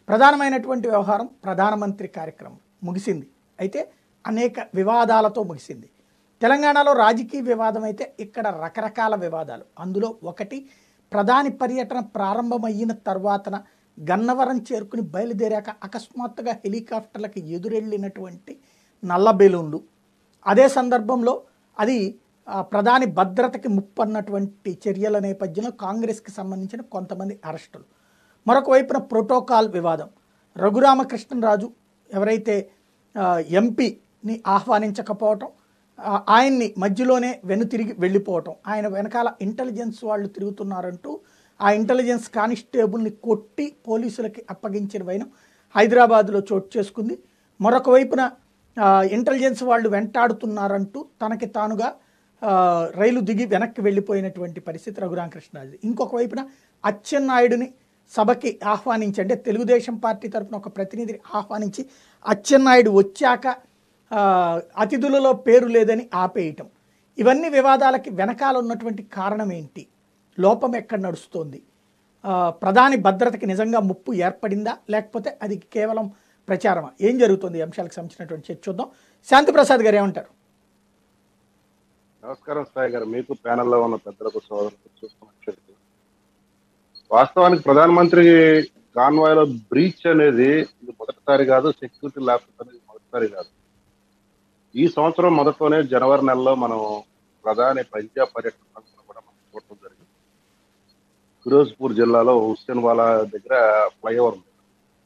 ప్రధానమైనటువంటి వ్యవహారం ప్రధానమంత్రి కార్యక్రమం ముగిసింది అయితే అనేక వివాదాలతో ముగిసింది తెలంగాణలో రాజకీయ వివాదం అయితే ఇక్కడ రకరకాల వివాదాలు అందులో ఒకటి ప్రధాని పర్యటన ప్రారంభమయ్యిన తర్వాతన గన్నవరం చేరుకుని బయలుదేరాక అకస్మాత్తుగా హెలికాప్టర్లకు ఎదురెళ్ళినటువంటి నల్ల బెలూన్లు అదే సందర్భంలో అది ఆ, ప్రధాని భద్రతకి ముప్పన్నటువంటి చర్యల నేపథ్యంలో కాంగ్రెస్కి సంబంధించిన కొంతమంది అరెస్టులు మరొక వైపున ప్రోటోకాల్ వివాదం రఘురామకృష్ణరాజు ఎవరైతే ఆ, ఎంపీని ఆహ్వానించకపోవటం ఆ, ఆయన్ని మధ్యలోనే వెనుతిరిగి వెళ్ళిపోవటం ఆయన వెనకాల ఇంటెలిజెన్స్ వాళ్ళు తిరుగుతున్నారంటూ ఆ ఇంటెలిజెన్స్ కానిస్టేబుల్ని కొట్టి పోలీసులకి అప్పగించిన వైనం హైదరాబాద్లో చోటు చేసుకుంది మరొక వైపున ఆ, ఇంటెలిజెన్స్ వాళ్ళు వెంటాడుతున్నారంటూ తనకి తానుగా ఆ, రైలు దిగి వెనక్కి వెళ్ళిపోయినటువంటి పరిస్థితి రఘురామకృష్ణరాజు ఇంకొక వైపున అచ్చెన్నాయుడిని సభకి ఆహ్వానించి అంటే తెలుగుదేశం పార్టీ తరపున ఒక ప్రతినిధిని ఆహ్వానించి అచ్చెన్నాయుడు వచ్చాక ఆ, అతిథులలో పేరు లేదని ఆపేయటం ఇవన్నీ వివాదాలకి వెనకాల ఉన్నటువంటి కారణం ఏంటి లోపం ఎక్కడ నడుస్తోంది ఆ, ప్రధాని భద్రతకి నిజంగా ముప్పు ఏర్పడిందా లేకపోతే అది కేవలం ప్రచారమా ఏం జరుగుతుంది ఈ అంశాలకు సంబంధించినటువంటి చర్చ చూద్దాం శాంతిప్రసాద్ గారు ఏమంటారు నమస్కారం సాయి గారు మీకు ప్యానెల్లో ఉన్న పెద్దలకు సోదరులకు చూస్తున్నట్లయితే వాస్తవానికి ప్రధానమంత్రి కాన్వాయ్ లో బ్రీచ్ అనేది ఇది మొదటిసారి కాదు సెక్యూరిటీ ల్యాప్స్ అనేది మొదటిసారి కాదు ఈ సంవత్సరం మొదట్లోనే జనవరి నెలలో మనం ప్రధాని పంజాబ్ పర్యటన సంస్థను కూడా మనం చూడటం జరిగింది ఫిరోజ్పూర్ జిల్లాలో హుస్సేన్వాలా దగ్గర ఫ్లైఓవర్ ఉంది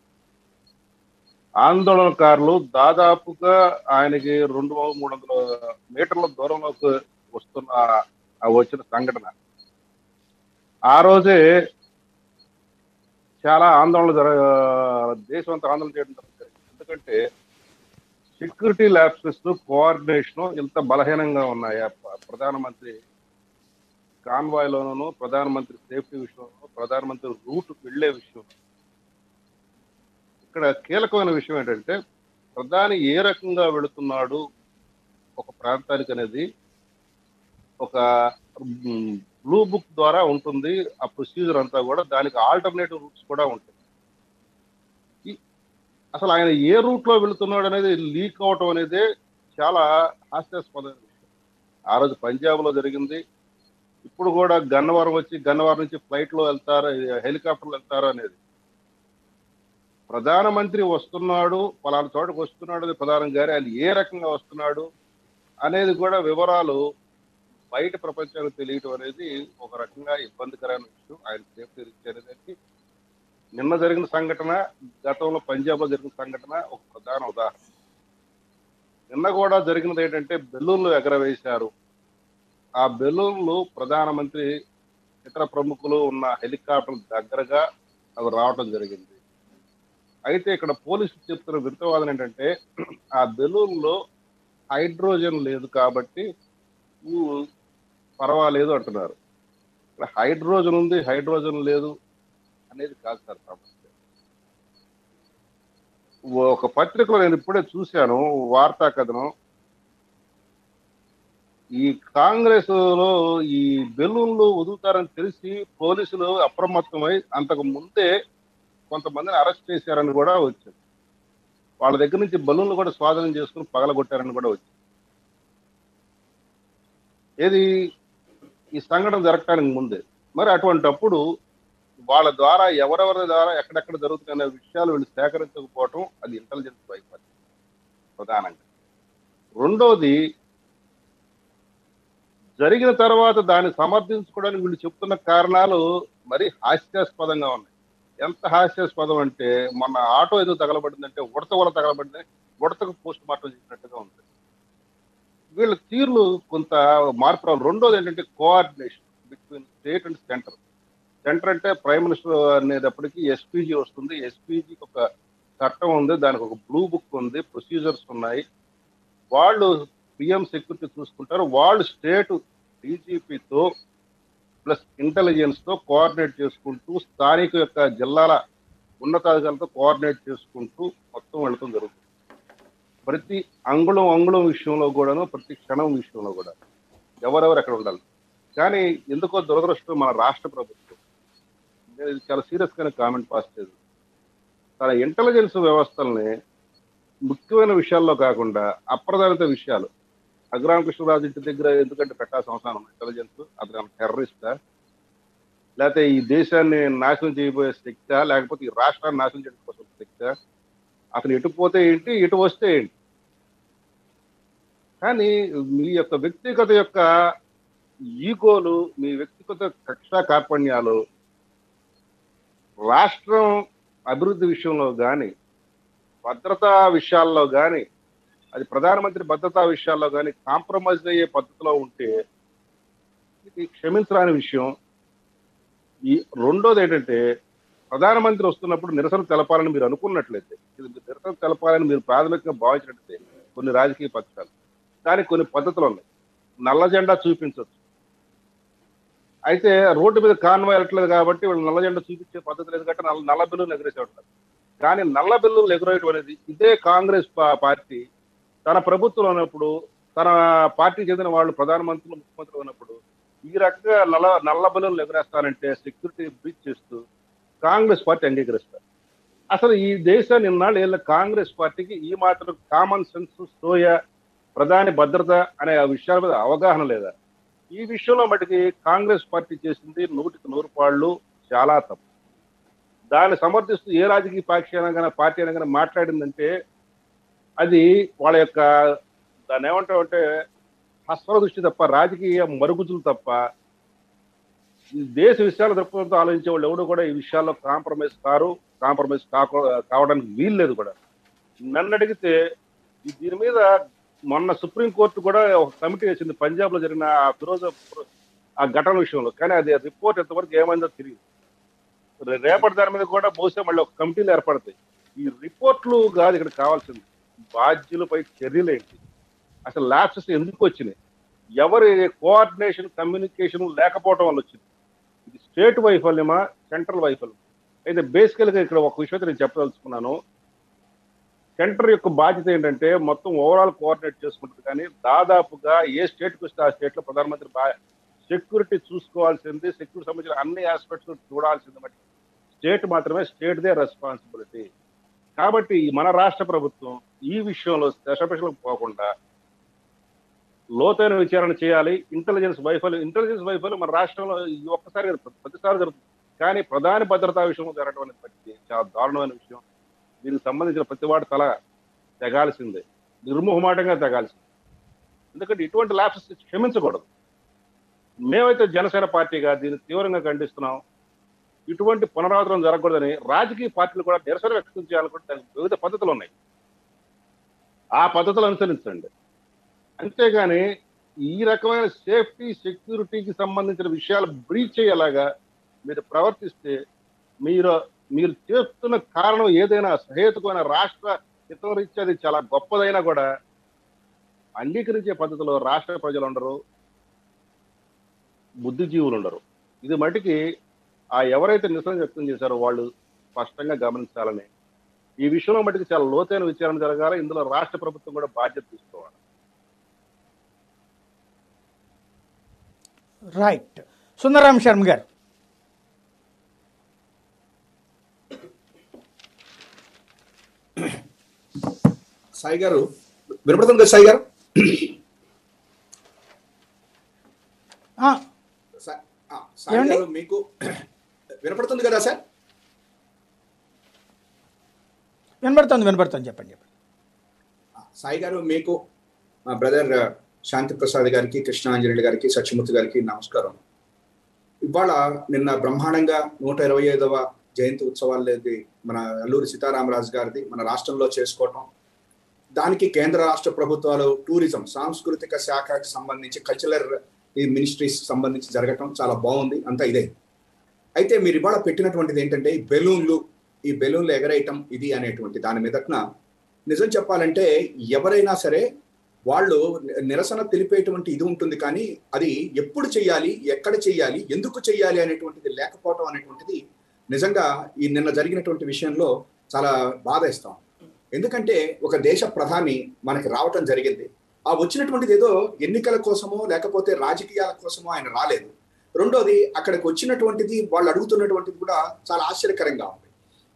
ఆందోళనకారులు దాదాపుగా ఆయనకి రెండు వందల మూడు వందల మీటర్ల దూరంలోకి వస్తున్న ఆ వచ్చిన సంఘటన ఆ రోజే చాలా ఆందోళన జర దేశం అంతా ఆందోళన చేయడం జరుగుతుంది ఎందుకంటే సెక్యూరిటీ ల్యాబ్సెస్ కోఆర్డినేషన్ ఇంత బలహీనంగా ఉన్నాయి ఆ ప్ర- ప్రధానమంత్రి కాన్వాయ్ లోనూ ప్రధానమంత్రి సేఫ్టీ విషయంలో ప్రధానమంత్రి రూట్ వెళ్లే విషయం ఇక్కడ కీలకమైన విషయం ఏంటంటే ప్రధాని ఏ రకంగా వెళుతున్నాడు ఒక ప్రాంతానికి అనేది ఒక బ్లూ బుక్ ద్వారా ఉంటుంది ఆ ప్రొసీజర్ అంతా కూడా దానికి ఆల్టర్నేటివ్ రూట్స్ కూడా ఉంటాయి ఈ- అసలు ఆయన ఏ రూట్ లో వెళుతున్నాడు అనేది లీక్ అవటం అనేది చాలా హాస్యాస్పదమైన విషయం ఆ రోజు పంజాబ్ లో జరిగింది ఇప్పుడు కూడా గన్నవరం వచ్చి గన్నవరం నుంచి ఫ్లైట్ లో వెళ్తారు హెలికాప్టర్లు వెళ్తారు అనేది ప్రధానమంత్రి వస్తున్నాడు పలానా చోటకు వస్తున్నాడు అది ప్రధానం గారి ఆయన ఏ రకంగా వస్తున్నాడు అనేది కూడా వివరాలు బయట ప్రపంచానికి తెలియటం అనేది ఒక రకంగా ఇబ్బందికరమైన విషయం ఆయన సేఫ్టీ రీచ్ అనేది నిన్న జరిగిన సంఘటన గతంలో పంజాబ్ లో జరిగిన సంఘటన ఒక ప్రధాన ఉదాహరణ నిన్న కూడా జరిగినది ఏంటంటే బెలూన్లు ఎగరవేశారు ఆ బెలూన్లు ప్రధానమంత్రి ఇతర ప్రముఖులు ఉన్న హెలికాప్టర్ దగ్గరగా అవి రావటం జరిగింది అయితే ఇక్కడ పోలీసులు చెప్తున్న విరుతవాదన ఏంటంటే ఆ బెలూన్ లో హైడ్రోజన్ లేదు కాబట్టి ఊ పర్వాలేదు అంటున్నారు ఇక్కడ హైడ్రోజన్ ఉంది హైడ్రోజన్ లేదు అనేది కాదు సార్ సమస్య ఒక పత్రికలో నేను ఇప్పుడే చూశాను వార్తా కథనం ఈ కాంగ్రెస్ లో ఈ బెలూన్లు వదులుతారని తెలిసి పోలీసులు అప్రమత్తమై అంతకు ముందే కొంతమందిని అరెస్ట్ చేశారని కూడా వచ్చింది వాళ్ళ దగ్గర నుంచి బలూన్లు కూడా స్వాధీనం చేసుకుని పగలగొట్టారని కూడా వచ్చింది ఏది ఈ సంఘటన జరగటానికి ముందే మరి అటువంటప్పుడు వాళ్ళ ద్వారా ఎవరెవరి ద్వారా ఎక్కడెక్కడ జరుగుతున్న విషయాలు వీళ్ళు సేకరించకపోవటం అది ఇంటెలిజెన్స్ వైఫల్యం ప్రధానంగా రెండోది జరిగిన తర్వాత దాన్ని సమర్థించుకోవడానికి వీళ్ళు చెప్తున్న కారణాలు మరి హాస్యాస్పదంగా ఉన్నాయి ఎంత హాస్యాస్పదం అంటే మొన్న ఆటో ఏదో తగలబడిందంటే ఉడత కూడా తగలబడింది ఉడతకు పోస్ట్ మార్టం చేసినట్టుగా ఉంది వీళ్ళ తీర్లు కొంత మార్పు రావాలి రెండోది ఏంటంటే coordination between state and centre centre అంటే ప్రైమ్ మినిస్టర్ అనేటప్పటికి ఎస్పీజీ వస్తుంది ఎస్పీజీకి ఒక చట్టం ఉంది దానికి ఒక బ్లూ బుక్ ఉంది ప్రొసీజర్స్ ఉన్నాయి వాళ్ళు పిఎం సెక్యూరిటీ చూసుకుంటారు వాళ్ళు స్టేట్ డీజీపీతో ప్లస్ ఇంటెలిజెన్స్ తో కోఆర్డినేట్ చేసుకుంటూ స్థానిక యొక్క జిల్లాల ఉన్నతాధికారులతో కోఆర్డినేట్ చేసుకుంటూ మొత్తం వెళుతుంది జరుగుతుంది ప్రతి అంగుళం అంగుళం విషయంలో కూడాను ప్రతి క్షణం విషయంలో కూడా ఎవరెవరు ఎక్కడ ఉండాలి కానీ ఎందుకో దురదృష్టం మన రాష్ట్ర ప్రభుత్వం నేను ఇది చాలా సీరియస్ గానే కామెంట్ పాస్ చేసి తన ఇంటెలిజెన్స్ వ్యవస్థల్ని ముఖ్యమైన విషయాల్లో కాకుండా అప్రధానిత విషయాలు రఘురామకృష్ణరాజు ఇంటి దగ్గర ఎందుకంటే పెట్టాల్సిన అవసరం ఉంది ఇంటెలిజెన్స్ అతను టెర్రరిస్టా లేకపోతే ఈ దేశాన్ని నాశనం చేయబోయే శక్తి లేకపోతే ఈ రాష్ట్రాన్ని నాశనం చేయడం కోసం శక్తి అతను ఎటు పోతే ఏంటి ఎటు వస్తే ఏంటి కానీ మీ యొక్క వ్యక్తిగత యొక్క ఈగోలు మీ వ్యక్తిగత కక్ష కార్పణ్యాలు రాష్ట్రం అభివృద్ధి విషయంలో కానీ భద్రతా విషయాల్లో కానీ అది ప్రధానమంత్రి భద్రతా విషయాల్లో కానీ కాంప్రమైజ్ అయ్యే పద్ధతిలో ఉంటే ఇది క్షమించరాని విషయం ఈ రెండోది ఏంటంటే ప్రధానమంత్రి వస్తున్నప్పుడు నిరసన తెలపాలని మీరు అనుకున్నట్లయితే ఇది మీరు నిరసన తెలపాలని మీరు ప్రాథమికంగా భావించినట్లయితే కొన్ని రాజకీయ పక్షాలు దానికి కొన్ని పద్ధతులు ఉన్నాయి నల్ల జెండా చూపించవచ్చు అయితే రోడ్డు మీద కాన్వాయ్ వెళ్ళట్లేదు కాబట్టి వాళ్ళు నల్ల జెండా చూపించే పద్ధతి లేదు కాబట్టి నల్ల నల్ల బిల్లులు ఎగరేసే ఉంటారు కానీ నల్ల బిల్లులు ఎగురేయడం అనేది ఇదే కాంగ్రెస్ పా- పార్టీ తన ప్రభుత్వం ఉన్నప్పుడు తన పార్టీ చెందిన వాళ్ళు ప్రధానమంత్రులు ముఖ్యమంత్రులు ఉన్నప్పుడు ఈ రకంగా నల్ల నల్ల బిల్లులు ఎగరేస్తానంటే సెక్యూరిటీ బ్రీచ్ చేస్తూ కాంగ్రెస్ పార్టీ అంగీకరిస్తారు అసలు ఈ దేశాన్ని ఇన్నాళ్ళు ఏళ్ళ కాంగ్రెస్ పార్టీకి ఈ మాత్రం కామన్ సెన్స్ సోయ ప్రధాని భద్రత అనే ఆ విషయాల మీద అవగాహన లేదా ఈ విషయంలో మటుకి కాంగ్రెస్ పార్టీ చేసింది నూటికి నూరు పాళ్ళు చాలా తప్పు దాన్ని సమర్థిస్తూ ఏ రాజకీయ పార్టీ అయినా కానీ పార్టీ అయినా కానీ మాట్లాడిందంటే అది వాళ్ళ యొక్క దాన్ని ఏమంటామంటే హస్వ దృష్టి తప్ప రాజకీయ మరుగుజులు తప్ప ఈ దేశ విషయాల దృక్పథంతో ఆలోచించే వాళ్ళు ఎవరు కూడా ఈ విషయాల్లో కాంప్రమైజ్ కారు కాంప్రమైజ్ కాకూ కావడానికి వీలు లేదు కూడా నన్ను అడిగితే ఈ దీని మీద మొన్న సుప్రీంకోర్టు కూడా ఒక కమిటీ వేసింది పంజాబ్ లో జరిగిన ఆ ఫిరోజాపూర్ ఆ ఘటన విషయంలో కానీ అది రిపోర్ట్ ఎంతవరకు ఏమైందో తెలియదు రే- రేపటి దాని మీద కూడా బహుశా మళ్ళీ ఒక కమిటీలు ఏర్పడతాయి ఈ రిపోర్ట్లు కాదు ఇక్కడ కావాల్సింది బాధ్యులపై చర్యలు ఏంటి అసలు ల్యాబ్సెస్ ఎందుకు వచ్చినాయి ఎవరి కోఆర్డినేషన్ కమ్యూనికేషన్ లేకపోవడం వల్ల వచ్చింది ఇది స్టేట్ వైఫల్యమా సెంట్రల్ వైఫల్యం అయితే బేసికల్ గా ఇక్కడ ఒక విషయం నేను చెప్పదలుచుకున్నాను సెంటర్ యొక్క బాధ్యత ఏంటంటే మొత్తం ఓవరాల్ కోఆర్డినేట్ చేసుకుంటుంది కానీ దాదాపుగా ఏ స్టేట్ కి వస్తే ఆ స్టేట్ లో ప్రధానమంత్రి సెక్యూరిటీ చూసుకోవాల్సింది సెక్యూరిటీ సంబంధించిన అన్ని ఆస్పెక్ట్స్ చూడాల్సింది బట్టి స్టేట్ మాత్రమే స్టేట్ దే రెస్పాన్సిబిలిటీ కాబట్టి ఈ మన రాష్ట్ర ప్రభుత్వం ఈ విషయంలో దశపశలకు పోకుండా లోతైన విచారణ చేయాలి ఇంటెలిజెన్స్ వైఫల్యం ఇంటెలిజెన్స్ వైఫల్యం మన రాష్ట్రంలో ఈ ఒక్కసారి కాదు, ప్రతిసారి జరుగుతుంది కానీ ప్రధాని భద్రతా విషయంలో జరగడం అనేది బట్టి చాలా దారుణమైన విషయం దీనికి సంబంధించిన ప్రతి వాడు తల తెగాల్సిందే నిర్మోహమాటంగా తెగాల్సిందే ఎందుకంటే ఇటువంటి ల్యాప్సెస్ క్షమించకూడదు మేమైతే జనసేన పార్టీగా దీన్ని తీవ్రంగా ఖండిస్తున్నాం ఇటువంటి పునరావృతం జరగకూడదని రాజకీయ పార్టీలు కూడా నిరసన వ్యక్తం చేయాలనుకుంటే దానికి వివిధ పద్ధతులు ఉన్నాయి ఆ పద్ధతులు అనుసరించండి అంతేగాని ఈ రకమైన సేఫ్టీ సెక్యూరిటీకి సంబంధించిన విషయాలు బ్రీచ్ అయ్యేలాగా మీరు ప్రవర్తిస్తే మీరు మీరు చేస్తున్న కారణం ఏదైనా సహేతుకమైన రాష్ట్ర హితం రీత్యా అది చాలా గొప్పదైనా కూడా అంగీకరించే పద్ధతిలో రాష్ట్ర ప్రజలు ఉండరు బుద్ధిజీవులు ఉండరు ఇది మటుకి ఆ ఎవరైతే నిరసన వ్యక్తం చేశారో వాళ్ళు స్పష్టంగా గమనించాలని ఈ విషయంలో మటుకు చాలా లోతైన విచారణ జరగాలి ఇందులో రాష్ట్ర ప్రభుత్వం కూడా బాధ్యత తీసుకోవాలి రైట్ సుందరరామ్ శర్మ గారు సాయి గారు వినపడుతుంది కదా సాయి గారు ఆ, సా- ఆ, సాయి ఏమండి? గారు మీకు వినపడుతుంది కదా సార్ వినబడుతుంది వినబడుతుంది చెప్పండి చెప్పండి ఆ, సాయి గారు మీకు మా బ్రదర్ శాంతి ప్రసాద్ గారికి కృష్ణాంజనేయులు గారికి సత్యమూర్తి గారికి నమస్కారం ఇవాళ నిన్న బ్రహ్మాండంగా నూట ఇరవై ఐదవ జయంతి ఉత్సవాలది మన అల్లూరి సీతారామరాజు గారిది మన రాష్ట్రంలో చేసుకోవటం దానికి కేంద్ర రాష్ట్ర ప్రభుత్వాలు టూరిజం సాంస్కృతిక శాఖకి సంబంధించి కల్చరల్ ఈ మినిస్ట్రీస్ సంబంధించి జరగటం చాలా బాగుంది అంతా ఇదే అయితే మీరు ఇవాళ పెట్టినటువంటిది ఏంటంటే ఈ బెలూన్లు ఈ బెలూన్లు ఎగరేయటం ఇది అనేటువంటి దాని మీదట్న నిజం చెప్పాలంటే ఎవరైనా సరే వాళ్ళు ని- నిరసన తెలిపేటువంటి ఇది ఉంటుంది కానీ అది ఎప్పుడు చెయ్యాలి ఎక్కడ చెయ్యాలి ఎందుకు చెయ్యాలి అనేటువంటిది లేకపోవటం అనేటువంటిది నిజంగా ఈ నిన్న జరిగినటువంటి విషయంలో చాలా బాధేస్తాం ఎందుకంటే ఒక దేశ ప్రధాని మనకి రావటం జరిగింది ఆ వచ్చినటువంటిది ఏదో ఎన్నికల కోసమో లేకపోతే రాజకీయాల కోసమో ఆయన రాలేదు రెండోది అక్కడికి వచ్చినటువంటిది వాళ్ళు అడుగుతున్నటువంటిది కూడా చాలా ఆశ్చర్యకరంగా ఉంది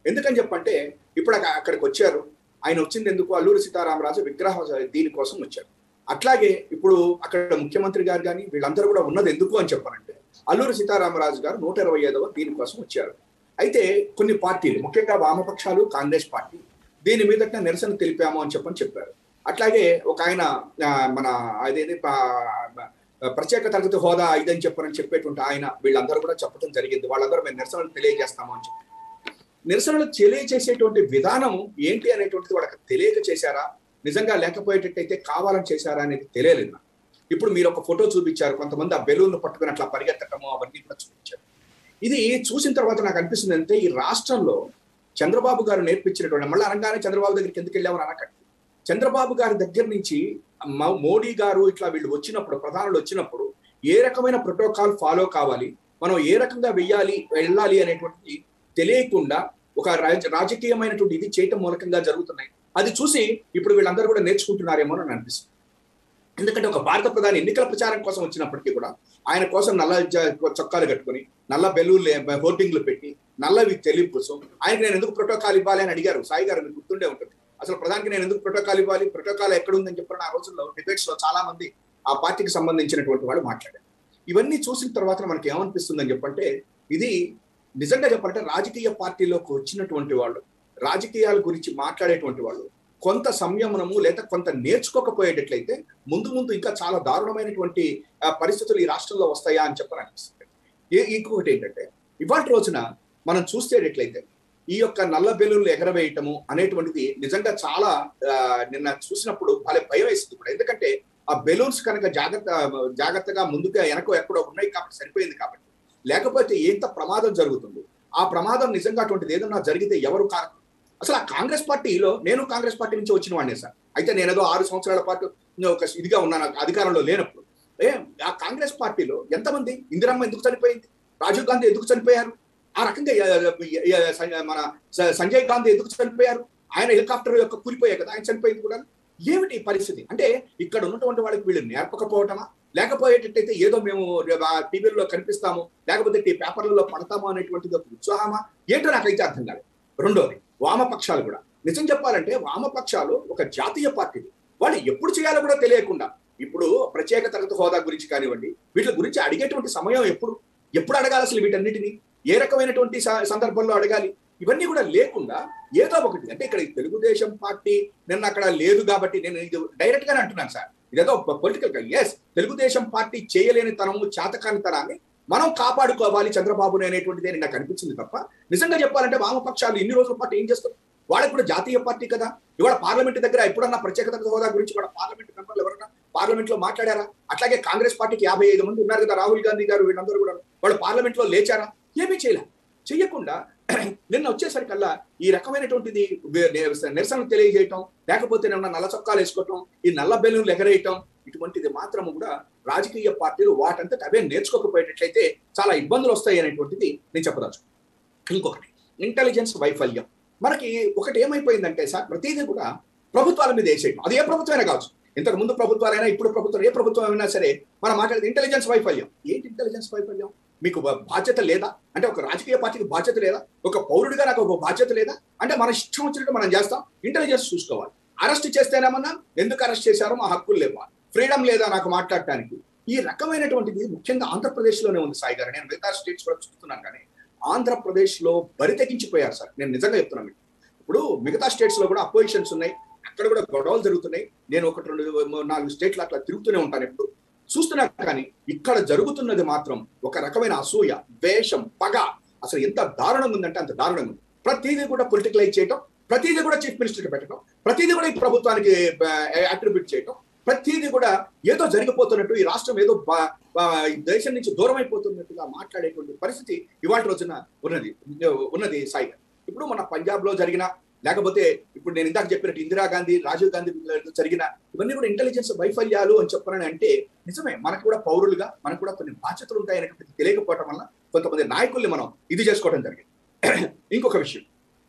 ఎందుకని చెప్పంటే ఇప్పుడు అక్క- అక్కడికి వచ్చారు ఆయన వచ్చింది ఎందుకు అల్లూరి సీతారామరాజు విగ్రహ దీనికోసం వచ్చారు అట్లాగే ఇప్పుడు అక్కడ ముఖ్యమంత్రి గారు కానీ వీళ్ళందరూ కూడా ఉన్నది ఎందుకు అని చెప్పారంటే అల్లూరి సీతారామరాజు గారు నూట ఇరవై ఐదవ దీనికోసం వచ్చారు అయితే కొన్ని పార్టీలు ముఖ్యంగా వామపక్షాలు కాంగ్రెస్ పార్టీ దీని మీద నిరసన తెలిపాము అని చెప్పని చెప్పారు అట్లాగే ఒక ఆయన ఆ, మన అదేది ప- ప్రత్యేక తరగతి హోదా ఇదని చెప్పని చెప్పేటువంటి ఆయన వీళ్ళందరూ కూడా చెప్పడం జరిగింది వాళ్ళందరూ మేము నిరసనలు తెలియజేస్తాము అని చెప్పి నిరసనలు తెలియజేసేటువంటి విధానం ఏంటి అనేటువంటిది వాళ్ళకి తెలియక చేశారా నిజంగా లేకపోయేటట్టయితే కావాలని చేశారా అనేది తెలియలేదు నాకు. ఇప్పుడు మీరు ఒక ఫోటో చూపించారు కొంతమంది ఆ బెలూన్ పట్టుకుని అట్లా పరిగెత్తటము అవన్నీ కూడా చూపించారు ఇది చూసిన తర్వాత నాకు అనిపిస్తుంది అంటే ఈ రాష్ట్రంలో చంద్రబాబు గారు నేర్పించినటువంటి మళ్ళీ అనగానే చంద్రబాబు దగ్గరికి ఎందుకు వెళ్ళామని అనకండి చంద్రబాబు గారి దగ్గర నుంచి మ- మోడీ గారు ఇట్లా వీళ్ళు వచ్చినప్పుడు ప్రధానులు వచ్చినప్పుడు ఏ రకమైన ప్రోటోకాల్ ఫాలో కావాలి మనం ఏ రకంగా వెయ్యాలి వెళ్ళాలి అనేటువంటిది తెలియకుండా ఒక రాజ- రాజకీయమైనటువంటి ఇది చేయటం మూలకంగా జరుగుతున్నాయి అది చూసి ఇప్పుడు వీళ్ళందరూ కూడా నేర్చుకుంటున్నారేమో అని అనిపిస్తుంది ఎందుకంటే ఒక భారత ప్రధాని ఎన్నికల ప్రచారం కోసం వచ్చినప్పటికీ కూడా ఆయన కోసం నల్ల జ- చొక్కాలు కట్టుకొని నల్ల బెలూన్లు హోర్డింగ్లు పెట్టి నల్లవి తెలుపుసు ఆయనకి నేను ఎందుకు ప్రోటోకాల్ ఇవ్వాలి అని అడిగారు సాయి గారు మీకు గుర్తుండే ఉంటుంది అసలు ప్రధానికి నేను ఎందుకు ప్రోటోకాల్ ఇవ్వాలి ప్రోటోకాల్ ఎక్కడ ఉందని చెప్పిన ఆ రోజుల్లో డిబేట్స్ లో చాలా మంది ఆ పార్టీకి సంబంధించినటువంటి వాళ్ళు మాట్లాడారు ఇవన్నీ చూసిన తర్వాత మనకి ఏమనిపిస్తుందని చెప్పంటే ఇది నిజంగా చెప్పాలంటే రాజకీయ పార్టీలోకి వచ్చినటువంటి వాళ్ళు రాజకీయాల గురించి మాట్లాడేటువంటి వాళ్ళు కొంత సంయమనము లేదా కొంత నేర్చుకోకపోయేటట్లయితే ముందు ముందు ఇంకా చాలా దారుణమైనటువంటి ఆ, పరిస్థితులు ఈ రాష్ట్రంలో వస్తాయా అని చెప్పని అనిపిస్తుంది ఏ- ఇంకొకటి ఏంటంటే ఇవాళ రోజున మనం చూసేటట్లయితే ఈ యొక్క నల్ల బెలూన్లు ఎగరవేయటము అనేటువంటిది నిజంగా చాలా ఆ, నిన్న చూసినప్పుడు వాళ్ళ భయం వేస్తుంది కూడా ఎందుకంటే ఆ బెలూన్స్ కనుక జాగ్రత్త జాగ్రత్తగా ముందుగా వెనక ఎక్కడో ఉన్నాయి కాబట్టి సరిపోయింది కాబట్టి లేకపోతే ఎంత ప్రమాదం జరుగుతుంది ఆ ప్రమాదం నిజంగా అటువంటిది ఏదన్నా జరిగితే ఎవరు కారణం అసలు ఆ కాంగ్రెస్ పార్టీలో నేను కాంగ్రెస్ పార్టీ నుంచి వచ్చిన వాడినే సార్ అయితే నేను ఏదో ఆరు సంవత్సరాల పాటు ఒక ఇదిగా ఉన్నాను అధికారంలో లేనప్పుడు ఏ ఆ కాంగ్రెస్ పార్టీలో ఎంతమంది ఇందిరమ్మ ఎందుకు చనిపోయింది రాజీవ్ గాంధీ ఎందుకు చనిపోయారు ఆ రకంగా ఎ- ఎ- ఎ- స- మన స- సంజయ్ గాంధీ ఎందుకు చనిపోయారు ఆయన హెలికాప్టర్ యొక్క కూలిపోయాయి కదా ఆయన చనిపోయింది కూడా ఏమిటి ఈ పరిస్థితి అంటే ఇక్కడ ఉన్నటువంటి వాళ్ళకి వీళ్ళు నేర్పకపోవటమా లేకపోయేటట్టయితే ఏదో మేము టీవీల్లో కనిపిస్తాము లేకపోతే ఈ పేపర్లలో పడతాము అనేటువంటిది ఒక ఉత్సాహమా ఏంటో నాకైతే అర్థం కాలేదు రెండోది వామపక్షాలు కూడా నిజం చెప్పాలంటే వామపక్షాలు ఒక జాతీయ పార్టీలు వాళ్ళు ఎప్పుడు చేయాలో కూడా తెలియకుండా ఇప్పుడు ప్రత్యేక తరగతి హోదా గురించి కానివ్వండి వీటి గురించి అడిగేటువంటి సమయం ఎప్పుడు ఎప్పుడు అడగాలి అసలు వీటన్నిటిని ఏ రకమైనటువంటి స- సందర్భంలో అడగాలి ఇవన్నీ కూడా లేకుండా ఏదో ఒకటి అంటే ఇక్కడ ఈ తెలుగుదేశం పార్టీ నిన్న అక్కడ లేదు కాబట్టి నేను ఇది డైరెక్ట్ గానే అంటున్నాను సార్ ఇదేదో పొలిటికల్ ఎస్ తెలుగుదేశం పార్టీ చేయలేని తనము చేతకాని తనాన్ని మనం కాపాడుకోవాలి చంద్రబాబుని అనేటువంటిది నాకు అనిపించింది తప్ప నిజంగా చెప్పాలంటే వామపక్షాలు ఇన్ని రోజుల పాటు ఏం చేస్తారు వాళ్ళకి కూడా జాతీయ పార్టీ కదా ఇవాళ పార్లమెంట్ దగ్గర ఎప్పుడన్నా ప్రత్యేక తరగతి హోదా గురించి కూడా పార్లమెంట్ మెంబర్లు ఎవరన్నా పార్లమెంట్ లో మాట్లాడారా అట్లాగే కాంగ్రెస్ పార్టీకి యాభై ఐదు మంది ఉన్నారు కదా రాహుల్ గాంధీ గారు వీళ్ళందరూ కూడా వాళ్ళు పార్లమెంట్ లో లేచారా ఏమీ చేయలే చెయ్యకుండా నిన్న వచ్చేసరికల్లా ఈ రకమైనటువంటిది వే- నిరసనలు తెలియజేయటం లేకపోతే నిన్న నల్ల చొక్కాలు వేసుకోవటం ఈ నల్ల బెలూన్లు ఎగరేయటం ఇటువంటిది మాత్రము కూడా రాజకీయ పార్టీలు వాటంతట అవే నేర్చుకోకపోయేటట్లయితే చాలా ఇబ్బందులు వస్తాయి అనేటువంటిది నేను చెప్పదలుచు ఇంకొకటి ఇంటెలిజెన్స్ వైఫల్యం మనకి ఒకటి ఏమైపోయిందంటే సార్ ప్రతిదీ కూడా ప్రభుత్వాల మీద వేసేయడం అది ఏ ప్రభుత్వమైనా కావచ్చు ఇంతకు ముందు ప్రభుత్వాలైనా ఇప్పుడు ప్రభుత్వం ఏ ప్రభుత్వం అయినా సరే మనం మాట్లాడేది ఇంటెలిజెన్స్ వైఫల్యం ఏంటి ఇంటెలిజెన్స్ వైఫల్యం మీకు బా- బాధ్యత లేదా అంటే ఒక రాజకీయ పార్టీకి బాధ్యత లేదా ఒక పౌరుడిగా నాకు ఒక బాధ్యత లేదా అంటే మన ఇష్టం వచ్చినట్టు మనం చేస్తాం ఇంటెలిజెన్స్ చూసుకోవాలి అరెస్ట్ చేస్తేనేమన్నా ఎందుకు అరెస్ట్ చేశారో మా హక్కులు లేవా ఫ్రీడమ్ లేదా నాకు మాట్లాడటానికి ఈ రకమైనటువంటిది ముఖ్యంగా ఆంధ్రప్రదేశ్ లోనే ఉంది సాయి గారు నేను మిగతా స్టేట్స్ కూడా చూస్తున్నాను కానీ ఆంధ్రప్రదేశ్ లో బరి తెగించిపోయారు సార్ నేను నిజంగా చెప్తున్నాను మీకు ఇప్పుడు మిగతా స్టేట్స్ లో కూడా అపోజిషన్స్ ఉన్నాయి అక్కడ కూడా గొడవలు జరుగుతున్నాయి నేను ఒకటి రెండు మూడు, నాలుగు స్టేట్లు అట్లా తిరుగుతూనే ఉంటాను ఎప్పుడు చూస్తున్నా కానీ ఇక్కడ జరుగుతున్నది మాత్రం ఒక రకమైన అసూయ ద్వేషం పగ అసలు ఎంత దారుణంగా ఉందంటే అంత దారుణంగా ఉంది ప్రతిదీ కూడా పొలిటికలైజ్ చేయటం ప్రతిదీ కూడా చీఫ్ మినిస్టర్ పెట్టడం ప్రతిదీ కూడా ఈ ప్రభుత్వానికి అట్రిబ్యూట్ చేయటం ప్రతిదీ కూడా ఏదో జరిగిపోతున్నట్టు ఈ రాష్ట్రం ఏదో బా- బా- ఈ దేశం నుంచి దూరం అయిపోతున్నట్టుగా మాట్లాడేటువంటి పరిస్థితి ఇవాళ రోజున ఉన్నది ఉన్నది సాయి గారు. ఇప్పుడు మన పంజాబ్ లో జరిగిన లేకపోతే ఇప్పుడు నేను ఇందాక చెప్పినట్టు ఇందిరాగాంధీ రాజీవ్ గాంధీ జరిగిన ఇవన్నీ కూడా ఇంటెలిజెన్స్ వైఫల్యాలు అని చెప్పనని అంటే నిజమే మనకు కూడా పౌరులుగా మనకు కూడా కొన్ని బాధ్యతలు ఉంటాయనేటువంటి తెలియకపోవటం వల్ల కొంతమంది నాయకుల్ని మనం ఇది చేసుకోవడం జరిగింది ఇంకొక విషయం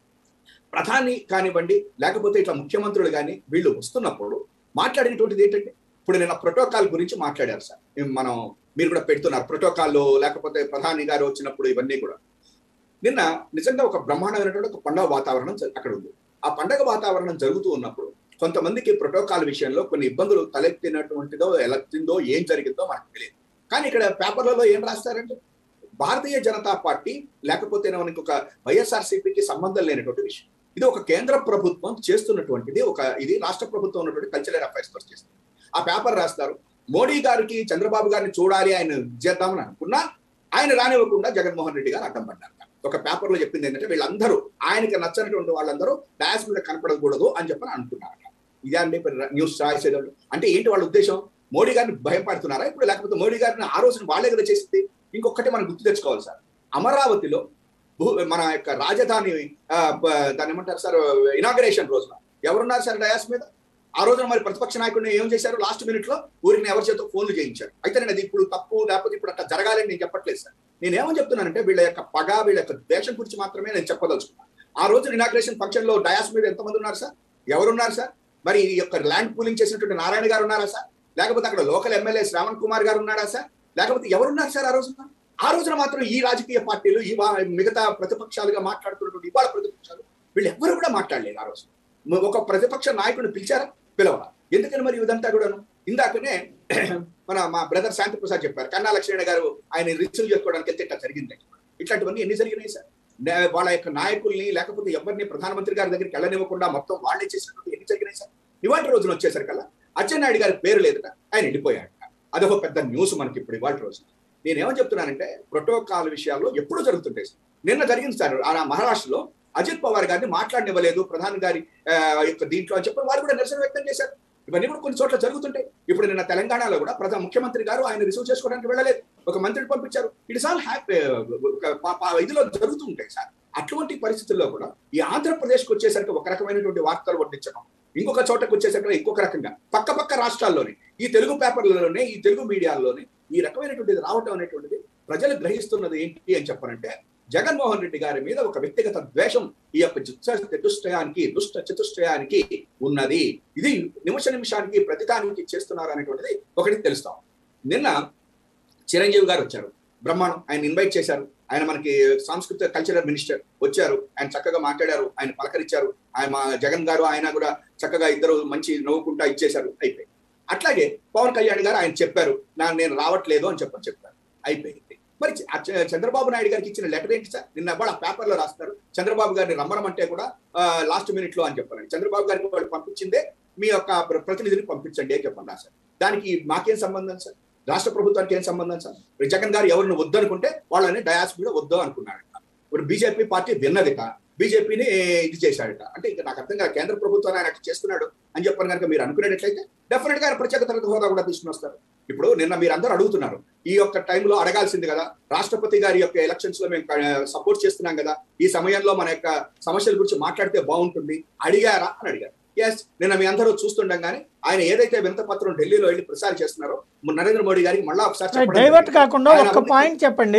ప్రధాని కానివ్వండి లేకపోతే ఇట్లా ముఖ్యమంత్రులు కానీ వీళ్ళు వస్తున్నప్పుడు మాట్లాడినటువంటిది ఏంటంటే ఇప్పుడు నేను ప్రోటోకాల్ గురించి మాట్లాడారు సార్ మనం మీరు కూడా పెడుతున్నారు ప్రోటోకాల్ లేకపోతే ప్రధాని గారు వచ్చినప్పుడు ఇవన్నీ కూడా నిన్న నిజంగా ఒక బ్రహ్మాండమైనటువంటి ఒక పండుగ వాతావరణం జ- అక్కడ ఉంది ఆ పండగ వాతావరణం జరుగుతూ ఉన్నప్పుడు కొంతమందికి ప్రోటోకాల్ విషయంలో కొన్ని ఇబ్బందులు తలెత్తినటువంటిదో ఎలక్తిందో ఏం జరిగిందో మనకు తెలియదు కానీ ఇక్కడ పేపర్లలో ఏం రాస్తారంటే భారతీయ జనతా పార్టీ లేకపోతే మనకి ఒక వైఎస్ఆర్సీపీకి సంబంధం లేనటువంటి విషయం ఇది ఒక కేంద్ర ప్రభుత్వం చేస్తున్నటువంటిది ఒక ఇది రాష్ట్ర ప్రభుత్వం ఉన్నటువంటి కల్చరల్ అఫైర్స్ తో చేస్తుంది ఆ పేపర్ రాస్తారు మోడీ గారికి చంద్రబాబు గారిని చూడాలి ఆయన చేద్దామని అనుకున్నా ఆయన రానివ్వకుండా జగన్మోహన్ రెడ్డి గారు అడ్డం పడ్డారు ఒక పేపర్ లో చెప్పింది ఏంటంటే వీళ్ళందరూ ఆయనకి నచ్చనటువంటి వాళ్ళందరూ డాష్ మీద కనపడకూడదు అని చెప్పని అనుకున్నారు ఇదే అండి ఇప్పుడు న్యూస్ రాసేదాడు అంటే ఏంటి వాళ్ళ ఉద్దేశం మోడీ గారిని భయపడుతున్నారా ఇప్పుడు లేకపోతే మోడీ గారిని ఆ రోజున వాళ్ళే కదా చేసింది ఇంకొకటి మనం గుర్తు తెచ్చుకోవాలి సార్ అమరావతిలో భూ- మన యొక్క రాజధాని ఆ, ప- దాన్ని ఏమంటారు సార్ ఇనాగరేషన్ రోజున ఎవరున్నారు సార్ డయాస్ మీద ఆ రోజున మరి ప్రతిపక్ష నాయకుడిని ఏం చేశారు లాస్ట్ మినిట్ లో ఊరికి ఎవరి చేత ఫోన్లు చేయించారు అయితే నేను అది ఇప్పుడు తప్పు లేకపోతే ఇప్పుడు అట్లా జరగాలని నేను చెప్పట్లేదు సార్ నేను ఏమని చెప్తున్నానంటే వీళ్ళ యొక్క పగ వీళ్ళ యొక్క ద్వేషం గురించి మాత్రమే నేను చెప్పదలుచుకున్నాను ఆ రోజు ఇనాగ్రేషన్ ఫంక్షన్ లో డయాస్ మీద ఎంతమంది ఉన్నారు సార్ ఎవరున్నారు సార్ మరి ఈ యొక్క ల్యాండ్ పూలింగ్ చేసినటువంటి నారాయణ గారు ఉన్నారా సార్ లేకపోతే అక్కడ లోకల్ ఎమ్మెల్యే శ్రావణ్ కుమార్ గారు ఉన్నారా సార్ లేకపోతే ఎవరున్నారు సార్ ఆ రోజున ఆ రోజున మాత్రం ఈ రాజకీయ పార్టీలు ఈ వా- మిగతా ప్రతిపక్షాలుగా మాట్లాడుతున్నటువంటి ఇవాళ ప్రతిపక్షాలు వీళ్ళు ఎవ్వరు కూడా మాట్లాడలేదు ఆ రోజు మ- ఒక ప్రతిపక్ష నాయకుడిని పిలిచారా పిలవాలా ఎందుకని మరి ఇదంతా కూడాను ఇందాకనే మన మా బ్రదర్ శాంతి ప్రసాద్ చెప్పారు కన్నా లక్ష్మణ గారు ఆయన రిసీవ్ చేసుకోవడానికి వెళ్తే ఇట్లా జరిగింది ఇట్లాంటివన్నీ ఎన్ని జరిగినాయి సార్ నే- వాళ్ళ యొక్క నాయకుల్ని లేకపోతే ఎవరిని ప్రధానమంత్రి గారి దగ్గరికి వెళ్ళనివ్వకుండా మొత్తం వాళ్ళే చేసినటువంటి ఎన్ని జరిగినాయి సార్ ఇవాళ రోజున వచ్చేసరికల్లా అచ్చెన్నాయుడు గారి పేరు లేదట ఆయన వెళ్ళిపోయాడు అదొక పెద్ద న్యూస్ మనకి ఇప్పుడు ఇవాళ రోజున నేనేమని చెప్తున్నానంటే ప్రోటోకాల్ విషయాల్లో ఎప్పుడు జరుగుతుంటాయి సార్ నిన్న జరిగింది సార్ ఆ మహారాష్ట్రలో అజిత్ పవార్ గారిని మాట్లాడనివ్వలేదు ప్రధాని గారి ఆ, యొక్క దీంట్లో అని చెప్పి వారు కూడా నిరసన వ్యక్తం చేశారు ఇవన్నీ కూడా కొన్ని చోట్ల జరుగుతుంటాయి ఇప్పుడు నిన్న తెలంగాణలో కూడా ప్రధాన ముఖ్యమంత్రి గారు ఆయన రిసీవ్ చేసుకోవడానికి వెళ్ళలేదు ఒక మంత్రిని పంపించారు ఇట్స్ ఆల్ హ్యాపీ ఇదిలో జరుగుతుంటాయి సార్ అటువంటి పరిస్థితుల్లో కూడా ఈ ఆంధ్రప్రదేశ్కి వచ్చేసరికి ఒక రకమైనటువంటి వార్తలు వడ్డించడం ఇంకొక చోటకు వచ్చేసరికి ఇంకొక రకంగా పక్క పక్క రాష్ట్రాల్లోనే ఈ తెలుగు పేపర్లలోనే ఈ తెలుగు మీడియాల్లోనే ఈ రకమైనటువంటిది రావటం అనేటువంటిది ప్రజలు గ్రహిస్తున్నది ఏంటి అని చెప్పారంటే జగన్మోహన్ రెడ్డి గారి మీద ఒక వ్యక్తిగత ద్వేషం ఈ యొక్క దుష్ట చతుష్టయానికి దుష్ట చతుష్టయానికి ఉన్నది ఇది నిమిష నిమిషానికి ప్రతిదానికి చేస్తున్నారు అనేటువంటిది ఒకటి తెలుస్తాం నిన్న చిరంజీవి గారు వచ్చారు బ్రహ్మాండం ఆయన ఇన్వైట్ చేశారు ఆయన మనకి సాంస్కృతిక కల్చరల్ మినిస్టర్ వచ్చారు ఆయన చక్కగా మాట్లాడారు ఆయన పలకరించారు ఆయన మా జగన్ గారు ఆయన కూడా చక్కగా ఇద్దరు మంచి నవ్వుకుంటా ఇచ్చేశారు అయిపోయి అట్లాగే పవన్ కళ్యాణ్ గారు ఆయన చెప్పారు నా నేను రావట్లేదు అని చెప్పని చెప్పారు అయిపోయింది మరి చ- ఆ చ- చంద్రబాబు నాయుడు గారికి ఇచ్చిన లెటర్ ఏంటి సార్ నిన్న కూడా పేపర్ లో రాస్తారు చంద్రబాబు గారిని రమ్మనమంటే కూడా లాస్ట్ మినిట్ లో అని చెప్పారు చంద్రబాబు గారికి వాళ్ళు పంపించిందే మీ యొక్క ప్ర- ప్రతినిధిని పంపించండి అని చెప్పండి సార్ దానికి మాకేం సంబంధం సార్ రాష్ట్ర ప్రభుత్వానికి ఏం సంబంధం సార్ ఇప్పుడు జగన్ గారు ఎవరిని వద్దనుకుంటే వాళ్ళని డయాస్ మీద వద్దు అనుకున్నాడట ఇప్పుడు బీజేపీ పార్టీ విన్నదిట బీజేపీని ఇది చేశాడట అంటే ఇక నాకు అర్థం కాదు కేంద్ర ప్రభుత్వాన్ని ఆయన అట్లా చేస్తున్నాడు అని చెప్పని కనుక మీరు అనుకునేటట్లయితే డెఫినెట్ గా ఆయన ప్రత్యేక తరగతి హోదా కూడా తీసుకుని వస్తారు ఇప్పుడు నిన్న మీరు అందరూ అడుగుతున్నారు ఈ యొక్క టైంలో అడగాల్సింది కదా రాష్ట్రపతి గారి యొక్క ఎలక్షన్స్ లో మేము సపోర్ట్ చేస్తున్నాం కదా ఈ సమయంలో మన యొక్క సమస్యల గురించి మాట్లాడితే బాగుంటుంది అడిగారా అని అడిగారు ఎస్ నిన్న మీ అందరూ చూస్తుండగానే ఆయన ఏదైతే వినతపత్రం ఢిల్లీలో వెళ్ళి ప్రసారం చేస్తున్నారో నరేంద్ర మోడీ గారికి మళ్ళా ఒకసారి చెప్పడం డైవర్ట్ జరిగింది. కాకుండా ఆయన ఒక్క అభివృద్ధి- పాయింట్ చెప్పండి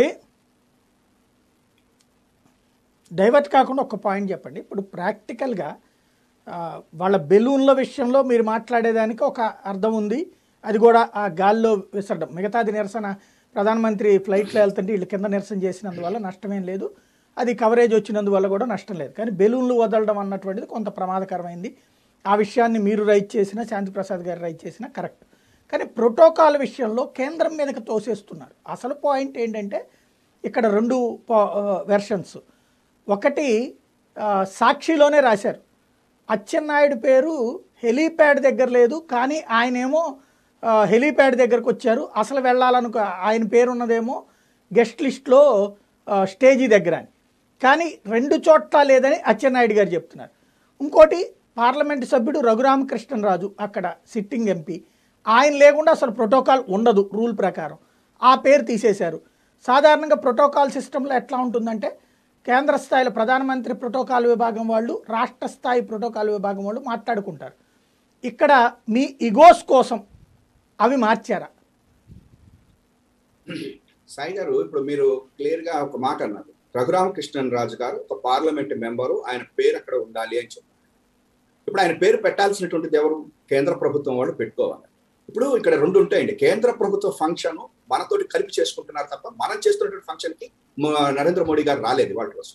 డైవర్ట్ కాకుండా ఒక పాయింట్ చెప్పండి ఇప్పుడు ప్రాక్టికల్గా ఆ, వాళ్ళ బెలూన్ల విషయంలో మీరు మాట్లాడేదానికి ఒక అర్థం ఉంది అది కూడా ఆ గాల్లో విసరడం మిగతాది నిరసన ప్రధానమంత్రి ఫ్లైట్లో వెళ్తుంటే వీళ్ళు కింద నిరసన చేసినందువల్ల నష్టమేం లేదు అది కవరేజ్ వచ్చినందువల్ల కూడా నష్టం లేదు కానీ బెలూన్లు వదలడం అన్నటువంటిది కొంత ప్రమాదకరమైంది ఆ విషయాన్ని మీరు రైట్ చేసినా శాంతిప్రసాద్ గారు రైట్ చేసినా కరెక్ట్ కానీ ప్రోటోకాల్ విషయంలో కేంద్రం మీదకి తోసేస్తున్నారు అసలు పాయింట్ ఏంటంటే ఇక్కడ రెండు వెర్షన్స్ ఒకటి ఆ, సాక్షిలోనే రాశారు అచ్చెన్నాయుడు పేరు హెలీప్యాడ్ దగ్గర లేదు కానీ ఆయనేమో ఆ, హెలీప్యాడ్ దగ్గరకు వచ్చారు అసలు వెళ్ళాలనుకో ఆయన పేరు ఉన్నదేమో గెస్ట్ లిస్ట్లో ఆ, స్టేజీ దగ్గర అని కానీ రెండు చోట్ల లేదని అచ్చెన్నాయుడు గారు చెప్తున్నారు ఇంకోటి పార్లమెంటు సభ్యుడు రఘురామకృష్ణరాజు అక్కడ సిట్టింగ్ ఎంపీ ఆయన లేకుండా అసలు ప్రోటోకాల్ ఉండదు రూల్ ప్రకారం ఆ పేరు తీసేశారు సాధారణంగా ప్రోటోకాల్ సిస్టంలో ఎట్లా ఉంటుందంటే కేంద్ర స్థాయిలో ప్రధానమంత్రి ప్రోటోకాల్ విభాగం వాళ్ళు రాష్ట్ర స్థాయి ప్రోటోకాల్ విభాగం వాళ్ళు మాట్లాడుకుంటారు ఇక్కడ మీ ఇగోస్ కోసం అవి మార్చారా సాయి గారు ఇప్పుడు మీరు క్లియర్ గా ఒక మాట అన్నారు రఘురామకృష్ణన్ రాజు గారు ఒక పార్లమెంట్ మెంబరు ఆయన పేరు అక్కడ ఉండాలి అని చెప్పారు ఇప్పుడు ఆయన పేరు పెట్టాల్సినటువంటిది ఎవరు కేంద్ర ప్రభుత్వం వాళ్ళు పెట్టుకోవాలి ఇప్పుడు ఇక్కడ రెండు ఉంటాయండి కేంద్ర ప్రభుత్వ ఫంక్షన్ మనతోటి కలిపి చేసుకుంటున్నారు తప్ప మనం చేస్తున్నటువంటి ఫంక్షన్ కి మ- నరేంద్ర మోడీ గారు రాలేదు వాళ్ళ కోసం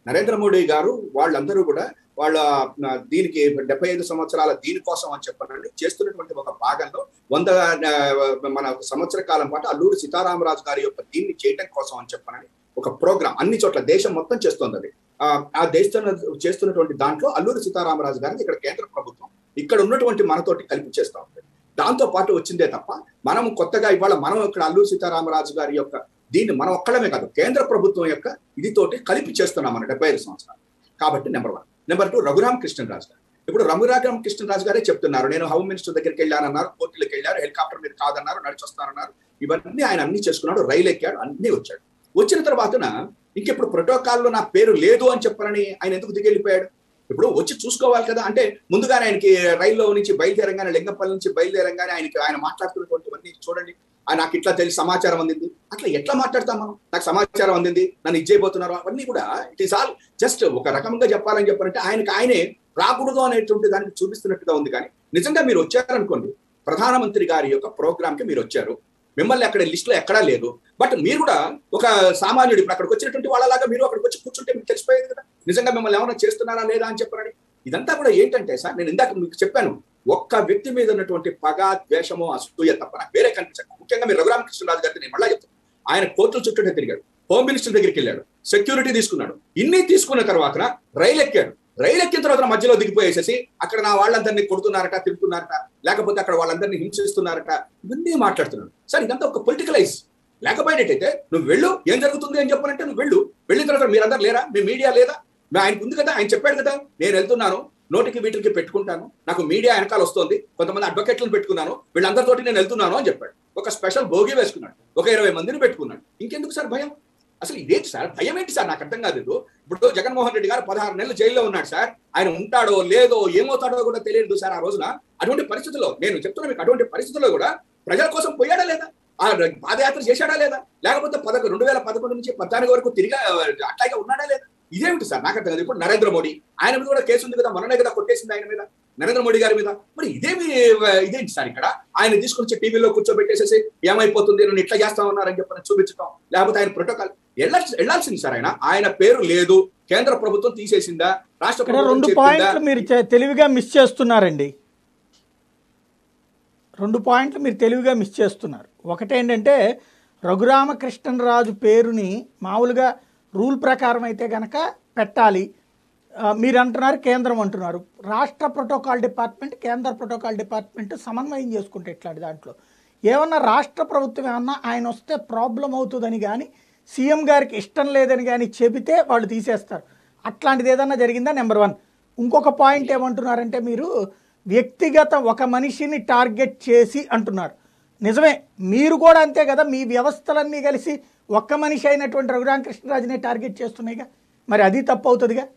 నరేంద్ర మోడీ గారు వాళ్ళందరూ కూడా వాళ్ళ ఆ, దీనికి డెబ్బై ఐదు సంవత్సరాల దీనికోసం అని చెప్పనండి చేస్తున్నటువంటి ఒక భాగంలో వంద ఆ, మన సంవత్సర కాలం పాటు అల్లూరి సీతారామరాజు గారి యొక్క దీన్ని చేయటం కోసం అని చెప్పనని ఒక ప్రోగ్రామ్ అన్ని చోట్ల దేశం మొత్తం చేస్తుంది అది ఆ, ఆ దేశం చేస్తున్నటువంటి దాంట్లో అల్లూరి సీతారామరాజు గారిని ఇక్కడ కేంద్ర ప్రభుత్వం ఇక్కడ ఉన్నటువంటి మనతోటి కలిపి చేస్తా ఉంది దాంతో పాటు వచ్చిందే తప్ప మనం కొత్తగా ఇవాళ మనం ఇక్కడ అల్లూరి సీతారామరాజు గారి యొక్క దీన్ని మనం ఒక్కడమే కాదు కేంద్ర ప్రభుత్వం యొక్క ఇదితోటి కలిపి చేస్తున్నాం మన డెబ్బై ఐదు సంవత్సరాలు కాబట్టి number one number two Raghuram Krishnaraju గారు ఇప్పుడు రఘురామ్ కృష్ణరాజు గారే చెప్తున్నారు నేను హోమ్ మినిస్టర్ దగ్గరికి వెళ్ళానన్నారు కోర్టులకు వెళ్ళారు హెలికాప్టర్ మీద కాదన్నారు నడిచొస్తానన్నారు ఇవన్నీ ఆయన అన్ని చేసుకున్నాడు రైలు ఎక్కాడు అన్ని వచ్చాడు వచ్చిన తర్వాతన ఇంకెప్పుడు ప్రోటోకాల్లో నా పేరు లేదు అని చెప్పనని ఆయన ఎందుకు దిగెళ్ళిపోయాడు ఇప్పుడు వచ్చి చూసుకోవాలి కదా అంటే ముందుగానే ఆయనకి రైల్లో నుంచి బయలుదేరంగానే లింగంపల్లి నుంచి బయలుదేరంగానే ఆయనకి ఆయన మాట్లాడుతున్నటువంటివన్నీ చూడండి ఆయన నాకు ఇట్లా తెలిసి సమాచారం అందింది అట్లా ఎట్లా మాట్లాడతాం మనం నాకు సమాచారం అందింది నన్ను ఇచ్చేయబోతున్నారు అవన్నీ కూడా ఇట్ ఈస్ ఆల్ జస్ట్ ఒక రకంగా చెప్పాలని చెప్పారంటే ఆయనకి ఆయనే రాకూడదు అనేటువంటి దానికి చూపిస్తున్నట్టుగా ఉంది కానీ నిజంగా మీరు వచ్చారనుకోండి ప్రధానమంత్రి గారి యొక్క ప్రోగ్రామ్ కి మీరు వచ్చారు మిమ్మల్ని అక్కడ లిస్ట్ లో ఎక్కడా లేదు బట్ మీరు కూడా ఒక సామాన్యుడు ఇప్పుడు అక్కడికి వచ్చినటువంటి వాళ్ళలాగా మీరు అక్కడికి వచ్చి కూర్చుంటే మీకు తెలిసిపోయేది కదా నిజంగా మిమ్మల్ని ఏమైనా చేస్తున్నారా లేదా అని చెప్పారని ఇదంతా కూడా ఏంటంటే సార్ నేను ఇందాక మీకు చెప్పాను ఒక్క వ్యక్తి మీద ఉన్నటువంటి పగ ద్వేషము అసూయ తప్ప నాకు వేరే కనిపించక ముఖ్యంగా మీరు రఘురామకృష్ణరాజు గారిని నేను మళ్ళా చెప్తాను ఆయన కోర్టుల చుట్టూ తిరిగాడు హోమ్ మినిస్టర్ దగ్గరికి వెళ్ళాడు సెక్యూరిటీ తీసుకున్నాడు ఇన్ని తీసుకున్న తర్వాత రైలు ఎక్కాడు రైలు ఎక్కిన తర్వాత మధ్యలో దిగిపోయేసేసి అక్కడ నా వాళ్ళందరినీ కొడుతున్నారట తిరుగుతున్నారట లేకపోతే అక్కడ వాళ్ళందరినీ హింసిస్తున్నారట ఇవన్నీ మాట్లాడుతున్నాడు సార్ ఇదంతా ఒక పొలిటికలైజ్ లేకపోయేటైతే నువ్వు వెళ్ళు ఏం జరుగుతుంది అని చెప్పనంటే నువ్వు వెళ్ళు వెళ్ళిన తర్వాత మీరందరూ లేరా మీ మీడియా లేదా మీ ఆయనకు ఉంది కదా ఆయన చెప్పాడు కదా నేను వెళ్తున్నాను నోటికి వీటికి పెట్టుకుంటాను నాకు మీడియా వెనకాల వస్తుంది కొంతమంది అడ్వకేట్లను పెట్టుకున్నాను వీళ్ళందరితోటి నేను వెళ్తున్నాను అని చెప్పాడు ఒక స్పెషల్ భోగి వేసుకున్నాడు ఒక ఇరవై మందిని పెట్టుకున్నాడు ఇంకెందుకు సార్ భయం అసలు ఇదేంటి సార్ భయం ఏంటి సార్ నాకు అర్థం కాదు ఇది. ఇప్పుడు జగన్మోహన్ రెడ్డి గారు పదహారు నెలలు జైల్లో ఉన్నాడు సార్ ఆయన ఉంటాడో లేదో ఏమవుతాడో కూడా తెలియదు సార్ ఆ రోజున అటువంటి పరిస్థితుల్లో నేను చెప్తున్నా మీకు అటువంటి పరిస్థితుల్లో కూడా ప్రజల కోసం పోయాడా లేదా ఆ పాదయాత్ర చేశాడా లేదా లేకపోతే పదకొండు రెండు వేల పదకొండు నుంచి పద్నాలుగు వరకు తిరిగా అట్లాగే ఉన్నాడా లేదా ఇదేమిటి సార్ నాకు అర్థం కాదు ఇప్పుడు నరేంద్ర మోడీ ఆయన మీద కూడా కేసు ఉంది కదా మొన్ననే కదా కొట్టేసింది ఆయన మీద నరేంద్ర మోడీ గారి మీద మరి ఇదేమి ఇదేంటి సార్ ఇక్కడ ఆయన తీసుకుని వచ్చి టీవీలో కూర్చోబెట్టేసేసి ఏమైపోతుంది నన్ను ఇట్లా చేస్తా ఉన్నారని చెప్పని చూపించడం లేకపోతే ఆయన ప్రోటోకాల్ వెళ్ళాల్సింది సార్ ఆయన ఆయన పేరు లేదు కేంద్ర ప్రభుత్వం తీసేసిందా రాష్ట్ర ఇక్కడ ప్రభుత్వం రెండు చెప్పిందా? పాయింట్లు మీరు చే- తెలివిగా మిస్ చేస్తున్నారండి రెండు పాయింట్లు మీరు తెలివిగా మిస్ చేస్తున్నారు ఒకటేంటంటే రఘురామకృష్ణరాజు పేరుని మామూలుగా రూల్ ప్రకారం అయితే గనక పెట్టాలి ఆ, మీరు అంటున్నారు కేంద్రం అంటున్నారు రాష్ట్ర ప్రోటోకాల్ డిపార్ట్మెంట్ కేంద్ర ప్రోటోకాల్ డిపార్ట్మెంట్ సమన్వయం చేసుకుంటే ఇట్లాంటి దాంట్లో ఏమన్నా రాష్ట్ర ప్రభుత్వం ఏమన్నా ఆయన వస్తే ప్రాబ్లం అవుతుందని కానీ సీఎం గారికి ఇష్టం లేదని కానీ చెబితే వాళ్ళు తీసేస్తారు అట్లాంటిది ఏదన్నా జరిగిందా నెంబర్ వన్ ఇంకొక పాయింట్ ఏమంటున్నారంటే మీరు వ్యక్తిగత ఒక మనిషిని టార్గెట్ చేసి అంటున్నారు నిజమే మీరు కూడా అంతే కదా మీ వ్యవస్థలన్నీ కలిసి ఒక్క మనిషి అయినటువంటి రఘురామకృష్ణరాజునే టార్గెట్ చేస్తున్నాయిగా మరి అది తప్పు అవుతుందిగా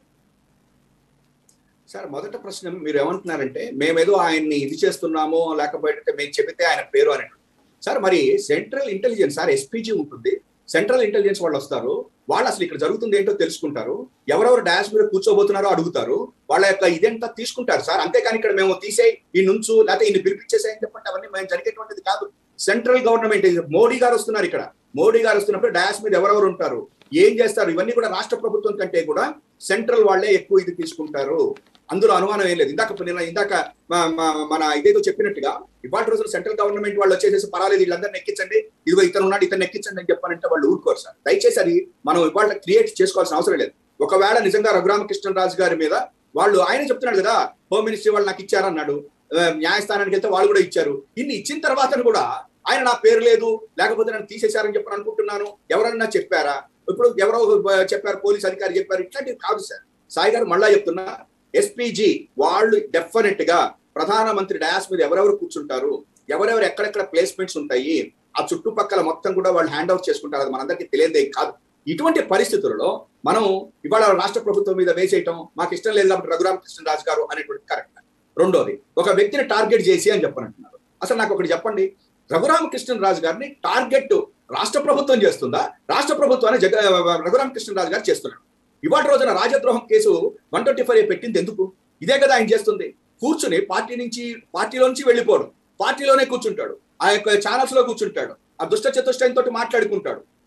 సార్ మొదట ప్రశ్న మీరు ఏమంటున్నారంటే మేమేదో ఆయన్ని ఇది చేస్తున్నామో లేకపోతే మేము చెబితే ఆయన పేరు అని సార్ మరి సెంట్రల్ ఇంటెలిజెన్స్ సార్ ఎస్పీజీ ఉంటుంది సెంట్రల్ ఇంటెలిజెన్స్ వాళ్ళు వస్తారు వాళ్ళు అసలు ఇక్కడ జరుగుతుంది ఏంటో తెలుసుకుంటారు ఎవరెవరు డాష్ మీద కూర్చోబోతున్నారో అడుగుతారు వాళ్ళ యొక్క ఇదంతా తీసుకుంటారు సార్ అంతేకాని ఇక్కడ మేము తీసేయి ఈ నుంచు లేకపోతే ఈయన పిలిపించేసాయని చెప్పండి అవన్నీ మేము జరిగేటువంటిది కాదు సెంట్రల్ గవర్నమెంట్ మోడీ గారు వస్తున్నారు ఇక్కడ మోడీ గారు వస్తున్నప్పుడు డాష్ మీద ఎవరెవరు ఉంటారు ఏం చేస్తారు ఇవన్నీ కూడా రాష్ట్ర ప్రభుత్వం కంటే కూడా సెంట్రల్ వాళ్ళే ఎక్కువ ఇది తీసుకుంటారు అందులో అనుమానం ఏం లేదు ఇందాక నేను ఇందాక మా- మా- మన ఇదేదో చెప్పినట్టుగా ఇవాళ రోజున సెంట్రల్ గవర్నమెంట్ వాళ్ళు వచ్చేసేసి పర్వాలేదు వీళ్ళందరిని ఎక్కించండి ఇదిగో ఇతను ఉన్నాడు ఇతను ఎక్కించండి అని చెప్పానంటే వాళ్ళు ఊరుకోరు సార్ దయచేసి అది మనం ఇవాళ క్రియేట్ చేసుకోవాల్సిన అవసరం లేదు ఒకవేళ నిజంగా రఘురామకృష్ణరాజు గారి మీద వాళ్ళు ఆయన చెప్తున్నాడు కదా హోమ్ మినిస్ట్రీ వాళ్ళు నాకు ఇచ్చారన్నాడు ఆ, న్యాయస్థానానికి వెళ్తే వాళ్ళు కూడా ఇచ్చారు ఇన్ని ఇచ్చిన తర్వాత కూడా ఆయన నా పేరు లేదు లేకపోతే నన్ను తీసేశారని చెప్పని అనుకుంటున్నాను ఎవరన్నా చెప్పారా ఇప్పుడు ఎవరో ఆ, చెప్పారు పోలీస్ అధికారి చెప్పారు ఇట్లాంటివి కాదు సార్ సాయి గారు మళ్ళా చెప్తున్నా ఎస్పీజీ వాళ్ళు డెఫినెట్ గా ప్రధానమంత్రి డయాస్ మీద ఎవరెవరు కూర్చుంటారు ఎవరెవరు ఎక్కడెక్కడ ప్లేస్మెంట్స్ ఉంటాయి ఆ చుట్టుపక్కల మొత్తం కూడా వాళ్ళు హ్యాండ్ అవుట్ చేసుకుంటారు అది మనందరికీ తెలియదే కాదు ఇటువంటి పరిస్థితులలో మనం ఇవాళ రాష్ట్ర ప్రభుత్వం మీద వేసేయటం మాకు ఇష్టం లేదు కాబట్టి రఘురామకృష్ణరాజు గారు అనేటువంటి కరెక్ట్ రెండోది ఒక వ్యక్తిని టార్గెట్ చేసి అని చెప్పనంటున్నారు అసలు నాకు ఒకటి చెప్పండి రఘురామకృష్ణరాజు గారిని టార్గెట్ రాష్ట్ర ప్రభుత్వం చేస్తుందా రాష్ట్ర ప్రభుత్వాన్ని జగ రఘురామకృష్ణరాజు గారు చేస్తున్నాడు ఇవాటి రోజున రాజద్రోహం కేసు వన్ ట్వంటీ ఫైవ్ పెట్టింది ఎందుకు ఇదే కదా ఆయన చేస్తుంది కూర్చుని పార్టీ నుంచి పార్టీలో నుంచి వెళ్ళిపోవడం పార్టీలోనే కూర్చుంటాడు ఆ యొక్క ఛానల్స్ లో కూర్చుంటాడు ఆ దుష్ట చతుష్టయంతో మాట్లాడుకుంటాడు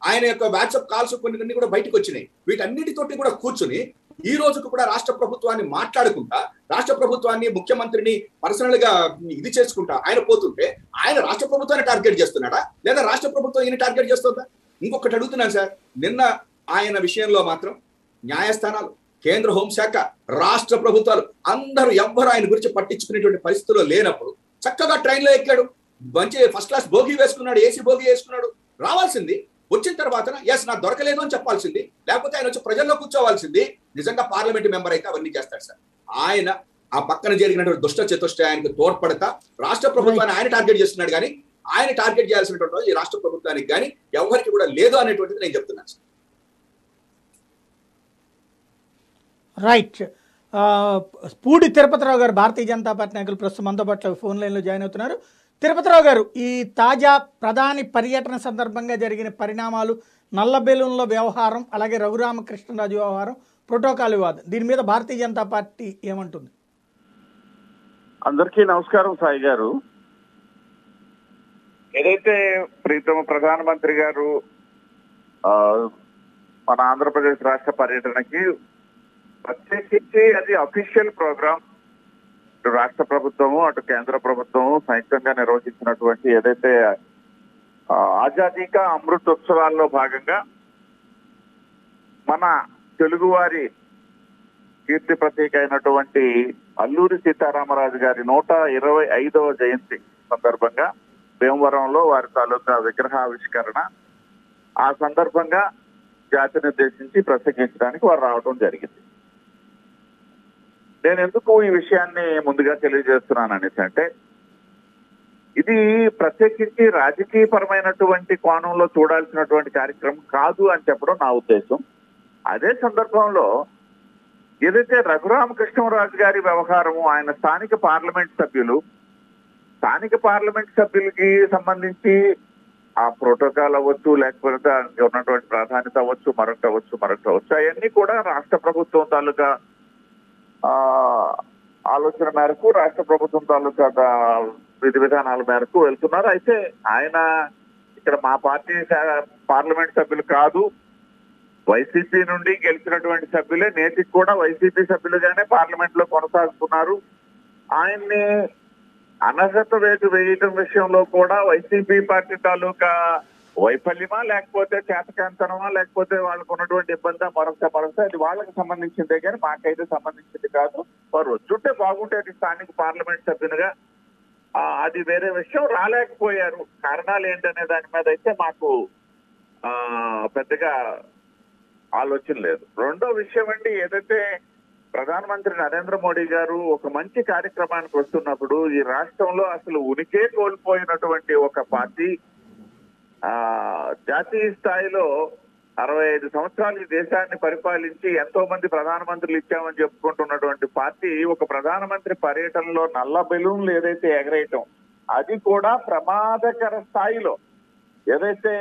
ఆయన యొక్క వాట్సాప్ కాల్స్ కొన్ని కొన్ని కూడా బయటకు వచ్చినాయి వీటన్నిటితోటి కూడా కూర్చుని ఈ రోజుకు కూడా రాష్ట్ర ప్రభుత్వాన్ని మాట్లాడుకుంటా రాష్ట్ర ప్రభుత్వాన్ని ముఖ్యమంత్రిని పర్సనల్ గా ఇది చేసుకుంటా ఆయన పోతుంటే ఆయన రాష్ట్ర ప్రభుత్వాన్ని టార్గెట్ చేస్తున్నాడా లేదా రాష్ట్ర ప్రభుత్వం ఈయన టార్గెట్ చేస్తుందా ఇంకొకటి అడుగుతున్నాను సార్ నిన్న ఆయన విషయంలో మాత్రం న్యాయస్థానాలు కేంద్ర హోంశాఖ రాష్ట్ర ప్రభుత్వాలు అందరూ ఎవ్వరు ఆయన గురించి పట్టించుకునేటువంటి పరిస్థితుల్లో లేనప్పుడు చక్కగా ట్రైన్ లో ఎక్కాడు మంచి ఫస్ట్ క్లాస్ భోగి వేసుకున్నాడు ఏసీ భోగి వేసుకున్నాడు రావాల్సింది వచ్చిన తర్వాత ఎస్ నాకు దొరకలేదు అని చెప్పాల్సింది లేకపోతే ఆయన వచ్చి ప్రజల్లో కూర్చోవాల్సింది నిజంగా పార్లమెంట్ మెంబర్ అయితే అవన్నీ చేస్తాడు సార్ ఆయన ఆ పక్కన జరిగినటువంటి దుష్ట చతుష్టయానికి తోడ్పడతా రాష్ట్ర ప్రభుత్వాన్ని ఆయన టార్గెట్ చేస్తున్నాడు కానీ ఆయన టార్గెట్ చేయాల్సినటువంటి రోజు ఈ రాష్ట్ర ప్రభుత్వానికి కానీ ఎవరికి కూడా లేదు అనేటువంటిది నేను చెప్తున్నాను సార్ రైట్ ఆ, పూడి తిరుపతిరావు గారు భారతీయ జనతా పార్టీ నాయకులు ప్రస్తుతం మనతో పాటు ఫోన్ లైన్లో జాయిన్ అవుతున్నారు తిరుపతిరావు గారు ఈ తాజా ప్రధాని పర్యటన సందర్భంగా జరిగిన పరిణామాలు నల్ల బెలూన్ల వ్యవహారం అలాగే రఘురామకృష్ణరాజు వ్యవహారం ప్రోటోకాల్ వివాదం దీని మీద భారతీయ జనతా పార్టీ ఏమంటుంది అందరికీ నమస్కారం సాయి గారు ఏదైతే ప్రీతమ ప్రధానమంత్రి గారు ఆ, మన ఆంధ్రప్రదేశ్ రాష్ట్ర పర్యటనకి ప్రత్యేకించి అది అఫీషియల్ ప్రోగ్రామ్ ఇటు రాష్ట్ర ప్రభుత్వము అటు కేంద్ర ప్రభుత్వము సంయుక్తంగా నిర్వహించినటువంటి ఏదైతే ఆ, ఆజాదీ కా అమృత్ ఉత్సవాల్లో భాగంగా మన తెలుగువారి కీర్తి ప్రతీక అయినటువంటి అల్లూరి సీతారామరాజు గారి నూట ఇరవై ఐదవ జయంతి సందర్భంగా భీమవరంలో వారి తాలూకా విగ్రహావిష్కరణ ఆ సందర్భంగా జాతిని ఉద్దేశించి ప్రసంగించడానికి వారు రావడం జరిగింది నేను ఎందుకు ఈ విషయాన్ని ముందుగా తెలియజేస్తున్నాను అనేసి అంటే ఇది ప్రత్యేకించి రాజకీయపరమైనటువంటి కోణంలో చూడాల్సినటువంటి కార్యక్రమం కాదు అని చెప్పడం నా ఉద్దేశం అదే సందర్భంలో ఏదైతే రఘురామకృష్ణరాజు గారి వ్యవహారము ఆయన స్థానిక పార్లమెంట్ సభ్యులు స్థానిక పార్లమెంట్ సభ్యులకి సంబంధించి ఆ ప్రోటోకాల్ అవ్వచ్చు లేకపోతే దానికి ఉన్నటువంటి ప్రాధాన్యత అవ్వచ్చు మరొకటి అవ్వచ్చు మరొకటి అవ్వచ్చు అవన్నీ కూడా రాష్ట్ర ప్రభుత్వం తాలూకా ఆ ఆలోచన మేరకు రాష్ట్ర ప్రభుత్వం తాలూకా దా- విధి విధానాల మేరకు వెళ్తున్నారు అయితే ఆయన ఇక్కడ మా పార్టీ సా- పార్లమెంట్ సభ్యులు కాదు వైసీపీ నుండి గెలిచినటువంటి సభ్యులే నేటికి కూడా వైసీపీ సభ్యులుగానే పార్లమెంట్ లో కొనసాగుతున్నారు ఆయన్ని అనర్హత వేటు వేయటం విషయంలో కూడా వైసీపీ పార్టీ తాలూకా వైఫల్యమా లేకపోతే చేతకాంతనమా లేకపోతే వాళ్ళకు ఉన్నటువంటి ఇబ్బంది మరొక మరొక అది వాళ్ళకి సంబంధించిందే కానీ మాకైతే సంబంధించింది కాదు వారు వచ్చుంటే బాగుంటేది స్థానిక పార్లమెంట్ సభ్యునిగా ఆ, అది వేరే విషయం రాలేకపోయారు కారణాలు ఏంటనే దాని మీద అయితే మాకు ఆ పెద్దగా ఆలోచన లేదు రెండో విషయం అండి ఏదైతే ప్రధానమంత్రి నరేంద్ర మోడీ గారు ఒక మంచి కార్యక్రమానికి వస్తున్నప్పుడు ఈ రాష్ట్రంలో అసలు ఉనికే కోల్పోయినటువంటి ఒక పార్టీ ఆ జాతీయ స్థాయిలో అరవై ఐదు సంవత్సరాలు ఈ దేశాన్ని పరిపాలించి ఎంతో మంది ప్రధానమంత్రులు ఇచ్చామని చెప్పుకుంటున్నటువంటి పార్టీ ఒక ప్రధానమంత్రి పర్యటనలో నల్ల బెలూన్లు ఏదైతే ఎగరేయటం అది కూడా ప్రమాదకర స్థాయిలో ఏదైతే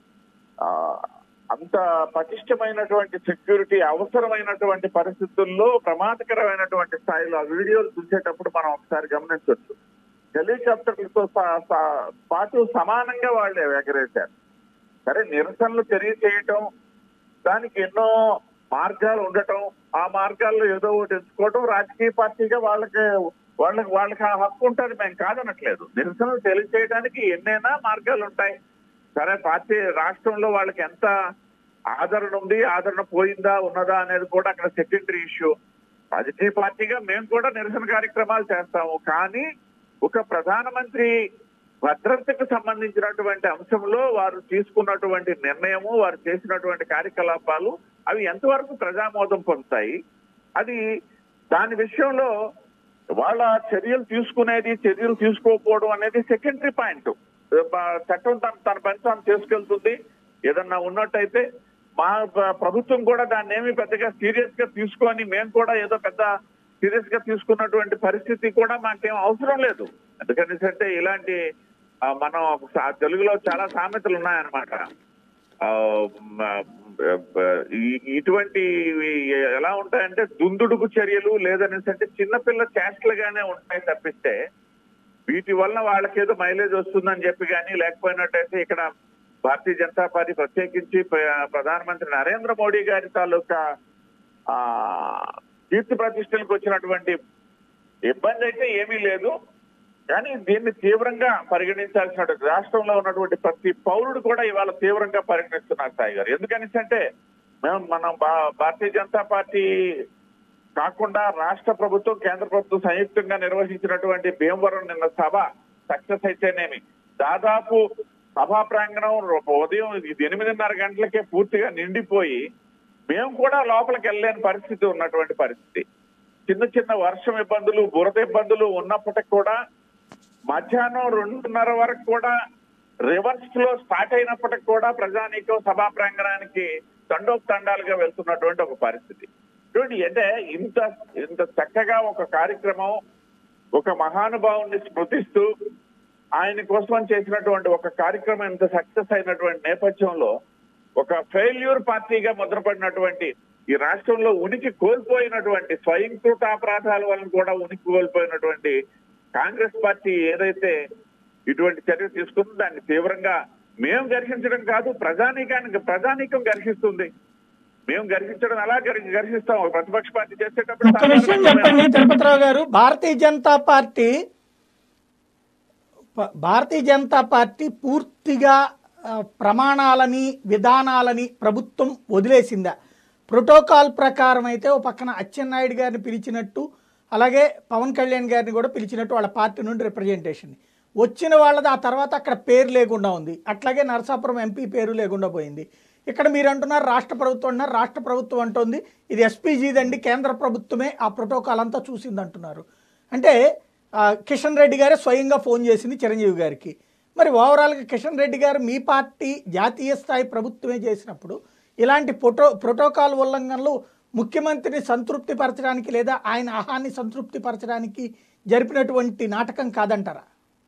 ఆ అంత పటిష్టమైనటువంటి సెక్యూరిటీ అవసరమైనటువంటి పరిస్థితుల్లో ప్రమాదకరమైనటువంటి స్థాయిలో ఆ వీడియోలు చూసేటప్పుడు మనం ఒకసారి గమనించవచ్చు హెలికాప్టర్లతో స- స- పాటు సమానంగా వాళ్ళు ఎగరేశారు సరే నిరసనలు తెలియచేయటం దానికి ఎన్నో మార్గాలు ఉండటం ఆ మార్గాల్లో ఏదో ఒకటి ఎంచుకోవటం రాజకీయ పార్టీగా వాళ్ళకి వాళ్ళకి వాళ్ళకి ఆ హక్కు ఉంటుంది మేము కాదనట్లేదు నిరసనలు తెలియచేయడానికి ఎన్నైనా మార్గాలు ఉంటాయి సరే పార్టీ రాష్ట్రంలో వాళ్ళకి ఎంత ఆదరణ ఉంది ఆదరణ పోయిందా ఉన్నదా అనేది కూడా అక్కడ సెకండరీ ఇష్యూ రాజకీయ పార్టీగా మేము కూడా నిరసన కార్యక్రమాలు చేస్తాము కానీ ఒక ప్రధానమంత్రి భద్రతకు సంబంధించినటువంటి అంశంలో వారు తీసుకున్నటువంటి నిర్ణయము వారు చేసినటువంటి కార్యకలాపాలు అవి ఎంతవరకు ప్రజామోదం పొందుతాయి అది దాని విషయంలో వాళ్ళ చర్యలు తీసుకునేది చర్యలు తీసుకోకపోవడం అనేది సెకండరీ పాయింట్ చట్టం తన తన పని తాను చేసుకెళ్తుంది ఏదన్నా ఉన్నట్టయితే మా ప్ర- ప్రభుత్వం కూడా దాన్ని ఏమి పెద్దగా సీరియస్ గా తీసుకొని మేము కూడా ఏదో పెద్ద సీరియస్ గా తీసుకున్నటువంటి పరిస్థితి కూడా మాకేం అవసరం లేదు ఎందుకంటే అంటే ఇలాంటి ఆ, మనం సా- తెలుగులో చాలా సామెతలు ఉన్నాయన్నమాట ఆ, మ, బ- ఈ- ఇటువంటి ఎలా ఉంటాయంటే దుందుడుకు చర్యలు లేదనేసి అంటే చిన్నపిల్ల చేష్టలుగానే ఉంటాయి తప్పిస్తే వీటి వల్ల వాళ్ళకేదో మైలేజ్ వస్తుందని చెప్పి కానీ లేకపోయినట్టయితే ఇక్కడ భారతీయ జనతా పార్టీ ప్రత్యేకించి ప్ర- ప్రధానమంత్రి నరేంద్ర మోడీ గారి తాలూకా ఆ కీర్తి ప్రతిష్టలకు వచ్చినటువంటి ఇబ్బంది అయితే ఏమీ లేదు కానీ దీన్ని తీవ్రంగా పరిగణించాల్సిన రాష్ట్రంలో ఉన్నటువంటి ప్రతి పౌరుడు కూడా ఇవాళ తీవ్రంగా పరిగణిస్తున్నారు సాయి గారు ఎందుకని అంటే మేము మనం భా- భారతీయ జనతా పార్టీ కాకుండా రాష్ట్ర ప్రభుత్వం కేంద్ర ప్రభుత్వం సంయుక్తంగా నిర్వహించినటువంటి భీమవరం నిన్న సభ సక్సెస్ అయితేనేమి దాదాపు సభా ప్రాంగణం రో- ఉదయం ఇది ఎనిమిదిన్నర గంటలకే పూర్తిగా నిండిపోయి మేము కూడా లోపలికి వెళ్ళలేని పరిస్థితి ఉన్నటువంటి పరిస్థితి చిన్న చిన్న వర్షం ఇబ్బందులు బురద ఇబ్బందులు ఉన్నప్పటికి కూడా మధ్యాహ్నం రెండున్నర వరకు కూడా రివర్స్ లో స్టార్ట్ అయినప్పటికి కూడా ప్రజానీకం సభా ప్రాంగణానికి తండోపతండాలుగా వెళ్తున్నటువంటి ఒక పరిస్థితి చూడండి అంటే ఇంత ఇంత చక్కగా ఒక కార్యక్రమం ఒక మహానుభావుని స్మృతిస్తూ ఆయన కోసం చేసినటువంటి ఒక కార్యక్రమం ఇంత సక్సెస్ అయినటువంటి నేపథ్యంలో ఒక ఫెయిల్యూర్ పార్టీగా ముద్రపడినటువంటి ఈ రాష్ట్రంలో ఉనికి కోల్పోయినటువంటి స్వయంకృత అపరాధాల వలన కూడా ఉనికి కోల్పోయినటువంటి కాంగ్రెస్ పార్టీ ఏదైతే ఇటువంటి చర్య తీసుకుందో దాన్ని తీవ్రంగా మేము గర్హించడం కాదు ప్రజానీకానికి ప్రజానీకం గర్హిస్తుంది మేము గర్హించడం ఎలా గర్హి- గర్హిస్తాం ఒక ప్రతిపక్ష పార్టీ చేసేటప్పుడు ఒక్క విషయం చెప్పండి తిరుపతిరావు గారు భారతీయ జనతా పార్టీ ప- భారతీయ జనతా పార్టీ పూర్తిగా ఆ, ప్రమాణాలని విధానాలని ప్రభుత్వం వదిలేసిందా ప్రోటోకాల్ ప్రకారం అయితే ఓ పక్కన అచ్చెన్నాయుడు గారిని పిలిచినట్టు అలాగే పవన్ కళ్యాణ్ గారిని కూడా పిలిచినట్టు వాళ్ళ పార్టీ నుండి రిప్రజెంటేషన్ వచ్చిన వాళ్ళది ఆ తర్వాత అక్కడ పేరు లేకుండా ఉంది అట్లాగే నరసాపురం ఎంపీ పేరు లేకుండా పోయింది ఇక్కడ మీరు అంటున్నారు రాష్ట్ర ప్రభుత్వం అంటున్నారు రాష్ట్ర ప్రభుత్వం అంటుంది ఇది ఎస్పీజీదండి కేంద్ర ప్రభుత్వమే ఆ ప్రోటోకాల్ అంతా చూసింది అంటున్నారు అంటే ఆ, కిషన్ రెడ్డి గారే స్వయంగా ఫోన్ చేసింది చిరంజీవి గారికి మరి ఓవరాల్గా కిషన్ రెడ్డి గారు మీ పార్టీ జాతీయ స్థాయి ప్రభుత్వమే చేసినప్పుడు ఇలాంటి ప్రోటో ప్రోటోకాల్ ఉల్లంఘనలు ముఖ్యమంత్రిని సంతృప్తి పరచడానికి లేదా ఆయన ఆహాన్ని సంతృప్తి పరచడానికి జరిపినటువంటి నాటకం కాదంటారా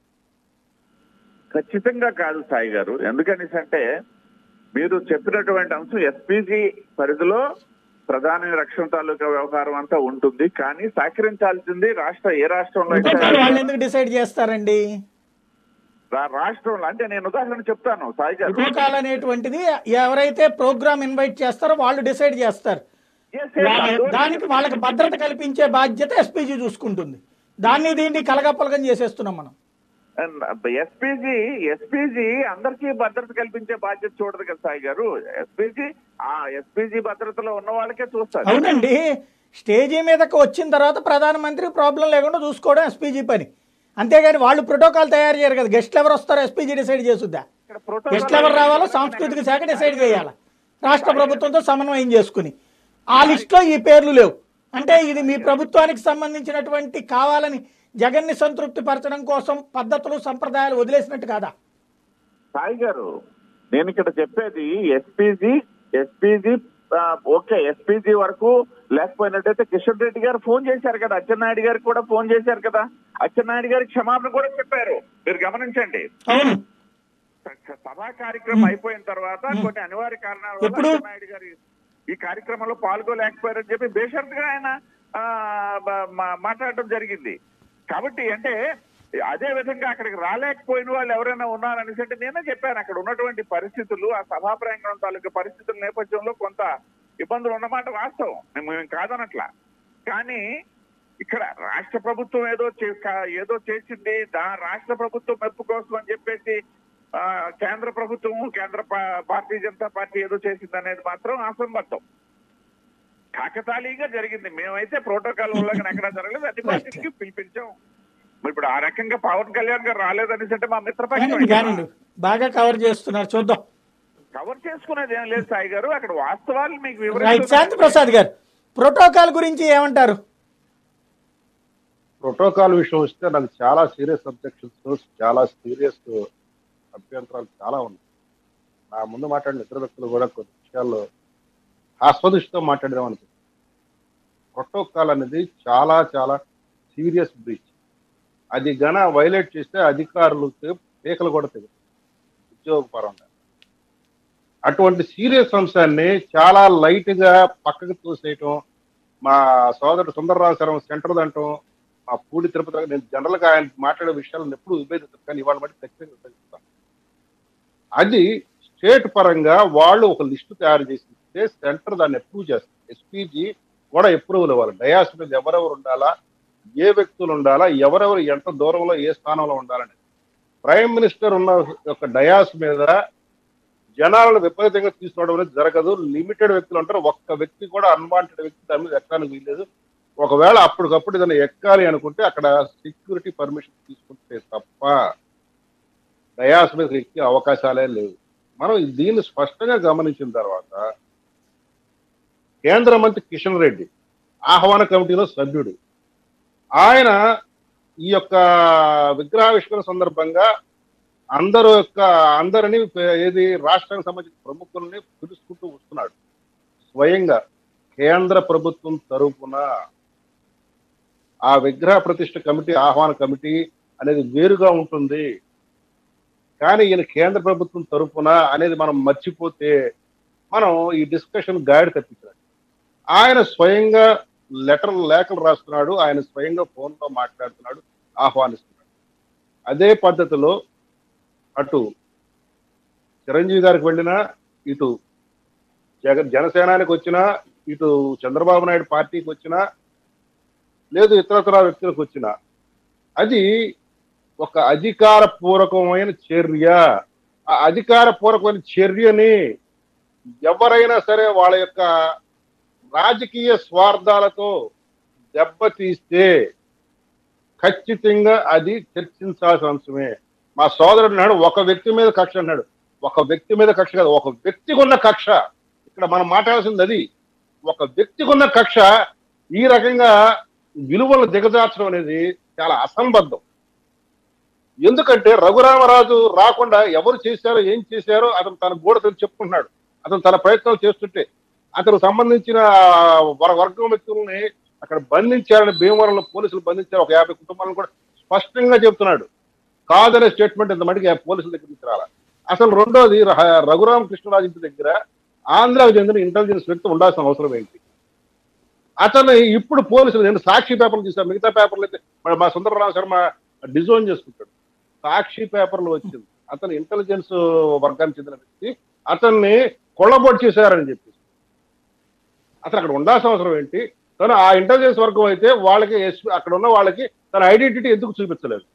ఖచ్చితంగా కాదు సాయి గారు ఎందుకనేసి అంటే మీరు చెప్పినటువంటి అంశం ఎస్పీజీ పరిధిలో ప్రధాన రక్షణ తాలూకా వ్యవహారం అంతా ఉంటుంది కానీ సహకరించాల్సింది రాష్ట్ర ఏ రాష్ట్రంలో అయితే ప్రోటోకాల్ వాళ్ళు ఎందుకు డిసైడ్ చేస్తారండి రా- రాష్ట్రంలో అంటే నేను ఉదాహరణ చెప్తాను సాయి గారు ప్రోటోకాల్ అనేటువంటిది ఎవరైతే ప్రోగ్రామ్ ఇన్వైట్ చేస్తారో వాళ్ళు డిసైడ్ చేస్తారు Yes, yes, వా- అందులో- దానికి వాళ్ళకి భద్రత కల్పించే బాధ్యత ఎస్పీజీ చూసుకుంటుంది దాన్ని దీన్ని కలగపలగం చేసేస్తున్నాం మనం ఎస్పీజీ ఎస్పీజీ అందరికీ భద్రత కల్పించే బాధ్యత చూడదు కదా సాయి గారు ఎస్పీజీ ఆ ఎస్పీజీ భద్రతలో ఉన్న వాళ్ళకే చూస్తారు అవునండి స్టేజీ మీదకి వచ్చిన తర్వాత ప్రధానమంత్రి ప్రాబ్లం లేకుండా చూసుకోవడం ఎస్పీజీ పని అంతేగాని వాళ్ళు ప్రోటోకాల్ తయారు చేయరు కదా గెస్ట్లు ఎవరు వస్తారో ఎస్పీజీ డిసైడ్ చేసుద్దా ఇక్కడ ప్రోటోకాల్ గెస్ట్లు ఎవరు రావాలో సాంస్కృతిక శాఖ డిసైడ్ చేయాలి రాష్ట్ర ప్రభుత్వంతో సమన్వయం చేసుకుని ఆ లిస్టులో ఈ పేర్లు లేవు అంటే ఇది మీ ప్రభుత్వానికి సంబంధించినటువంటి కావాలని జగన్ని సంతృప్తి పరచడం కోసం పద్ధతులు సంప్రదాయాలు వదిలేసినట్టు కాదా సాయి గారు నేను ఇక్కడ చెప్పేది ఎస్పీజీ ఎస్పీజీ ఓకే ఎస్పీజీ వరకు లేకపోయినట్టయితే కిషన్ రెడ్డి గారు ఫోన్ చేశారు కదా అచ్చెన్నాయుడు గారికి కూడా ఫోన్ చేశారు కదా అచ్చెన్నాయుడు గారికి క్షమాపణ కూడా చెప్పారు మీరు గమనించండి అవును స- సభా కార్యక్రమం అయిపోయిన తర్వాత కొన్ని అనివార్య కారణాల వల్ల ఎప్పుడు? అచ్చెన్నాయుడు గారు ఈ కార్యక్రమంలో పాల్గొలేకపోయారని చెప్పి బేషరతుగా ఆయన ఆ, బ- మా- మాట్లాడటం జరిగింది కాబట్టి అంటే అదే విధంగా అక్కడికి రాలేకపోయిన వాళ్ళు ఎవరైనా ఉన్నారనేసి అంటే నేనే చెప్పాను అక్కడ ఉన్నటువంటి పరిస్థితులు ఆ సభా ప్రాంగణం తాలూకు పరిస్థితుల నేపథ్యంలో కొంత ఇబ్బందులు ఉన్నమాట వాస్తవం మేము మేము కాదనట్లా కానీ ఇక్కడ రాష్ట్ర ప్రభుత్వం ఏదో చే- కా- ఏదో చేసింది దా రాష్ట్ర ప్రభుత్వం మెప్పు కోసం అని చెప్పేసి ఆ, కేంద్ర ప్రభుత్వం కేంద్ర పా- భారతీయ జనతా పార్టీ ఏదో చేసింది అనేది మాత్రం అసంబద్ధం కాకతాళీయంగా జరిగింది మేమైతే ప్రోటోకాల్ ఉల్లంఘన ఎక్కడా జరగలేదు అన్ని పార్టీలకి పిలిపించాం మరి ఇప్పుడు ఆ రకంగా పవన్ కళ్యాణ్ గారు రాలేదనేసి అంటే మా మిత్రపక్షం కానివ్వండి కానివ్వండి బాగా కవర్ చేస్తున్నారు చూద్దాం కవర్ చేసుకునేది ఏం లేదు సాయి గారు అక్కడ వాస్తవాలు మీకు రైట్ వివరించారు శాంతి ప్రసాద్ గారు ప్రోటోకాల్ గురించి ఏమంటారు ప్రోటోకాల్ విషయం వస్తే నాకు చాలా సీరియస్ అబ్జెక్షన్స్ చాలా సీరియస్ అభ్యంతరాలు చాలా ఉన్నాయి నా ముందు మాట్లాడిన ఇతర వ్యక్తులు కూడా కొన్ని విషయాల్లో ఆస్వాదిస్తూ మాట్లాడదాం అనిపిస్తుంది ప్రోటోకాల్ అనేది చాలా చాలా సీరియస్ బ్రీచ్ అది గన వైలేట్ చేస్తే అధికారులకు పీకలు కూడా తెగదు ఉద్యోగపరంగా అటువంటి సీరియస్ అంశాన్ని చాలా లైట్ గా పక్కకు తోసేయటం మా సోదరుడు సుందరరావు శర్మ సెంటర్ అంటాం మా పూడి తిరుపతి దగ్గర నేను జనరల్ గా ఆయన మాట్లాడే విషయాలను ఎప్పుడు విభేదిస్తాను కానీ ఇవాళ బట్టి ఖచ్చితంగా విభేదిస్తాను అది స్టేట్ పరంగా వాళ్ళు ఒక లిస్టు తయారు చేసి ఇస్తే సెంటర్ దాన్ని అప్రూవ్ చేస్తారు ఎస్పీజీ కూడా అప్రూవల్ ఇవ్వాలి డయాస్ మీద ఎవరెవరు ఉండాలా ఏ వ్యక్తులు ఉండాలా ఎవరెవరు ఎంత దూరంలో ఏ స్థానంలో ఉండాలని ప్రైమ్ మినిస్టర్ ఉన్న ఒక డయాస్ మీద జనాలను విపరీతంగా తీసుకోవడం అనేది జరగదు లిమిటెడ్ వ్యక్తులు అంటారు ఒక్క వ్యక్తి కూడా అన్వాంటెడ్ వ్యక్తి దాని మీద ఎక్కడానికి వీల్లేదు ఒకవేళ అప్పటికప్పుడు ఏదైనా ఎక్కాలి అనుకుంటే అక్కడ సెక్యూరిటీ పర్మిషన్ తీసుకుంటే తప్ప డయాస్ మీద ఎక్కే అవకాశాలే లేవు మనం దీన్ని స్పష్టంగా గమనించిన తర్వాత కేంద్ర మంత్రి కిషన్ రెడ్డి ఆహ్వాన కమిటీలో సభ్యుడు ఆయన ఈ యొక్క విగ్రహావిష్కరణ సందర్భంగా అందరూ యొక్క అందరిని ఏది రాష్ట్రానికి సంబంధించిన ప్రముఖుల్ని పిలుచుకుంటూ వస్తున్నాడు స్వయంగా కేంద్ర ప్రభుత్వం తరపున ఆ విగ్రహ ప్రతిష్ఠ కమిటీ ఆహ్వాన కమిటీ అనేది వేరుగా ఉంటుంది కానీ ఈయన కేంద్ర ప్రభుత్వం తరపున అనేది మనం మర్చిపోతే మనం ఈ డిస్కషన్ గాడి తప్పించాడు ఆయన స్వయంగా లెటర్ లేఖలు రాస్తున్నాడు ఆయన స్వయంగా ఫోన్ లో మాట్లాడుతున్నాడు ఆహ్వానిస్తున్నాడు అదే పద్ధతిలో అటు చిరంజీవి గారికి వెళ్ళినా ఇటు జగ జనసేనానికి వచ్చినా ఇటు చంద్రబాబు నాయుడు పార్టీకి వచ్చినా లేదు ఇతరతర వ్యక్తులకు వచ్చినా అది ఒక అధికార పూర్వకమైన చర్య ఆ అధికార పూర్వకమైన చర్యని ఎవరైనా సరే వాళ్ళ యొక్క రాజకీయ స్వార్థాలతో దెబ్బతీస్తే ఖచ్చితంగా అది చర్చించాల్సిన అంశమే మా సోదరుడు అన్నాడు ఒక వ్యక్తి మీద కక్ష అన్నాడు ఒక వ్యక్తి మీద కక్ష కాదు ఒక వ్యక్తికి ఉన్న కక్ష ఇక్కడ మనం మాట్లాడాల్సింది అది ఒక వ్యక్తికి ఉన్న కక్ష ఈ రకంగా విలువలు దిగజార్చడం అనేది చాలా అసంబద్ధం ఎందుకంటే రఘురామరాజు రాకుండా ఎవరు చేశారో ఏం చేశారో అతను తన గోడ తెలిసి చెప్పుకుంటున్నాడు అతను తన ప్రయత్నాలు చేస్తుంటే అతను సంబంధించిన వర- వర్గం వ్యక్తుల్ని అక్కడ బంధించారని భీమవరంలో పోలీసులు బంధించారు ఒక యాభై కుటుంబాలను కూడా స్పష్టంగా చెప్తున్నాడు కాదనే స్టేట్మెంట్ ఇంత మటుకు పోలీసుల దగ్గర నుంచి రాలా అసలు రెండోది ర- రఘురామ కృష్ణరాజు ఇంటి దగ్గర ఆంధ్రాకు చెందిన ఇంటెలిజెన్స్ వ్యక్తి ఉండాల్సిన అవసరం ఏంటి అతను ఇప్పుడు పోలీసులు నేను సాక్షి పేపర్లు చూసాను మిగతా పేపర్లు అయితే మన- మా సుందరరామ శర్మ డిజైన్ చేసుకుంటాడు సాక్షి పేపర్లు వచ్చింది అతను ఇంటెలిజెన్స్ వర్గానికి చెందిన వ్యక్తి అతన్ని కొల్లబొట్ చేశారని చెప్పి అతను అక్కడ ఉండాల్సిన అవసరం ఏంటి తను ఆ ఇంటెలిజెన్స్ వర్గం అయితే వాళ్ళకి ఎస్- అక్కడ ఉన్న వాళ్ళకి తన ఐడెంటిటీ ఎందుకు చూపించలేదు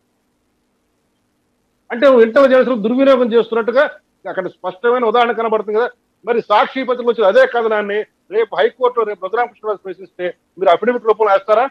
అంటే ఇంటెలిజెన్స్ దుర్వినియోగం చేస్తున్నట్టుగా అక్కడ స్పష్టమైన ఉదాహరణ కనబడుతుంది కదా మరి సాక్షి పత్రికలు వచ్చిన అదే కథనాన్ని రేపు హైకోర్టులో రేపు రఘురామకృష్ణరాజు ప్రశ్నిస్తే మీరు అఫిడవిట్ రూపంలో వేస్తారా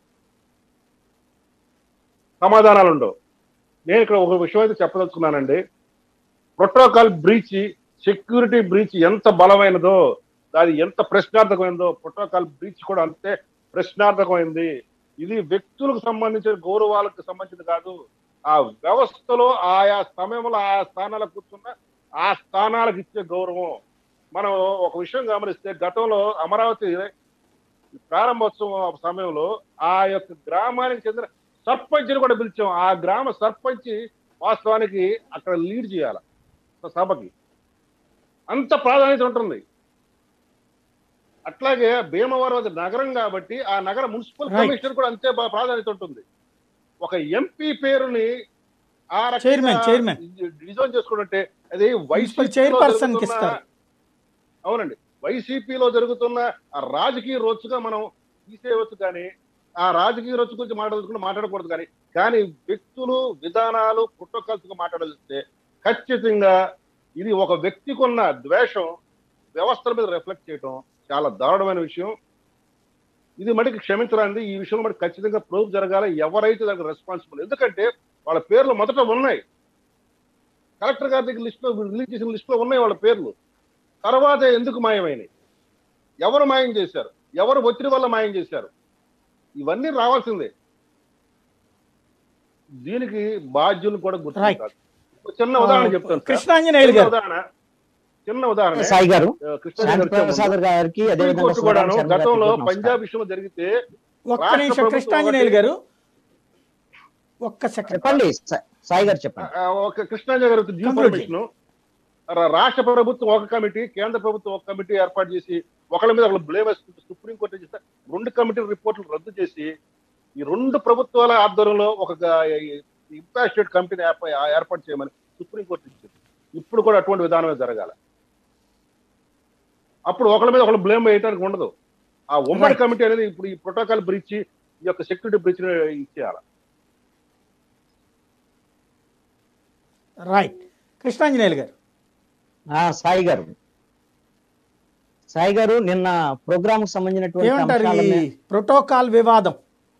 సమాధానాలు ఉండవు నేను ఇక్కడ ఒక విషయం అయితే చెప్పదలుచుకున్నానండి ప్రోటోకాల్ బ్రీచ్ సెక్యూరిటీ బ్రీచ్ ఎంత బలమైనదో అది ఎంత ప్రశ్నార్థకమైందో ప్రోటోకాల్ బ్రీచ్ కూడా అంతే ప్రశ్నార్థకమైంది ఇది వ్యక్తులకు సంబంధించిన గౌరవాలకు సంబంధించింది కాదు ఆ వ్యవస్థలో ఆయా సమయంలో ఆయా స్థానాలకు కూర్చున్న ఆ స్థానాలకు ఇచ్చే గౌరవం మనం ఒక విషయం గమనిస్తే గతంలో అమరావతి ప్రారంభోత్సవం సమయంలో ఆ యొక్క గ్రామానికి చెందిన సర్పంచ్ని కూడా పిలిచాం ఆ గ్రామ సర్పంచ్ వాస్తవానికి అక్కడ లీడ్ చేయాలి సభకి అంత ప్రాధాన్యత ఉంటుంది అట్లాగే భీమవరం అది నగరం కాబట్టి ఆ నగర మున్సిపల్ Right. కమిషనర్ కూడా అంతే బా- ప్రాధాన్యత ఉంటుంది ఒక ఎంపీ పేరుని ఆ Chairman, chairman. డిజైన్ చేసుకుంటే అది Municipal వైసీపీ chairperson కి ఇస్తారు. అవునండి వైసీపీలో జరుగుతున్న ఆ రాజకీయ రోజుగా మనం తీసేయవచ్చు కానీ ఆ రాజకీయ రోజు గురించి మాట్లాడుకుంటే మాట్లాడకూడదు కానీ కానీ వ్యక్తులు విధానాలు పుట్టకల్సుగా మాట్లాడాల్స్తే ఖచ్చితంగా ఇది ఒక వ్యక్తికి ఉన్న ద్వేషం వ్యవస్థల మీద రిఫ్లెక్ట్ చేయటం చాలా దారుణమైన విషయం ఇది మటుకు క్షమించరాంది ఈ విషయంలో మనకి ఖచ్చితంగా ప్రూఫ్ జరగాలి ఎవరైతే దానికి రెస్పాన్సిబుల్ ఎందుకంటే వాళ్ళ పేర్లు మొదట ఉన్నాయి కలెక్టర్ గారి దగ్గర లిస్ట్ లో రిలీజ్ చేసిన లిస్ట్ లో ఉన్నాయి వాళ్ళ పేర్లు తర్వాత ఎందుకు మాయమైనవి ఎవరు మాయం చేశారు ఎవరు ఒత్తిడి వల్ల మాయం చేశారు ఇవన్నీ రావాల్సిందే దీనికి బాధ్యులు కూడా Right. గుర్తించాలి ఒక చిన్న ఉదాహరణ చెప్తాను సార్. కృష్ణాంజనేయులు చిన్న గారు ఉదాహరణ చిన్న ఉదాహరణ సాయి గారు ఆ, కృష్ణ శాంతి గారు చెప్పండి. ప్రసాద్ గారికి సుప్రీం అదేవిధంగా కోర్టు కూడాను సుధాకర్ శర్మ గారికి గతంలో కూడా నమస్కారం. పంజాబ్ విషయంలో జరిగితే ఒక్క రాష్ట్ర నిమిషం ప్రభుత్వం కృష్ణాంజనేయులు ఒకటి- గారు ఒక్క సెకండ్ చెప్పండి సా- సాయి గారు చెప్పండి ఆ, ఒక కృష్ణాంజలి గారు డ్యూ Conclude పర్మిషన్ రాష్ట్ర ప్రభుత్వం ఒక కమిటీ కేంద్ర ప్రభుత్వం ఒక కమిటీ ఏర్పాటు చేసి ఒకళ్ళ మీద ఒకళ్ళు బ్లేమ్ వేసుకుంటూ సుప్రీం కోర్టు చేస్తే రెండు కమిటీ రిపోర్ట్లు రద్దు చేసి ఈ రెండు ప్రభుత్వాల ఆధ్వర్యంలో ఒక ఇంపాస్టేట్ కమిటీని ఏర్ప- ఏర్పాటు చేయమని సుప్రీం కోర్టు ఇచ్చింది ఇప్పుడు కూడా అటువంటి విధానమే జరగాలి అప్పుడు ఒకళ్ళ మీద ఒకళ్ళు బ్లేమ్ వేయడానికి ఉండదు ఆ ఉమ్మడి Right. కమిటీ అనేది ఇప్పుడు ఈ ప్రోటోకాల్ బ్రీచ్ ఈ యొక్క సెక్యూరిటీ బ్రీచ్ ఇచ్చేయాలి రైట్ కృష్ణాంజనేయులు గారు ఆ, సాయి గారు సాయి గారు నిన్న ప్రోగ్రామ్ కు సంబంధించినటువంటి ఏమంటారు అంశాల ఈ మీద- ప్రోటోకాల్ వివాదం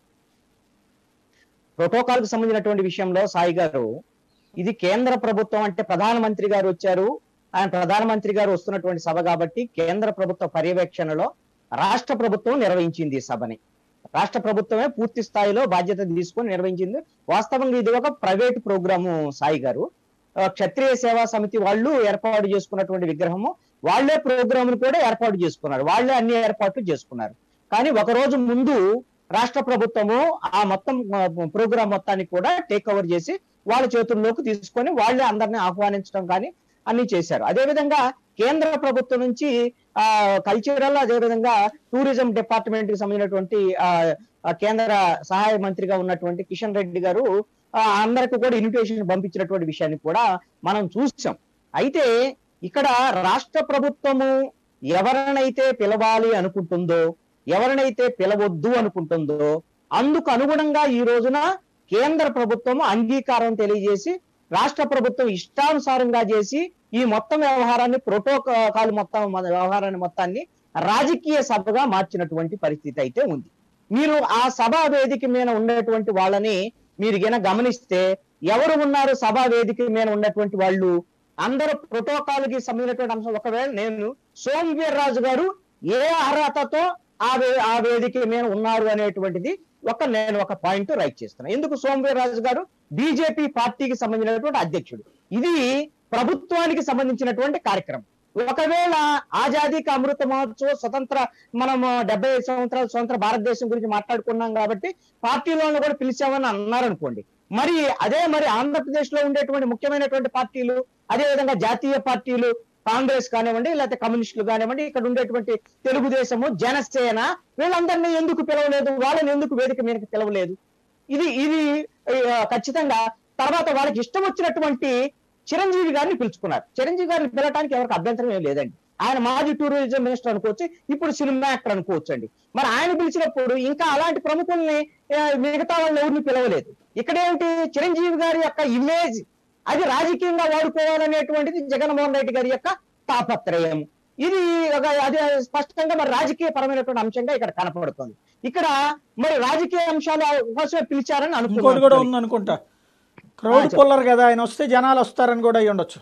ప్రోటోకాల్ కు సంబంధించినటువంటి విషయంలో సాయి గారు ఇది కేంద్ర ప్రభుత్వం అంటే ప్రధానమంత్రి గారు వచ్చారు ఆయన ప్రధానమంత్రి గారు వస్తున్నటువంటి సభ కాబట్టి కేంద్ర ప్రభుత్వ పర్యవేక్షణలో రాష్ట్ర ప్రభుత్వం నిర్వహించింది ఈ సభని రాష్ట్ర ప్రభుత్వమే పూర్తి స్థాయిలో బాధ్యత తీసుకొని నిర్వహించింది వాస్తవంగా ఇది ఒక ప్రైవేట్ ప్రోగ్రాము సాయి గారు ఆ, క్షత్రియ సేవా సమితి వాళ్ళు ఏర్పాటు చేసుకున్నటువంటి విగ్రహము వాళ్ళే ప్రోగ్రామ్ కూడా ఏర్పాటు చేసుకున్నారు వాళ్ళే అన్ని ఏర్పాట్లు చేసుకున్నారు కానీ ఒక రోజు ముందు రాష్ట్ర ప్రభుత్వము ఆ మొత్తం ప్రోగ్రామ్ మొత్తాన్ని కూడా టేక్ ఓవర్ చేసి వాళ్ళ చేతుల్లోకి తీసుకొని వాళ్ళే అందరిని ఆహ్వానించడం కానీ అన్ని చేశారు అదేవిధంగా కేంద్ర ప్రభుత్వం నుంచి ఆ కల్చరల్ అదేవిధంగా టూరిజం డిపార్ట్మెంట్ కి సంబంధించినటువంటి ఆ ఆ కేంద్ర సహాయ మంత్రిగా ఉన్నటువంటి కిషన్ రెడ్డి గారు ఆ, అందరికి కూడా ఇన్విటేషన్ పంపించినటువంటి విషయాన్ని కూడా మనం చూసాం అయితే ఇక్కడ రాష్ట్ర ప్రభుత్వము ఎవరినైతే పిలవాలి అనుకుంటుందో ఎవరినైతే పిలవద్దు అనుకుంటుందో అందుకు అనుగుణంగా ఈ రోజున కేంద్ర ప్రభుత్వం అంగీకారం తెలియజేసి రాష్ట్ర ప్రభుత్వం ఇష్టానుసారంగా చేసి ఈ మొత్తం వ్యవహారాన్ని ప్రోటోకాల్ మొత్తం మన వ్యవహారాన్ని మొత్తాన్ని రాజకీయ సభగా మార్చినటువంటి పరిస్థితి అయితే ఉంది మీరు ఆ సభా వేదిక మీద ఉండేటువంటి వాళ్ళని మీరు గిన గమనిస్తే ఎవరు ఉన్నారు సభా వేదిక మీద ఉన్నటువంటి వాళ్ళు అందరూ ప్రోటోకాల్ కి సంబంధించినటువంటి అంశం ఒకవేళ నేను సోమవీర్ రాజు గారు ఏ అర్హతతో ఆ వే- ఆ వేదిక మీద ఉన్నారు అనేటువంటిది ఒక నేను ఒక పాయింట్ రైట్ చేస్తున్నాను ఎందుకు సోమవీర్ రాజు గారు బీజేపీ పార్టీకి సంబంధించినటువంటి అధ్యక్షుడు ఇది ప్రభుత్వానికి సంబంధించినటువంటి కార్యక్రమం ఒకవేళ ఆజాదీ కా అమృత మహోత్సవ స్వతంత్ర మనం డెబ్బై ఐదు సంవత్సరాల స్వతంత్ర భారతదేశం గురించి మాట్లాడుకున్నాం కాబట్టి పార్టీలను కూడా పిలిచామని అన్నారనుకోండి మరి అదే మరి ఆంధ్రప్రదేశ్ లో ఉండేటువంటి ముఖ్యమైనటువంటి పార్టీలు అదే విధంగా జాతీయ పార్టీలు కాంగ్రెస్ కానివ్వండి లేకపోతే కమ్యూనిస్టులు కానివ్వండి ఇక్కడ ఉండేటువంటి తెలుగుదేశము జనసేన వీళ్ళందరినీ ఎందుకు పిలవలేదు వాళ్ళని ఎందుకు వేదిక మీదకి పిలవలేదు ఇది ఇది ఆ, ఖచ్చితంగా తర్వాత వాళ్ళకి ఇష్టం వచ్చినటువంటి చిరంజీవి గారిని పిలుచుకున్నారు చిరంజీవి గారిని పిలవడానికి ఎవరికి అభ్యంతరం ఏం లేదండి ఆయన మాజీ టూరిజం మినిస్టర్ అనుకోవచ్చు ఇప్పుడు సినిమా యాక్టర్ అనుకోవచ్చు అండి మరి ఆయన పిలిచినప్పుడు ఇంకా అలాంటి ప్రముఖుల్ని ఆ, మిగతా వాళ్ళు ఎవరిని పిలవలేదు ఇక్కడ ఏంటి చిరంజీవి గారి యొక్క ఇమేజ్ అది రాజకీయంగా వాడుకోవాలనేటువంటిది జగన్మోహన్ రెడ్డి గారి యొక్క తాపత్రయం ఇది ఒక అది స్పష్టంగా మరి రాజకీయ పరమైనటువంటి అంశంగా ఇక్కడ కనపడుతుంది ఇక్కడ మరి రాజకీయ అంశాల కోసమే పిలిచారని ఇంకోటి కూడా అనుకుంటున్నాను ఉంది అనుకుంటా క్రౌడ్ చెప్పు. పుల్లర్ కదా ఆయన వస్తే జనాలు వస్తారని కూడా అయ్యి ఉండొచ్చు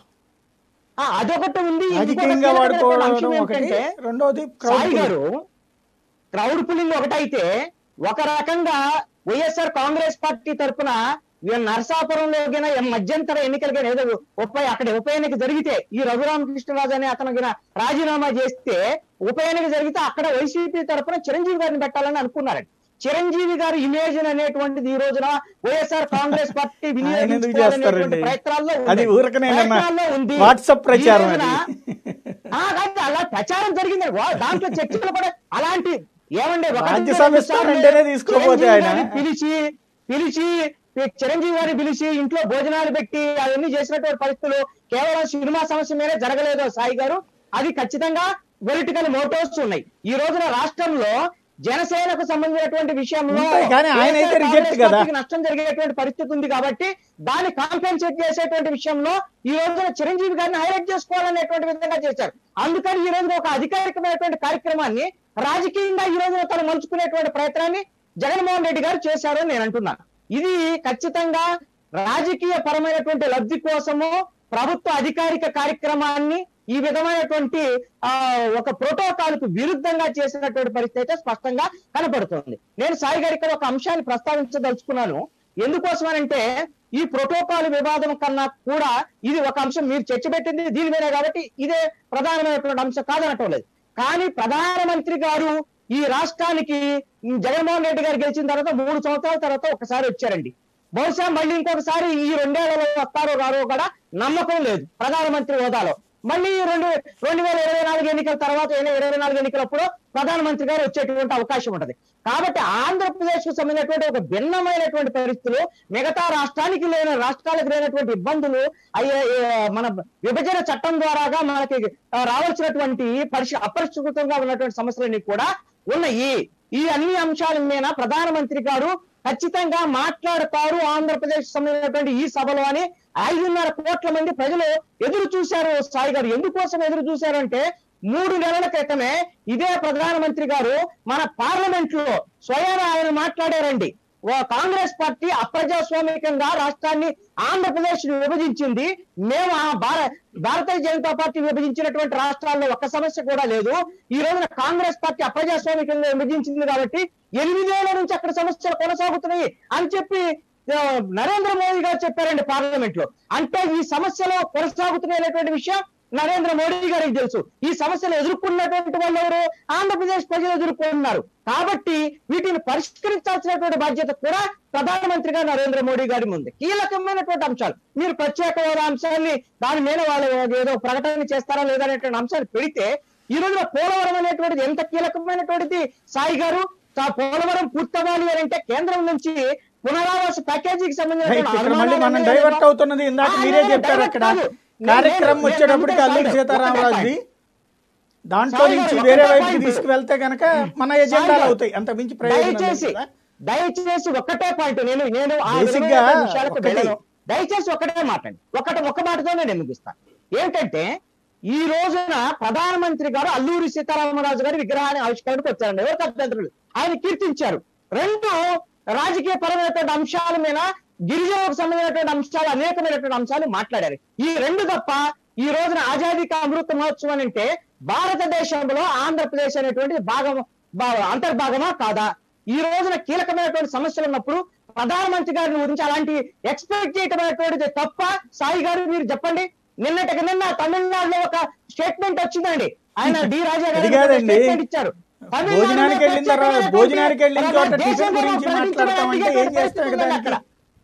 ఆ, అదొకటి ఉంది ఇంకొక రాజకీయంగా కీలకమైనటువంటి వాడుకోవడం అంశం ఒకటి ఏంటంటే, రెండోది క్రౌడ్ సాయి పుల్లర్. గారు క్రౌడ్ పుల్లింగ్ ఒకటైతే ఒక రకంగా వైఎస్ఆర్ కాంగ్రెస్ పార్టీ తరఫున నరసాపురంలో గిన ఏ మధ్యంతర ఎన్నికలు గిన ఏదో ఉప అక్కడ ఉప ఎన్నిక జరిగితే ఈ రఘురామకృష్ణరాజు అనే అతను గిన రాజీనామా చేస్తే ఉప ఎన్నిక జరిగితే అక్కడ వైసీపీ తరఫున చిరంజీవి గారిని పెట్టాలని అనుకున్నారండి చిరంజీవి గారి ఇమేజ్ అనేటువంటిది ఈ రోజున వైఎస్ఆర్ కాంగ్రెస్ పార్టీ ఆయన ఎందుకు వినియోగించుకోవాలనేటువంటి చేస్తారండి? ప్రయత్నాల్లో అది ఉంది. ఊరకనే నిన్న ప్రయత్నాల్లో ఉంది వాట్సాప్ ప్రచారం ఈ అది రోజున ఆ, కాదు, అలా ప్రచారం జరిగింది వా- దాంట్లో చర్చలు కూడా అలాంటి ఏమండి ఒకటి రాజ్య రెండు సభ సార్లు అంటేనే తీసుకోపోతే చిరంజీవి ఆయన. గారిని పిలిచి పిలిచి ఈ చిరంజీవి గారిని పిలిచి ఇంట్లో భోజనాలు పెట్టి అవన్నీ చేసినటువంటి పరిస్థితులు కేవలం సినిమా సమస్య మీదే జరగలేదు సాయి గారు అది ఖచ్చితంగా పొలిటికల్ మోటివ్స్ ఉన్నాయి ఈ రోజున రాష్ట్రంలో జనసేనకు సంబంధించినటువంటి విషయంలో ఉంటాయి, కానీ ఆయన అయితే వైఎస్ఆర్ reject కాంగ్రెస్ కదా. పార్టీకి నష్టం జరిగేటువంటి పరిస్థితి ఉంది కాబట్టి దాన్ని కాంపెన్సేట్ చేసేటువంటి విషయంలో ఈ రోజున చిరంజీవి గారిని హైలైట్ చేసుకోవాలనేటువంటి విధంగా చేశారు అందుకని ఈ రోజున ఒక అధికారికమైనటువంటి కార్యక్రమాన్ని రాజకీయంగా ఈ రోజున తను మలుచుకునేటువంటి ప్రయత్నాన్ని జగన్మోహన్ రెడ్డి గారు చేశారు అని నేను అంటున్నాను ఇది ఖచ్చితంగా రాజకీయ పరమైనటువంటి లబ్ధి కోసము ప్రభుత్వ అధికారిక కార్యక్రమాన్ని ఈ విధమైనటువంటి ఆ ఒక ప్రోటోకాల్ కు విరుద్ధంగా చేసినటువంటి పరిస్థితి అయితే స్పష్టంగా కనపడుతుంది నేను సాయి గారి ఇక్కడ ఒక అంశాన్ని ప్రస్తావించదలుచుకున్నాను ఎందుకోసమనంటే ఈ ప్రోటోకాల్ వివాదం కన్నా కూడా ఇది ఒక అంశం మీరు చర్చ పెట్టింది దీని మీదే కాబట్టి ఇదే ప్రధానమైనటువంటి అంశం కాదనటం లేదు కానీ ప్రధానమంత్రి గారు ఈ రాష్ట్రానికి ఉమ్, జగన్మోహన్ రెడ్డి గారు గెలిచిన తర్వాత మూడు సంవత్సరాల తర్వాత ఒకసారి వచ్చారండి బహుశా మళ్ళీ ఇంకొకసారి ఈ రెండేళ్లలో వస్తారో రారో కూడా నమ్మకం లేదు ప్రధానమంత్రి హోదాలో మళ్ళీ రెండు రెండు వేల ఇరవై నాలుగు ఎన్నికల తర్వాత ఇరవై నాలుగు ఎన్నికలప్పుడు ప్రధానమంత్రి గారు వచ్చేటువంటి అవకాశం ఉంటది కాబట్టి ఆంధ్రప్రదేశ్ కు సంబంధించినటువంటి ఒక భిన్నమైనటువంటి పరిస్థితులు మిగతా రాష్ట్రానికి లేని రాష్ట్రాలకు లేనటువంటి ఇబ్బందులు అయ్యే ఏ- మన విభజన చట్టం ద్వారాగా మనకి ఆ, రావాల్సినటువంటి పరిశు అపరిష్కృతంగా ఉన్నటువంటి సమస్యలన్నీ కూడా ఉన్నాయి ఈ అన్ని అంశాల మీద ప్రధానమంత్రి గారు ఖచ్చితంగా మాట్లాడతారు ఆంధ్రప్రదేశ్ సంబంధించినటువంటి ఈ సభలో అని ఐదున్నర కోట్ల మంది ప్రజలు ఎదురు చూశారు సాయి గారు ఎందుకోసం ఎదురు చూశారంటే మూడు నెలల క్రితమే ఇదే ప్రధానమంత్రి గారు మన పార్లమెంట్ లో స్వయం ఆయన మాట్లాడారండి ఓ కాంగ్రెస్ పార్టీ అప్రజాస్వామికంగా రాష్ట్రాన్ని ఆంధ్రప్రదేశ్ ని విభజించింది మేము ఆ భార- భారతీయ జనతా పార్టీ విభజించినటువంటి రాష్ట్రాల్లో ఒక్క సమస్య కూడా లేదు ఈ రోజున కాంగ్రెస్ పార్టీ అప్రజాస్వామికంగా విభజించింది కాబట్టి ఎనిమిదేళ్ల నుంచి అక్కడ సమస్యలు కొనసాగుతున్నాయి అని చెప్పి ఆ, నరేంద్ర మోదీ గారు చెప్పారండి పార్లమెంట్ లో అంటే ఈ సమస్యలు కొనసాగుతున్నాయనేటువంటి విషయం నరేంద్ర మోడీ గారికి తెలుసు ఈ సమస్యలు ఎదుర్కొన్నటువంటి వాళ్ళు ఎవరు ఆంధ్రప్రదేశ్ ప్రజలు ఎదుర్కొంటున్నారు కాబట్టి వీటిని పరిష్కరించాల్సినటువంటి బాధ్యత కూడా ప్రధానమంత్రిగా నరేంద్ర మోడీ గారి ఉంది కీలకమైనటువంటి అంశాలు మీరు ప్రత్యేక హోదా అంశాన్ని దాని మీద వాళ్ళు ఏదో ప్రకటన చేస్తారా లేదా అనేటువంటి అంశాలు పెడితే ఈ రోజున పోలవరం అనేటువంటిది ఎంత కీలకమైనటువంటిది సాయి గారు ఆ పోలవరం పూర్తవ్వాలి అని అంటే కేంద్రం నుంచి పునరావాస ప్యాకేజీకి రైట్ ఇక్కడ మళ్ళీ మనం సంబంధించిన డైవర్ట్ అవుతున్నది ఇందాక ఆ, మీరే నేను చెప్పారు divert అక్కడ కాదు. నేను- కార్యక్రమం నేను- వచ్చేటప్పటికి నేను అల్లూరి ఒకటే సీతారామరాజుది point. దాంట్లో సాయి నుంచి గారు, వేరే ఒకటే వైపుకి point. తీసుకువెళ్తే గనక మన ఎజెండాలు గారు, అవుతాయి అంత మించి ప్రయోజనం లేదు దయచేసి కదా. దయచేసి ఒక్కటే పాయింట్ నేను నేను ఆ Basic ఇరవై గా ఐదు నిమిషాలకు ఒకటి. వెళ్ళను. దయచేసి ఒకటే మాట్లాడండి ఒకటి ఒక్క మాటతో నేను ముగిస్తాను ఏంటంటే ఈ రోజున ప్రధానమంత్రి గారు అల్లూరి సీతారామరాజు గారి విగ్రహాన్ని ఆవిష్కరణకు వచ్చారండి ఎవరికి అభ్యంతరం లేదు. ఆయన కీర్తించారు రెండు రాజకీయ పరమైనటువంటి అంశాల మీద గిరిజనులకు సంబంధించినటువంటి అంశాలు అనేకమైనటువంటి అంశాలు మాట్లాడారు ఈ రెండు తప్ప ఈ రోజున ఆజాదీ కా అమృత మహోత్సవం అంటే భారతదేశంలో ఆంధ్రప్రదేశ్ అనేటువంటి భాగం భా- అంతర్భాగమా కాదా ఈ రోజున కీలకమైనటువంటి సమస్యలు ఉన్నప్పుడు ప్రధానమంత్రి గారి గురించి అలాంటి ఎక్స్పెక్ట్ చేయటమైనటువంటిది తప్ప సాయి గారు మీరు చెప్పండి నిన్నటికి నిన్న తమిళనాడులో ఒక స్టేట్మెంట్ వచ్చిందండి ఆయన డి రాజా గారు అది ఒక కాదండి. statement ఇచ్చారు తమిళనాడులో భోజనానికి వెళ్ళిన తర్వాత ప్రత్యేకమైనటువంటి భోజనానికి వెళ్ళిన చోట దేశంలో టిఫిన్ గురించి మాట్లాడతామంటే ఏం చేస్తాం కదా అక్కడ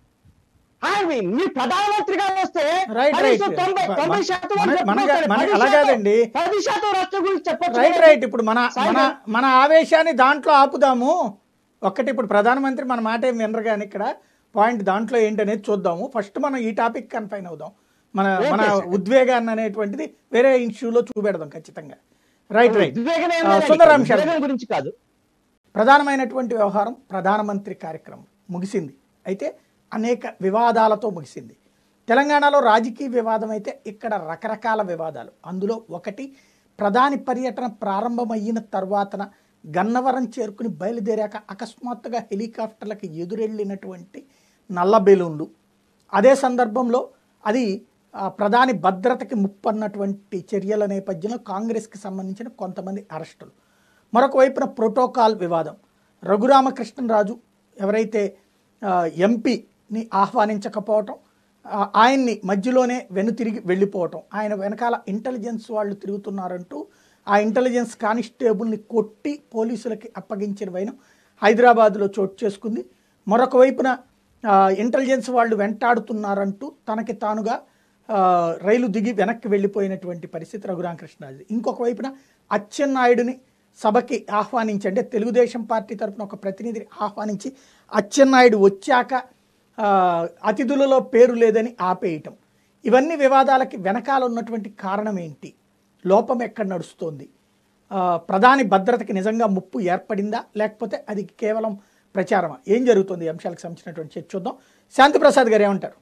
ఆ, మీ- మీ ప్రధానమంత్రి గారు వస్తే రైట్ రైట్ కనీసం తొంభై తొంభై శాతం మన వరకు మన చెప్పుకోవాలి. మన పది అలా శాతం- కాదండి పది శాతం రాష్ట్రం గురించి చెప్పొచ్చు రైట్ కదా. రైట్ ఇప్పుడు మన సాయి మన గారు. మన ఆవేశాన్ని దాంట్లో ఆపుదాము ఒక్కటి ఇప్పుడు ప్రధానమంత్రి మన మాట ఏం వినరు కానీ ఇక్కడ పాయింట్ దాంట్లో ఏంటనేది చూద్దాము ఫస్ట్ మనం ఈ టాపిక్ కన్ఫైన్ అవుదాం మన మన Okay, sir. ఉద్వేగాన్ని అనేటువంటిది వేరే ఇష్యూలో చూపెడదాం ఖచ్చితంగా రైట్ రైట్ ఉద్వేగం ఏం ఆ, లేదండి. సుందరరామ్ శర్మ. ఉద్వేగం గురించి కాదు ప్రధానమైనటువంటి వ్యవహారం ప్రధానమంత్రి కార్యక్రమం ముగిసింది అయితే అనేక వివాదాలతో ముగిసింది తెలంగాణలో రాజకీయ వివాదం అయితే ఇక్కడ రకరకాల వివాదాలు అందులో ఒకటి ప్రధాని పర్యటన ప్రారంభమయ్యిన తర్వాతన గన్నవరం చేరుకుని బయలుదేరాక అకస్మాత్తుగా హెలికాప్టర్లకు ఎదురెళ్ళినటువంటి నల్ల బెలూన్లు అదే సందర్భంలో అది ఆ, ప్రధాని భద్రతకి ముప్పన్నటువంటి చర్యల నేపథ్యంలో కాంగ్రెస్కి సంబంధించిన కొంతమంది అరెస్టులు మరొక వైపున ప్రోటోకాల్ వివాదం రఘురామకృష్ణరాజు ఎవరైతే ఆ, ఎంపీని ఆహ్వానించకపోవటం ఆ, ఆయన్ని మధ్యలోనే వెనుతిరిగి వెళ్ళిపోవటం ఆయన వెనకాల ఇంటెలిజెన్స్ వాళ్ళు తిరుగుతున్నారంటూ ఆ ఇంటెలిజెన్స్ కానిస్టేబుల్ని కొట్టి పోలీసులకి అప్పగించిన వైనం హైదరాబాద్లో చోటు చేసుకుంది మరొక వైపున ఆ, ఇంటెలిజెన్స్ వాళ్ళు వెంటాడుతున్నారంటూ తనకి తానుగా ఆ, రైలు దిగి వెనక్కి వెళ్ళిపోయినటువంటి పరిస్థితి రఘురామకృష్ణరాజు ఇంకొక వైపున అచ్చెన్నాయుడిని సభకి ఆహ్వానించి అంటే తెలుగుదేశం పార్టీ తరపున ఒక ప్రతినిధిని ఆహ్వానించి అచ్చెన్నాయుడు వచ్చాక ఆ, అతిథులలో పేరు లేదని ఆపేయటం ఇవన్నీ వివాదాలకి వెనకాల ఉన్నటువంటి కారణం ఏంటి లోపం ఎక్కడ నడుస్తోంది ఆ, ప్రధాని భద్రతకి నిజంగా ముప్పు ఏర్పడిందా లేకపోతే అది కేవలం ప్రచారమా ఏం జరుగుతుంది ఈ అంశాలకు సంబంధించినటువంటి చర్చ చూద్దాం శాంతిప్రసాద్ గారు ఏమంటారు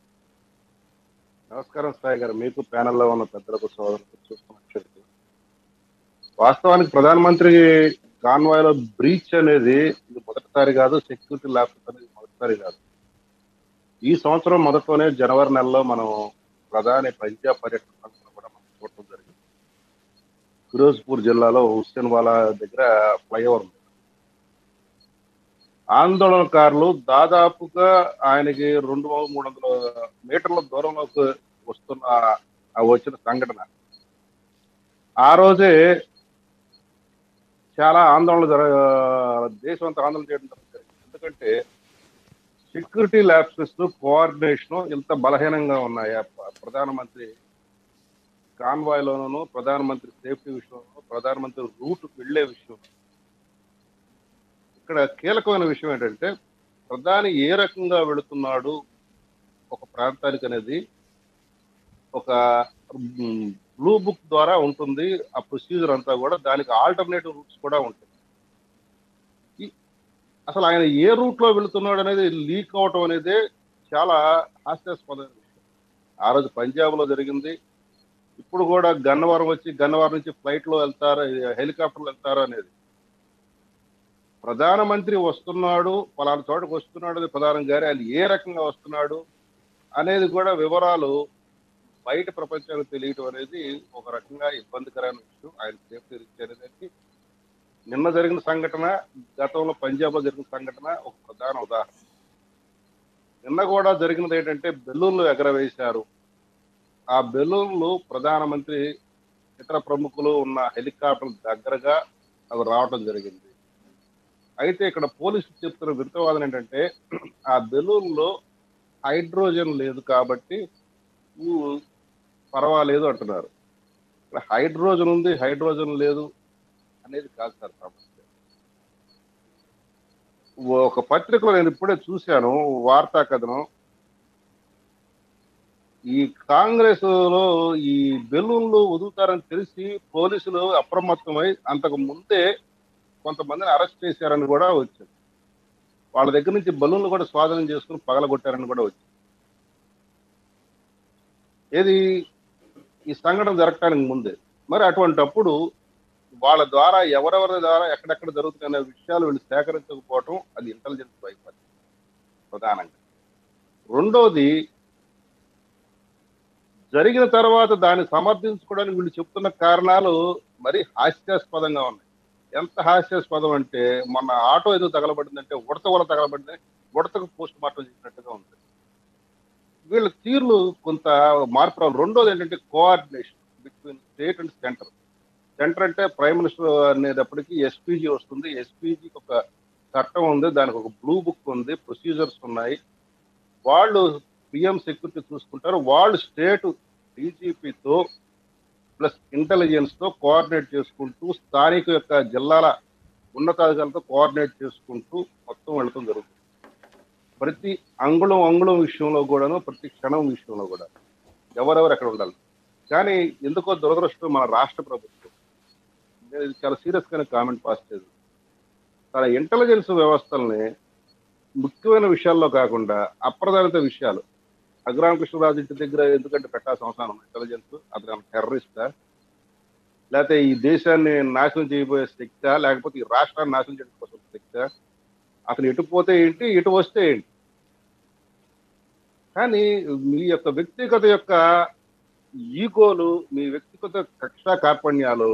నమస్కారం సాయి గారు మీకు ప్యానెల్లో ఉన్న పెద్దలకు సోదరులకు చూస్తున్నట్లయితే వాస్తవానికి ప్రధానమంత్రి కాన్వాయ్ లో బ్రీచ్ అనేది ఇది మొదటిసారి కాదు సెక్యూరిటీ ల్యాప్స్ అనేది మొదటిసారి కాదు ఈ సంవత్సరం మొదట్లోనే జనవరి నెలలో మనం ప్రధాని పంజాబ్ పర్యటన సంస్థను కూడా మనం చూడటం జరిగింది ఫిరోజ్పూర్ జిల్లాలో హుస్సేన్వాలా దగ్గర ఫ్లైఓవర్ ఉంది ఆందోళనకారులు దాదాపుగా ఆయనకి రెండు మూడు వందల మీటర్ల దూరంలోకి వస్తున్న ఆ వచ్చిన సంఘటన ఆ రోజే చాలా ఆందోళన జర దేశం అంతా ఆందోళన చేయడం జరుగుతుంది ఎందుకంటే సెక్యూరిటీ ల్యాబ్సెస్ కోఆర్డినేషన్ ఇంత బలహీనంగా ఉన్నాయి ఆ ప్ర- ప్రధానమంత్రి కాన్వాయ్లోనూ ప్రధానమంత్రి సేఫ్టీ విషయంలో ప్రధానమంత్రి రూట్ వెళ్లే విషయం ఇక్కడ కీలకమైన విషయం ఏంటంటే ప్రధాని ఏ రకంగా వెళుతున్నాడు ఒక ప్రాంతానికి అనేది ఒక బ్లూ బుక్ ద్వారా ఉంటుంది ఆ ప్రొసీజర్ అంతా కూడా దానికి ఆల్టర్నేటివ్ రూట్స్ కూడా ఉంటాయి ఈ- అసలు ఆయన ఏ రూట్ లో వెళుతున్నాడు అనేది లీక్ అవటం అనేది చాలా హాస్యాస్పదమైన విషయం ఆ రోజు పంజాబ్ లో జరిగింది ఇప్పుడు కూడా గన్నవరం వచ్చి గన్నవరం నుంచి ఫ్లైట్ లో వెళ్తారు హెలికాప్టర్లు వెళ్తారు అనేది ప్రధానమంత్రి వస్తున్నాడు పలానా చోటకు వస్తున్నాడు అనేది ప్రధానం గారి ఆయన ఏ రకంగా వస్తున్నాడు అనేది కూడా వివరాలు బయట ప్రపంచానికి తెలియటం అనేది ఒక రకంగా ఇబ్బందికరమైన విషయం ఆయన సేఫ్టీ రిస్క్ అనేది నిన్న జరిగిన సంఘటన గతంలో పంజాబ్ లో జరిగిన సంఘటన ఒక ప్రధాన ఉదాహరణ నిన్న కూడా జరిగినది ఏంటంటే బెలూన్లు ఎగరవేశారు ఆ బెలూన్లు ప్రధానమంత్రి ఇతర ప్రముఖులు ఉన్న హెలికాప్టర్ దగ్గరగా అవి రావటం జరిగింది అయితే ఇక్కడ పోలీసులు చెప్తున్న విరుతవాదన ఏంటంటే ఆ బెలూన్లో హైడ్రోజన్ లేదు కాబట్టి ఊ పర్వాలేదు అంటున్నారు ఇక్కడ హైడ్రోజన్ ఉంది హైడ్రోజన్ లేదు అనేది కాదు సార్ సమస్య ఒక పత్రికలో నేను ఇప్పుడే చూశాను వార్తా కథనం ఈ కాంగ్రెస్ లో ఈ బెలూన్లు వదులుతారని తెలిసి పోలీసులు అప్రమత్తమై అంతకు ముందే కొంతమందిని అరెస్ట్ చేశారని కూడా వచ్చింది వాళ్ళ దగ్గర నుంచి బలూన్లు కూడా స్వాధీనం చేసుకుని పగలగొట్టారని కూడా వచ్చింది ఏది ఈ సంఘటన జరగటానికి ముందే మరి అటువంటప్పుడు వాళ్ళ ద్వారా ఎవరెవరి ద్వారా ఎక్కడెక్కడ జరుగుతున్న విషయాలు వీళ్ళు సేకరించకపోవటం అది ఇంటెలిజెన్స్ వైఫల్యం ప్రధానంగా రెండోది జరిగిన తర్వాత దాన్ని సమర్థించుకోవడానికి వీళ్ళు చెప్తున్న కారణాలు మరి హాస్యాస్పదంగా ఉన్నాయి ఎంత హాస్యాస్పదం అంటే మొన్న ఆటో ఏదో తగలబడిందంటే ఉడత వల్ల తగలబడింది ఉడతకు పోస్ట్ మార్టం చేసినట్టుగా ఉంది వీళ్ళ తీర్లు కొంత మార్పు రావాలి రెండోది ఏంటంటే coordination between state and centre centre అంటే ప్రైమ్ మినిస్టర్ అనేటప్పటికి ఎస్పీజీ వస్తుంది ఎస్పీజీకి ఒక చట్టం ఉంది దానికి ఒక బ్లూ బుక్ ఉంది ప్రొసీజర్స్ ఉన్నాయి వాళ్ళు పిఎం సెక్యూరిటీ చూసుకుంటారు వాళ్ళు స్టేట్ డీజీపీతో ప్లస్ ఇంటెలిజెన్స్ తో కోఆర్డినేట్ చేసుకుంటూ స్థానిక యొక్క జిల్లాల ఉన్నతాధికారులతో కోఆర్డినేట్ చేసుకుంటూ మొత్తం వెళుతూ జరుగుతుంది ప్రతి అంగుళం అంగుళం విషయంలో కూడాను ప్రతి క్షణం విషయంలో కూడా ఎవరెవరు ఎక్కడ ఉండాలి కానీ ఎందుకో దురదృష్టం మన రాష్ట్ర ప్రభుత్వం నేను ఇది చాలా సీరియస్ గానే కామెంట్ పాస్ చేసి తన ఇంటెలిజెన్స్ వ్యవస్థల్ని ముఖ్యమైన విషయాల్లో కాకుండా అప్రధానిత విషయాలు రఘురామకృష్ణరాజు ఇంటి దగ్గర ఎందుకంటే పెట్టాల్సిన అవసరం ఇంటెలిజెన్స్ అతను టెర్రరిస్టా లేకపోతే ఈ దేశాన్ని నాశనం చేయబోయే శక్తా లేకపోతే ఈ రాష్ట్రాన్ని నాశనం చేయడం కోసం శక్తా అతను ఎటు పోతే ఏంటి ఎటు వస్తే ఏంటి కానీ మీ యొక్క వ్యక్తిగత యొక్క ఈగోలు మీ వ్యక్తిగత కక్షా కార్పణ్యాలు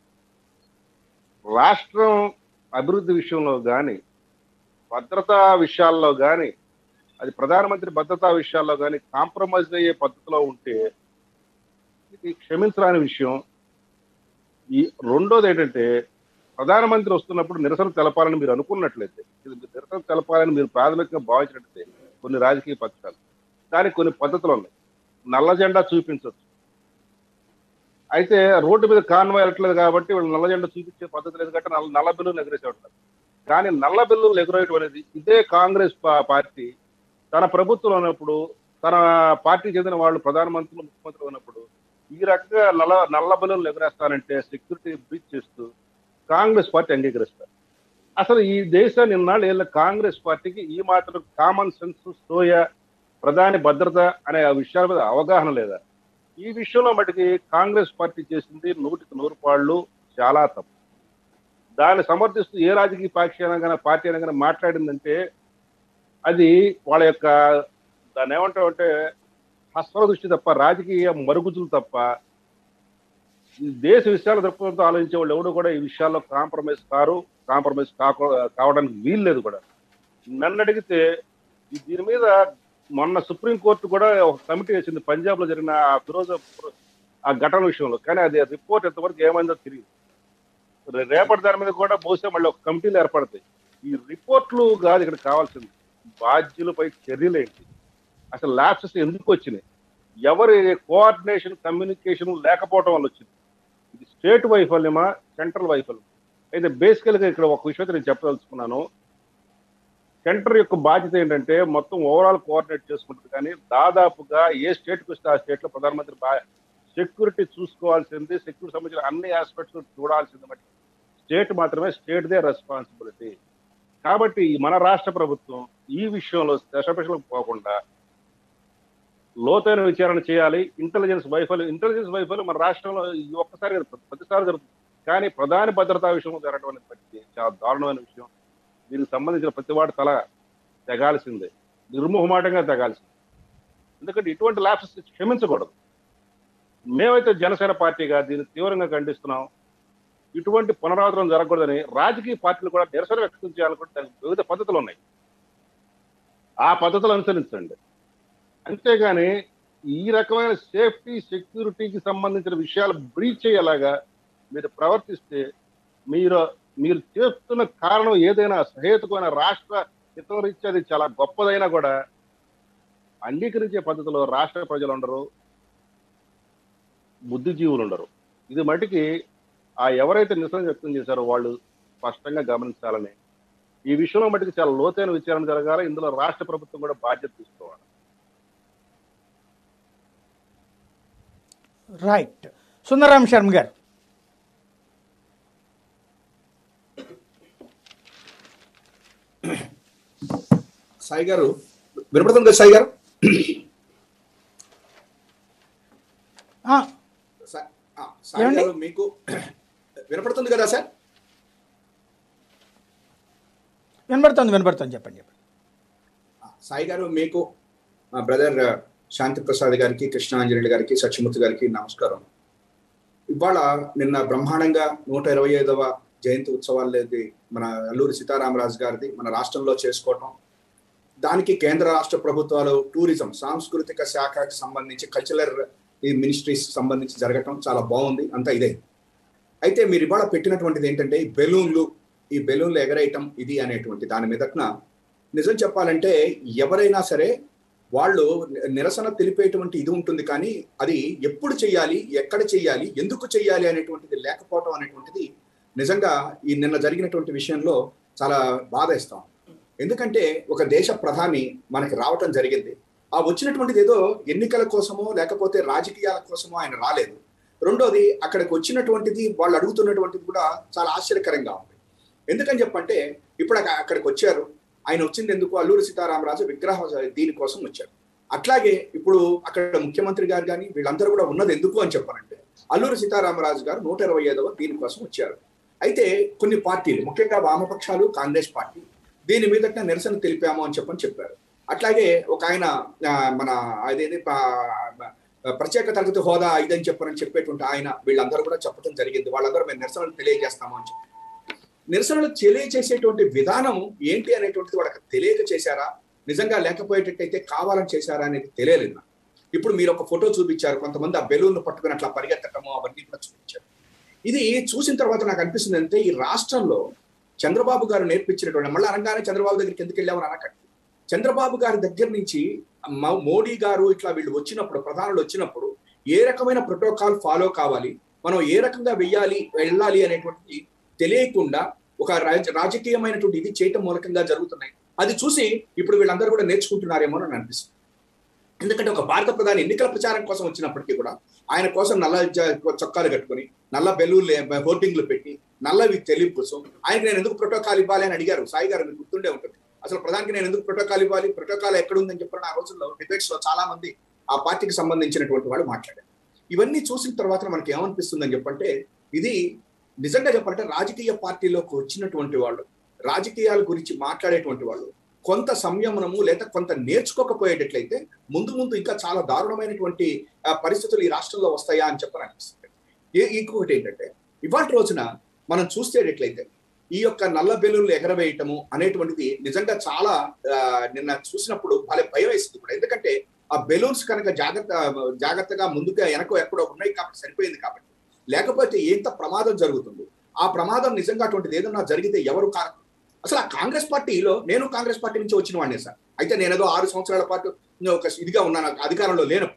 రాష్ట్రం అభివృద్ధి విషయంలో కానీ భద్రతా విషయాల్లో కానీ అది ప్రధానమంత్రి భద్రతా విషయాల్లో కానీ కాంప్రమైజ్ అయ్యే పద్ధతిలో ఉంటే ఇది క్షమించరాని విషయం ఈ రెండోది ఏంటంటే ప్రధానమంత్రి వస్తున్నప్పుడు నిరసన తెలపాలని మీరు అనుకున్నట్లయితే ఇది మీరు నిరసన తెలపాలని మీరు ప్రాథమికంగా భావించినట్లయితే కొన్ని రాజకీయ పక్షాలు దానికి కొన్ని పద్ధతులు ఉన్నాయి నల్ల జెండా చూపించవచ్చు అయితే రోడ్డు మీద కాన్వాయ్ వెళ్ళట్లేదు కాబట్టి వాళ్ళు నల్ల జెండా చూపించే పద్ధతి లేదు కాబట్టి నల్ల నల్ల బిల్లులు ఎగరేసే ఉంటారు కానీ నల్ల బిల్లులు ఎగురేయడం అనేది ఇదే కాంగ్రెస్ పా- పార్టీ తన ప్రభుత్వంలో ఉన్నప్పుడు తన పార్టీ చెందిన వాళ్ళు ప్రధానమంత్రులు ముఖ్యమంత్రులు ఉన్నప్పుడు ఈ రకంగా నల్ల నల్ల బిల్లులు ఎగరేస్తానంటే సెక్యూరిటీ బ్రీచ్ చేస్తూ కాంగ్రెస్ పార్టీ అంగీకరిస్తారు అసలు ఈ దేశాన్ని ఇన్నాళ్ళు వీళ్ళ కాంగ్రెస్ పార్టీకి ఈ మాత్రం కామన్ సెన్స్ సోయ ప్రధాని భద్రత అనే ఆ విషయాల మీద అవగాహన లేదా ఈ విషయంలో మటుకి కాంగ్రెస్ పార్టీ చేసింది నూటికి నూరు పాళ్ళు చాలా తప్పు దాన్ని సమర్థిస్తూ ఏ రాజకీయ పార్టీ అయినా కానీ పార్టీ అయినా కానీ మాట్లాడిందంటే అది వాళ్ళ యొక్క దాన్ని ఏమంటామంటే హస్వ దృష్టి తప్ప రాజకీయ మరుగుజులు తప్ప ఈ దేశ విషయాల దృక్పథంతో ఆలోచించే వాళ్ళు ఎవరు కూడా ఈ విషయాల్లో కాంప్రమైజ్ కారు కాంప్రమైజ్ కాకూ కావడానికి వీలు లేదు కూడా నన్ను అడిగితే ఈ దీని మీద మొన్న సుప్రీంకోర్టు కూడా ఒక కమిటీ వేసింది పంజాబ్ లో జరిగిన ఆ ఫిరోజ్ ఆ ఘటన విషయంలో కానీ అది రిపోర్ట్ ఎంతవరకు ఏమైందో తెలియదు రే- రేపటి దాని మీద కూడా బహుశా మళ్ళీ ఒక కమిటీలు ఏర్పడతాయి ఈ రిపోర్ట్లు కాదు ఇక్కడ కావాల్సింది బాధ్యులపై చర్యలు ఏంటి అసలు ల్యాబ్సెస్ ఎందుకు వచ్చినాయి ఎవరి కోఆర్డినేషన్ కమ్యూనికేషన్ లేకపోవడం వల్ల వచ్చింది ఇది స్టేట్ వైఫల్యమా సెంట్రల్ వైఫల్యం అయితే బేసికల్గా ఇక్కడ ఒక విషయం నేను చెప్పదలుచుకున్నాను సెంటర్ యొక్క బాధ్యత ఏంటంటే మొత్తం ఓవరాల్ కోఆర్డినేట్ చేసుకుంటుంది కానీ దాదాపుగా ఏ స్టేట్కి వస్తే ఆ స్టేట్లో ప్రధానమంత్రి బా సెక్యూరిటీ చూసుకోవాల్సింది సెక్యూరిటీ సంబంధించిన అన్ని ఆస్పెక్ట్స్ చూడాల్సింది బట్టి స్టేట్ మాత్రమే స్టేట్దే రెస్పాన్సిబిలిటీ కాబట్టి ఈ మన రాష్ట్ర ప్రభుత్వం ఈ విషయంలో దశపశలకు పోకుండా లోతైన విచారణ చేయాలి ఇంటెలిజెన్స్ వైఫల్యం ఇంటెలిజెన్స్ వైఫల్యం మన రాష్ట్రంలో ఈ ఒక్కసారి కాదు, ప్రతిసారి జరుగుతుంది కానీ ప్రధాని భద్రతా విషయంలో జరగడం అనేది బట్టి చాలా దారుణమైన విషయం దీనికి సంబంధించిన ప్రతి వాడు తల తెగాల్సిందే నిర్మోహమాటంగా తెగాల్సిందే ఎందుకంటే ఇటువంటి ల్యాప్సెస్ క్షమించకూడదు మేమైతే జనసేన పార్టీగా దీన్ని తీవ్రంగా ఖండిస్తున్నాం ఇటువంటి పునరావృతం జరగకూడదని రాజకీయ పార్టీలు కూడా నిరసన వ్యక్తం చేయాలనుకుంటే దానికి వివిధ పద్ధతులు ఉన్నాయి ఆ పద్ధతులు అనుసరించండి అంతేగాని ఈ రకమైన సేఫ్టీ సెక్యూరిటీకి సంబంధించిన విషయాలు బ్రీచ్ అయ్యేలాగా మీరు ప్రవర్తిస్తే మీరు మీరు చేస్తున్న కారణం ఏదైనా సహేతుకమైన రాష్ట్ర హితం రీత్యా అది చాలా గొప్పదైనా కూడా అంగీకరించే పద్ధతిలో రాష్ట్ర ప్రజలు ఉండరు బుద్ధిజీవులు ఉండరు ఇది మటుకి ఆ ఎవరైతే నిరసన వ్యక్తం చేశారో వాళ్ళు స్పష్టంగా గమనించాలని ఈ విషయంలో మటుకు చాలా లోతైన విచారణ జరగాలి ఇందులో రాష్ట్ర ప్రభుత్వం కూడా బాధ్యత తీసుకోవాలి రైట్ సుందరరామ్ శర్మ గారు సాయి గారు వినపడుతుంది కదా సాయి గారు ఆ, సా- ఆ, సాయి ఏమండి? గారు మీకు వినపడుతుంది కదా సార్ వినబడుతుంది వినబడుతుంది చెప్పండి చెప్పండి ఆ, సాయి గారు మీకు మా బ్రదర్ శాంతి ప్రసాద్ గారికి కృష్ణాంజనేయులు గారికి సత్యమూర్తి గారికి నమస్కారం ఇవాళ నిన్న బ్రహ్మాండంగా నూట ఇరవై ఐదవ జయంతి ఉత్సవాలది మన అల్లూరి సీతారామరాజు గారిది మన రాష్ట్రంలో చేసుకోవటం దానికి కేంద్ర రాష్ట్ర ప్రభుత్వాలు టూరిజం సాంస్కృతిక శాఖకి సంబంధించి కల్చరల్ ఈ మినిస్ట్రీస్ సంబంధించి జరగటం చాలా బాగుంది అంతా ఇదే అయితే మీరు ఇవాళ పెట్టినటువంటిది ఏంటంటే ఈ బెలూన్లు ఈ బెలూన్లు ఎగరేయటం ఇది అనేటువంటి దాని మీదట్న నిజం చెప్పాలంటే ఎవరైనా సరే వాళ్ళు ని- నిరసన తెలిపేటువంటి ఇది ఉంటుంది కానీ అది ఎప్పుడు చేయాలి ఎక్కడ చేయాలి ఎందుకు చేయాలి అనేటువంటిది లేకపోవటం అనేటువంటిది నిజంగా ఈ నిన్న జరిగినటువంటి విషయంలో చాలా బాధేస్తాం ఎందుకంటే ఒక దేశ ప్రధాని మనకి రావటం జరిగింది ఆ వచ్చినటువంటిది ఏదో ఎన్నికల కోసమో లేకపోతే రాజకీయాల కోసమో ఆయన రాలేదు రెండోది అక్కడికి వచ్చినటువంటిది వాళ్ళు అడుగుతున్నటువంటిది కూడా చాలా ఆశ్చర్యకరంగా ఉంది ఎందుకని చెప్పంటే ఇప్పుడు అక్క- అక్కడికి వచ్చారు ఆయన వచ్చింది ఎందుకు అల్లూరి సీతారామరాజు విగ్రహ దీనికోసం వచ్చారు అట్లాగే ఇప్పుడు అక్కడ ముఖ్యమంత్రి గారు కానీ వీళ్ళందరూ కూడా ఉన్నది ఎందుకు అని చెప్పారంటే అల్లూరి సీతారామరాజు గారు నూట ఇరవై ఐదవ దీనికోసం వచ్చారు అయితే కొన్ని పార్టీలు ముఖ్యంగా వామపక్షాలు కాంగ్రెస్ పార్టీ దీని మీద నిరసన తెలిపాము అని చెప్పని చెప్పారు అట్లాగే ఒక ఆయన ఆ, మన అదేది ప- ప్రత్యేక తరగతి హోదా ఇదని చెప్పని చెప్పేటువంటి ఆయన వీళ్ళందరూ కూడా చెప్పడం జరిగింది వాళ్ళందరూ మేము నిరసనలు తెలియజేస్తాము అని చెప్పి నిరసనలు తెలియజేసేటువంటి విధానం ఏంటి అనేటువంటిది వాళ్ళకి తెలియక చేశారా నిజంగా లేకపోయేటట్టయితే కావాలని చేశారా అనేది తెలియలేదు నాకు. ఇప్పుడు మీరు ఒక ఫోటో చూపించారు కొంతమంది ఆ బెలూన్ పట్టుకుని అట్లా పరిగెత్తటము అవన్నీ కూడా చూపించారు ఇది చూసిన తర్వాత నాకు అనిపిస్తుంది అంటే ఈ రాష్ట్రంలో చంద్రబాబు గారు నేర్పించినటువంటి మళ్ళీ అనగానే చంద్రబాబు దగ్గరికి ఎందుకు వెళ్ళామని అనకండి చంద్రబాబు గారి దగ్గర నుంచి మ- మోడీ గారు ఇట్లా వీళ్ళు వచ్చినప్పుడు ప్రధానులు వచ్చినప్పుడు ఏ రకమైన ప్రోటోకాల్ ఫాలో కావాలి మనం ఏ రకంగా వెయ్యాలి వెళ్ళాలి అనేటువంటిది తెలియకుండా ఒక రాజ- రాజకీయమైనటువంటి ఇది చేయటం మూలకంగా జరుగుతున్నాయి అది చూసి ఇప్పుడు వీళ్ళందరూ కూడా నేర్చుకుంటున్నారేమో అని అనిపిస్తుంది ఎందుకంటే ఒక భారత ప్రధాని ఎన్నికల ప్రచారం కోసం వచ్చినప్పటికీ కూడా ఆయన కోసం నల్ల జ- చొక్కాలు కట్టుకొని నల్ల బెలూన్లు హోర్డింగ్లు పెట్టి నల్లవి తెలియపు కోసం ఆయనకి నేను ఎందుకు ప్రోటోకాల్ ఇవ్వాలి అని అడిగారు సాయి గారు మీకు గుర్తుండే ఉంటుంది అసలు ప్రధానికి నేను ఎందుకు ప్రోటోకాల్ ఇవ్వాలి ప్రోటోకాల్ ఎక్కడ ఉందని చెప్పిన ఆ రోజుల్లో డిబేట్స్ లో చాలా మంది ఆ పార్టీకి సంబంధించినటువంటి వాళ్ళు మాట్లాడారు ఇవన్నీ చూసిన తర్వాత మనకి ఏమనిపిస్తుందని చెప్పంటే ఇది నిజంగా చెప్పాలంటే రాజకీయ పార్టీలోకి వచ్చినటువంటి వాళ్ళు రాజకీయాల గురించి మాట్లాడేటువంటి వాళ్ళు కొంత సంయమనము లేదా కొంత నేర్చుకోకపోయేటట్లయితే ముందు ముందు ఇంకా చాలా దారుణమైనటువంటి ఆ, పరిస్థితులు ఈ రాష్ట్రంలో వస్తాయా అని చెప్పని అనిపిస్తుంది ఏ- ఇంకొకటి ఏంటంటే ఇవాళ రోజున మనం చూసేటట్లయితే ఈ యొక్క నల్ల బెలూన్లు ఎగరవేయటము అనేటువంటిది నిజంగా చాలా ఆ, నిన్న చూసినప్పుడు భలే భయం వేస్తుంది కూడా ఎందుకంటే ఆ బెలూన్స్ కనుక జాగ్రత్త జాగ్రత్తగా ముందుగా వెనక ఎక్కడో ఉన్నాయి కాబట్టి సరిపోయింది కాబట్టి లేకపోతే ఎంత ప్రమాదం జరుగుతుంది ఆ ప్రమాదం నిజంగా అటువంటిది ఏదన్నా జరిగితే ఎవరు కారణం అసలు ఆ కాంగ్రెస్ పార్టీలో నేను కాంగ్రెస్ పార్టీ నుంచి వచ్చిన వాడినే సార్ అయితే నేను ఏదో ఆరు సంవత్సరాల పాటు నేను ఒక ఇదిగా ఉన్నాను అధికారంలో లేనప్పుడు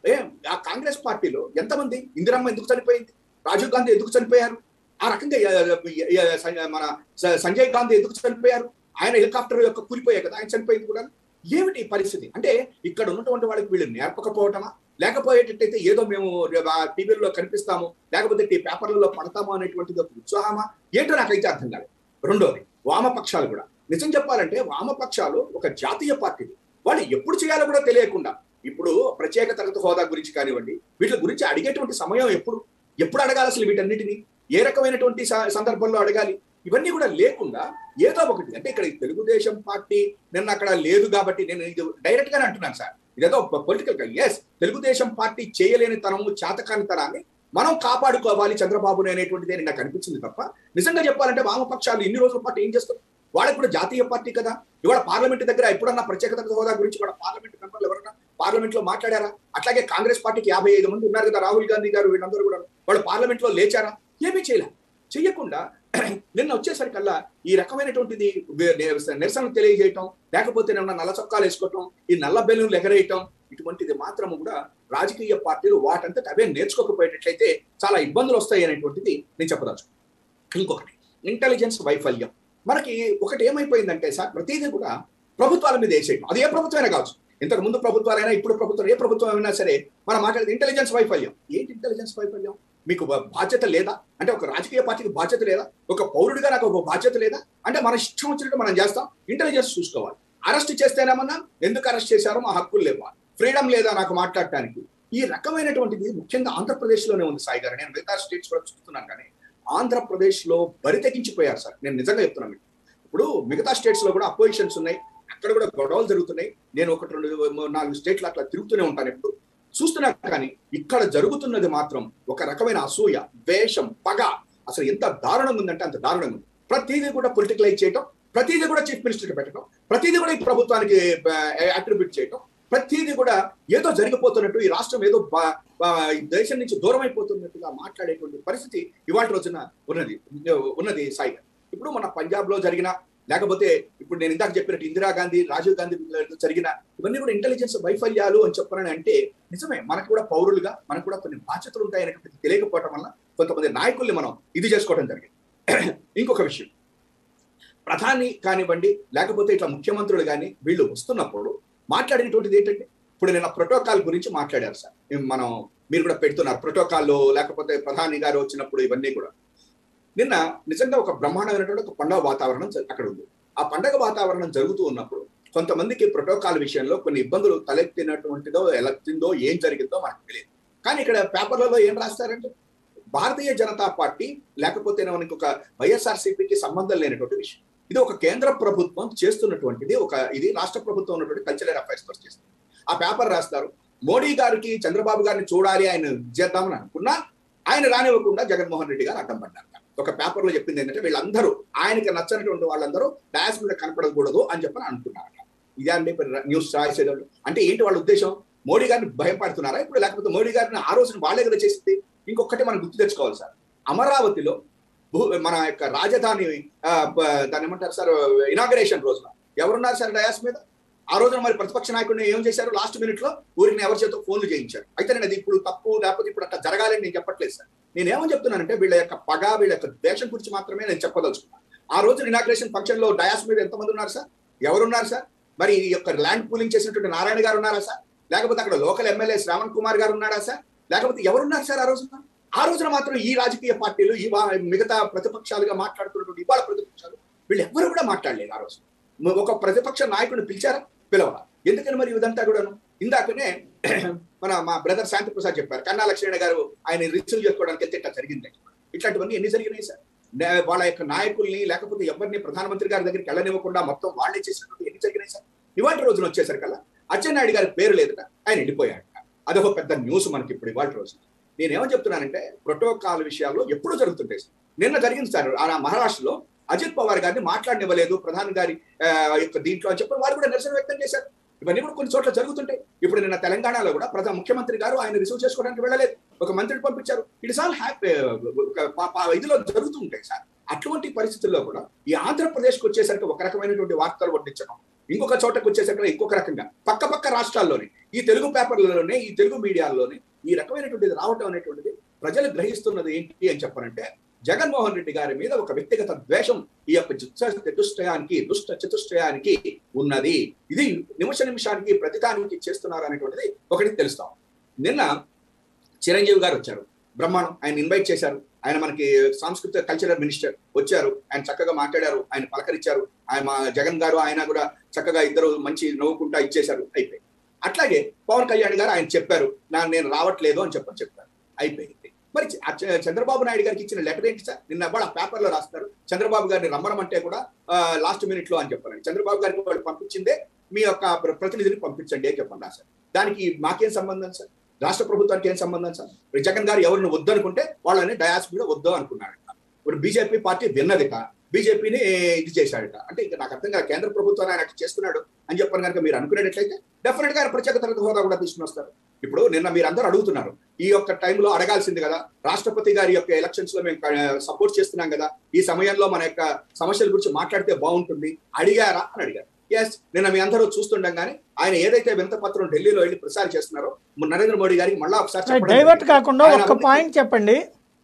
ఏ ఆ కాంగ్రెస్ పార్టీలో ఎంతమంది ఇందిరమ్మ ఎందుకు చనిపోయింది రాజీవ్ గాంధీ ఎందుకు చనిపోయారు ఆ రకంగా ఎ- ఎ- ఎ- స- మన స- సంజయ్ గాంధీ ఎందుకు చనిపోయారు ఆయన హెలికాప్టర్ యొక్క కూలిపోయాయి కదా ఆయన చనిపోయింది కూడా ఏమిటి ఈ పరిస్థితి అంటే ఇక్కడ ఉన్నటువంటి వాళ్ళకి వీళ్ళు నేర్పకపోవటమా లేకపోయేటట్టయితే ఏదో మేము టీవీల్లో కనిపిస్తాము లేకపోతే టీ పేపర్లలో పడతాము అనేటువంటిది ఒక ఉత్సాహమా ఏంటో నాకైతే అర్థం కాలేదు రెండోది వామపక్షాలు కూడా నిజం చెప్పాలంటే వామపక్షాలు ఒక జాతీయ పార్టీలు వాళ్ళు ఎప్పుడు చేయాలో కూడా తెలియకుండా ఇప్పుడు ప్రత్యేక తరగతి హోదా గురించి కానివ్వండి వీటి గురించి అడిగేటువంటి సమయం ఎప్పుడు ఎప్పుడు అడగాలి అసలు వీటన్నిటిని ఏ రకమైనటువంటి స- సందర్భంలో అడగాలి ఇవన్నీ కూడా లేకుండా ఏదో ఒకటి అంటే ఇక్కడ ఈ తెలుగుదేశం పార్టీ నిన్న అక్కడ లేదు కాబట్టి నేను ఇది డైరెక్ట్ గానే అంటున్నాను సార్ ఇదేదో పొలిటికల్ ఎస్ తెలుగుదేశం పార్టీ చేయలేని తనము చేతకాని తరాన్ని మనం కాపాడుకోవాలి చంద్రబాబుని అనేటువంటిది నాకు అనిపించింది తప్ప నిజంగా చెప్పాలంటే వామపక్షాలు ఇన్ని రోజుల పాటు ఏం చేస్తారు వాళ్ళకి కూడా జాతీయ పార్టీ కదా ఇవాళ పార్లమెంట్ దగ్గర ఎప్పుడన్నా ప్రత్యేక తరగతి హోదా గురించి కూడా పార్లమెంట్ మెంబర్లు ఎవరన్నా పార్లమెంట్ లో మాట్లాడారా అట్లాగే కాంగ్రెస్ పార్టీకి యాభై ఐదు మంది ఉన్నారు కదా రాహుల్ గాంధీ గారు వీళ్ళందరూ కూడా వాళ్ళు పార్లమెంట్ లో లేచారా ఏమీ చేయలే చెయ్యకుండా నిన్న వచ్చేసరికల్లా ఈ రకమైనటువంటిది వే- నిరసన తెలియజేయటం లేకపోతే నిన్న నల్ల చొక్కాలు వేసుకోవటం ఈ నల్ల బెలూన్లు ఎగరేయటం ఇటువంటిది మాత్రము కూడా రాజకీయ పార్టీలు వాటంతట అవే నేర్చుకోకపోయేటట్లయితే చాలా ఇబ్బందులు వస్తాయి అనేటువంటిది నేను చెప్పదలుచు ఇంకొకటి ఇంటెలిజెన్స్ వైఫల్యం మనకి ఒకటి ఏమైపోయిందంటే సార్ ప్రతిదీ కూడా ప్రభుత్వాల మీద వేసేయటం అది ఏ ప్రభుత్వమైనా కావచ్చు ఇంతకు ముందు ప్రభుత్వాలైనా ఇప్పుడు ప్రభుత్వం ఏ ప్రభుత్వం అయినా సరే మనం మాట్లాడేది ఇంటెలిజెన్స్ వైఫల్యం ఏంటి ఇంటెలిజెన్స్ వైఫల్యం మీకు బా- బాధ్యత లేదా అంటే ఒక రాజకీయ పార్టీకి బాధ్యత లేదా ఒక పౌరుడిగా నాకు ఒక బాధ్యత లేదా అంటే మన ఇష్టం వచ్చినట్టు మనం చేస్తాం ఇంటెలిజెన్స్ చూసుకోవాలి అరెస్ట్ చేస్తేనేమన్నా ఎందుకు అరెస్ట్ చేశారో మా హక్కులు లేవా ఫ్రీడమ్ లేదా నాకు మాట్లాడటానికి ఈ రకమైనటువంటిది ముఖ్యంగా ఆంధ్రప్రదేశ్ లోనే ఉంది సాయి గారు నేను మిగతా స్టేట్స్ కూడా చూస్తున్నాను కానీ ఆంధ్రప్రదేశ్ లో బరి తెగించిపోయారు సార్ నేను నిజంగా చెప్తున్నాను మీకు ఇప్పుడు మిగతా స్టేట్స్ లో కూడా అపోజిషన్స్ ఉన్నాయి అక్కడ కూడా గొడవలు జరుగుతున్నాయి నేను ఒకటి రెండు మూడు, నాలుగు స్టేట్లు అట్లా తిరుగుతూనే ఉంటాను ఎప్పుడు చూస్తున్నా కానీ ఇక్కడ జరుగుతున్నది మాత్రం ఒక రకమైన అసూయ ద్వేషం పగ అసలు ఎంత దారుణంగా ఉందంటే అంత దారుణంగా ఉంది ప్రతిదీ కూడా పొలిటికలైజ్ చేయటం ప్రతిదీ కూడా చీఫ్ మినిస్టర్కి పెట్టడం ప్రతిదీ కూడా ఈ ప్రభుత్వానికి అట్రిబ్యూట్ చేయటం ప్రతిదీ కూడా ఏదో జరిగిపోతున్నట్టు ఈ రాష్ట్రం ఏదో బా- బా- ఈ దేశం నుంచి దూరం అయిపోతున్నట్టుగా మాట్లాడేటువంటి పరిస్థితి ఇవాళ రోజున ఉన్నది ఉన్నది సాయి గారు. ఇప్పుడు మన పంజాబ్ లో జరిగిన లేకపోతే ఇప్పుడు నేను ఇందాక చెప్పినట్టు ఇందిరాగాంధీ రాజీవ్ గాంధీ జరిగిన ఇవన్నీ కూడా ఇంటెలిజెన్స్ వైఫల్యాలు అని చెప్పాలని అంటే నిజమే మనకు కూడా పౌరులుగా మనకు కూడా కొన్ని బాధ్యతలు ఉంటాయనేటువంటి తెలియకపోవటం వల్ల కొంతమంది నాయకుల్ని మనం ఇది చేసుకోవడం జరిగింది ఇంకొక విషయం ప్రధాని కానివ్వండి లేకపోతే ఇట్లా ముఖ్యమంత్రులు కానీ వీళ్ళు వస్తున్నప్పుడు మాట్లాడినటువంటిది ఏంటంటే ఇప్పుడు నేను ప్రోటోకాల్ గురించి మాట్లాడారు సార్ మనం మీరు కూడా పెడుతున్నారు ప్రోటోకాల్ లేకపోతే ప్రధాని గారు వచ్చినప్పుడు ఇవన్నీ కూడా నిన్న నిజంగా ఒక బ్రహ్మాండమైనటువంటి ఒక పండగ వాతావరణం జ- అక్కడ ఉంది ఆ పండగ వాతావరణం జరుగుతూ ఉన్నప్పుడు కొంతమందికి ప్రోటోకాల్ విషయంలో కొన్ని ఇబ్బందులు తలెత్తినటువంటిదో ఎలెత్తిందో ఏం జరిగిందో మనకు తెలియదు కానీ ఇక్కడ పేపర్లలో ఏం రాస్తారంటే భారతీయ జనతా పార్టీ లేకపోతే మనకి ఒక వైఎస్ఆర్సీపీకి సంబంధం లేనటువంటి విషయం ఇది ఒక కేంద్ర ప్రభుత్వం చేస్తున్నటువంటిది ఒక ఇది రాష్ట్ర ప్రభుత్వం ఉన్నటువంటి కల్చరల్ అఫైర్స్ తో చేస్తుంది ఆ పేపర్ రాస్తారు మోడీ గారికి చంద్రబాబు గారిని చూడాలి ఆయన చేద్దామని అనుకున్నా ఆయన రానివ్వకుండా జగన్మోహన్ రెడ్డి గారు అడ్డం పడ్డారు ఒక పేపర్ లో చెప్పింది ఏంటంటే వీళ్ళందరూ ఆయనకి నచ్చనటువంటి వాళ్ళందరూ డాష్ మీద కనపడకూడదు అని చెప్పని అంటున్నారు ఇదే అండి ఇప్పుడు న్యూస్ రాసేవాళ్ళు అంటే ఏంటి వాళ్ళ ఉద్దేశం మోడీ గారిని భయపడుతున్నారా ఇప్పుడు లేకపోతే మోడీ గారిని ఆ రోజున వాళ్ళే కదా చేసింది ఇంకొకటి మనం గుర్తు తెచ్చుకోవాలి సార్ అమరావతిలో భూ- మన యొక్క రాజధాని ఆ, ప- దాన్ని ఏమంటారు సార్ ఇనాగరేషన్ రోజున ఎవరున్నారు సార్ డయాస్ మీద ఆ రోజున మరి ప్రతిపక్ష నాయకుడిని ఏం చేశారు లాస్ట్ మినిట్ లో ఊరికి ఎవరి చేత ఫోన్లు చేయించారు అయితే నేను అది ఇప్పుడు తప్పు లేకపోతే ఇప్పుడు అట్లా జరగాలని నేను చెప్పట్లేదు సార్ నేను ఏమని చెప్తున్నానంటే వీళ్ళ యొక్క పగ వీళ్ళ యొక్క ద్వేషం గురించి మాత్రమే నేను చెప్పదలుచుకున్నాను ఆ రోజు ఇనాగ్రేషన్ ఫంక్షన్ లో డయాస్ మీద ఎంతమంది ఉన్నారు సార్ ఎవరున్నారు సార్ మరి ఈ యొక్క ల్యాండ్ పూలింగ్ చేసినటువంటి నారాయణ గారు ఉన్నారా సార్ లేకపోతే అక్కడ లోకల్ ఎమ్మెల్యే శ్రావణ్ కుమార్ గారు ఉన్నారా సార్ లేకపోతే ఎవరున్నారు సార్ ఆ రోజున ఆ రోజున మాత్రం ఈ రాజకీయ పార్టీలు ఈ వా- మిగతా ప్రతిపక్షాలుగా మాట్లాడుతున్నటువంటి ఇవాళ ప్రతిపక్షాలు వీళ్ళు ఎవరు కూడా మాట్లాడలేదు ఆ రోజు ఒక ప్రతిపక్ష నాయకుడిని పిలిచారా పిలవాలా ఎందుకని మరి ఇదంతా కూడాను ఇందాకనే మన మా బ్రదర్ శాంతి ప్రసాద్ చెప్పారు కన్నా లక్ష్మణ గారు ఆయన రిసీవ్ చేసుకోవడానికి వెళ్తే ఇట్లా జరిగింది ఇట్లాంటివన్నీ ఎన్ని జరిగినాయి సార్ నే- వాళ్ళ యొక్క నాయకుల్ని లేకపోతే ఎవరిని ప్రధానమంత్రి గారి దగ్గరికి వెళ్ళనివ్వకుండా మొత్తం వాళ్ళే చేసినటువంటి ఎన్ని జరిగినాయి సార్ ఇవాళ రోజున వచ్చేసరికల్లా అచ్చెన్నాయుడు గారి పేరు లేదట ఆయన వెళ్ళిపోయాడు అదొక పెద్ద న్యూస్ మనకి ఇప్పుడు ఇవాళ రోజున నేనేమని చెప్తున్నానంటే ప్రోటోకాల్ విషయాల్లో ఎప్పుడు జరుగుతుంటాయి సార్ నిన్న జరిగింది సార్ ఆ మహారాష్ట్రలో అజిత్ పవార్ గారిని మాట్లాడనివ్వలేదు ప్రధాని గారి ఆ, యొక్క దీంట్లో అని చెప్పి వాళ్ళు కూడా నిరసన వ్యక్తం చేశారు ఇవన్నీ కూడా కొన్ని చోట్ల జరుగుతుంటాయి ఇప్పుడు నిన్న తెలంగాణలో కూడా ప్రధాన ముఖ్యమంత్రి గారు ఆయన రిసీవ్ చేసుకోవడానికి వెళ్ళలేదు ఒక మంత్రిని పంపించారు ఇట్స్ ఆల్ హ్యాపీ ఇదిలో జరుగుతూ ఉంటాయి సార్ అటువంటి పరిస్థితుల్లో కూడా ఈ ఆంధ్రప్రదేశ్కి వచ్చేసరికి ఒక రకమైనటువంటి వార్తలు వడ్డించడం ఇంకొక చోటకు వచ్చేసరికి ఇంకొక రకంగా పక్క పక్క రాష్ట్రాల్లోని ఈ తెలుగు పేపర్లలోనే ఈ తెలుగు మీడియాల్లోనే ఈ రకమైనటువంటిది రావటం అనేటువంటిది ప్రజలు గ్రహిస్తున్నది ఏంటి అని చెప్పారంటే జగన్మోహన్ రెడ్డి గారి మీద ఒక వ్యక్తిగత ద్వేషం ఈ యొక్క దుష్ట చతుష్టయానికి దుష్ట చతుష్టయానికి ఉన్నది ఇది నిమిష నిమిషానికి ప్రతిదానికి చేస్తున్నారు అనేటువంటిది ఒకటి తెలుస్తాం నిన్న చిరంజీవి గారు వచ్చారు బ్రహ్మాండం ఆయన ఇన్వైట్ చేశారు ఆయన మనకి సాంస్కృతిక కల్చరల్ మినిస్టర్ వచ్చారు ఆయన చక్కగా మాట్లాడారు ఆయన పలకరించారు ఆయన మా జగన్ గారు ఆయన కూడా చక్కగా ఇద్దరు మంచి నవ్వుకుంటా ఇచ్చేశారు అయిపోయి అట్లాగే పవన్ కళ్యాణ్ గారు ఆయన చెప్పారు నా నేను రావట్లేదు అని చెప్పని చెప్పారు అయిపోయింది మరి చ- చ- చంద్రబాబు నాయుడు గారికి ఇచ్చిన లెటర్ ఏంటి సార్ నిన్న కూడా పేపర్ లో రాస్తారు చంద్రబాబు గారిని రమ్మనమంటే కూడా లాస్ట్ మినిట్ లో అని చెప్పారు చంద్రబాబు గారికి వాళ్ళు పంపించిందే మీ యొక్క ప్ర- ప్రతినిధిని పంపించండి అని చెప్పండి సార్ దానికి మాకేం సంబంధం సార్ రాష్ట్ర ప్రభుత్వానికి ఏం సంబంధం సార్ ఇప్పుడు జగన్ గారు ఎవరిని వద్దనుకుంటే వాళ్ళని డయాస్ మీద వద్దు అనుకున్నాడట ఇప్పుడు బీజేపీ పార్టీ విన్నదిట బీజేపీని ఇది చేశాడట అంటే ఇక నాకు అర్థం కాదు కేంద్ర ప్రభుత్వాన్ని ఆయన అట్లా చేస్తున్నాడు అని చెప్పని కనుక మీరు అనుకునేటట్లయితే డెఫినెట్ గా ఆయన ప్రత్యేక తరగతి హోదా కూడా తీసుకుని వస్తారు ఇప్పుడు నిన్న మీరు అందరూ అడుగుతున్నారు ఈ యొక్క టైంలో అడగాల్సింది కదా రాష్ట్రపతి గారి యొక్క ఎలక్షన్స్ లో మేము సపోర్ట్ చేస్తున్నాం కదా ఈ సమయంలో మన యొక్క సమస్యల గురించి మాట్లాడితే బాగుంటుంది అడిగారా అని అడిగారు ఎస్ నిన్న మీ అందరూ చూస్తుండగానే ఆయన ఏదైతే వినతపత్రం ఢిల్లీలో వెళ్ళి ప్రసారం చేస్తున్నారో నరేంద్ర మోడీ గారికి మళ్ళా ఒకసారి చెప్పడం డైవర్ట్ జరిగింది. కాకుండా ఆయన ఒక్క అభివృద్ధి- పాయింట్ చెప్పండి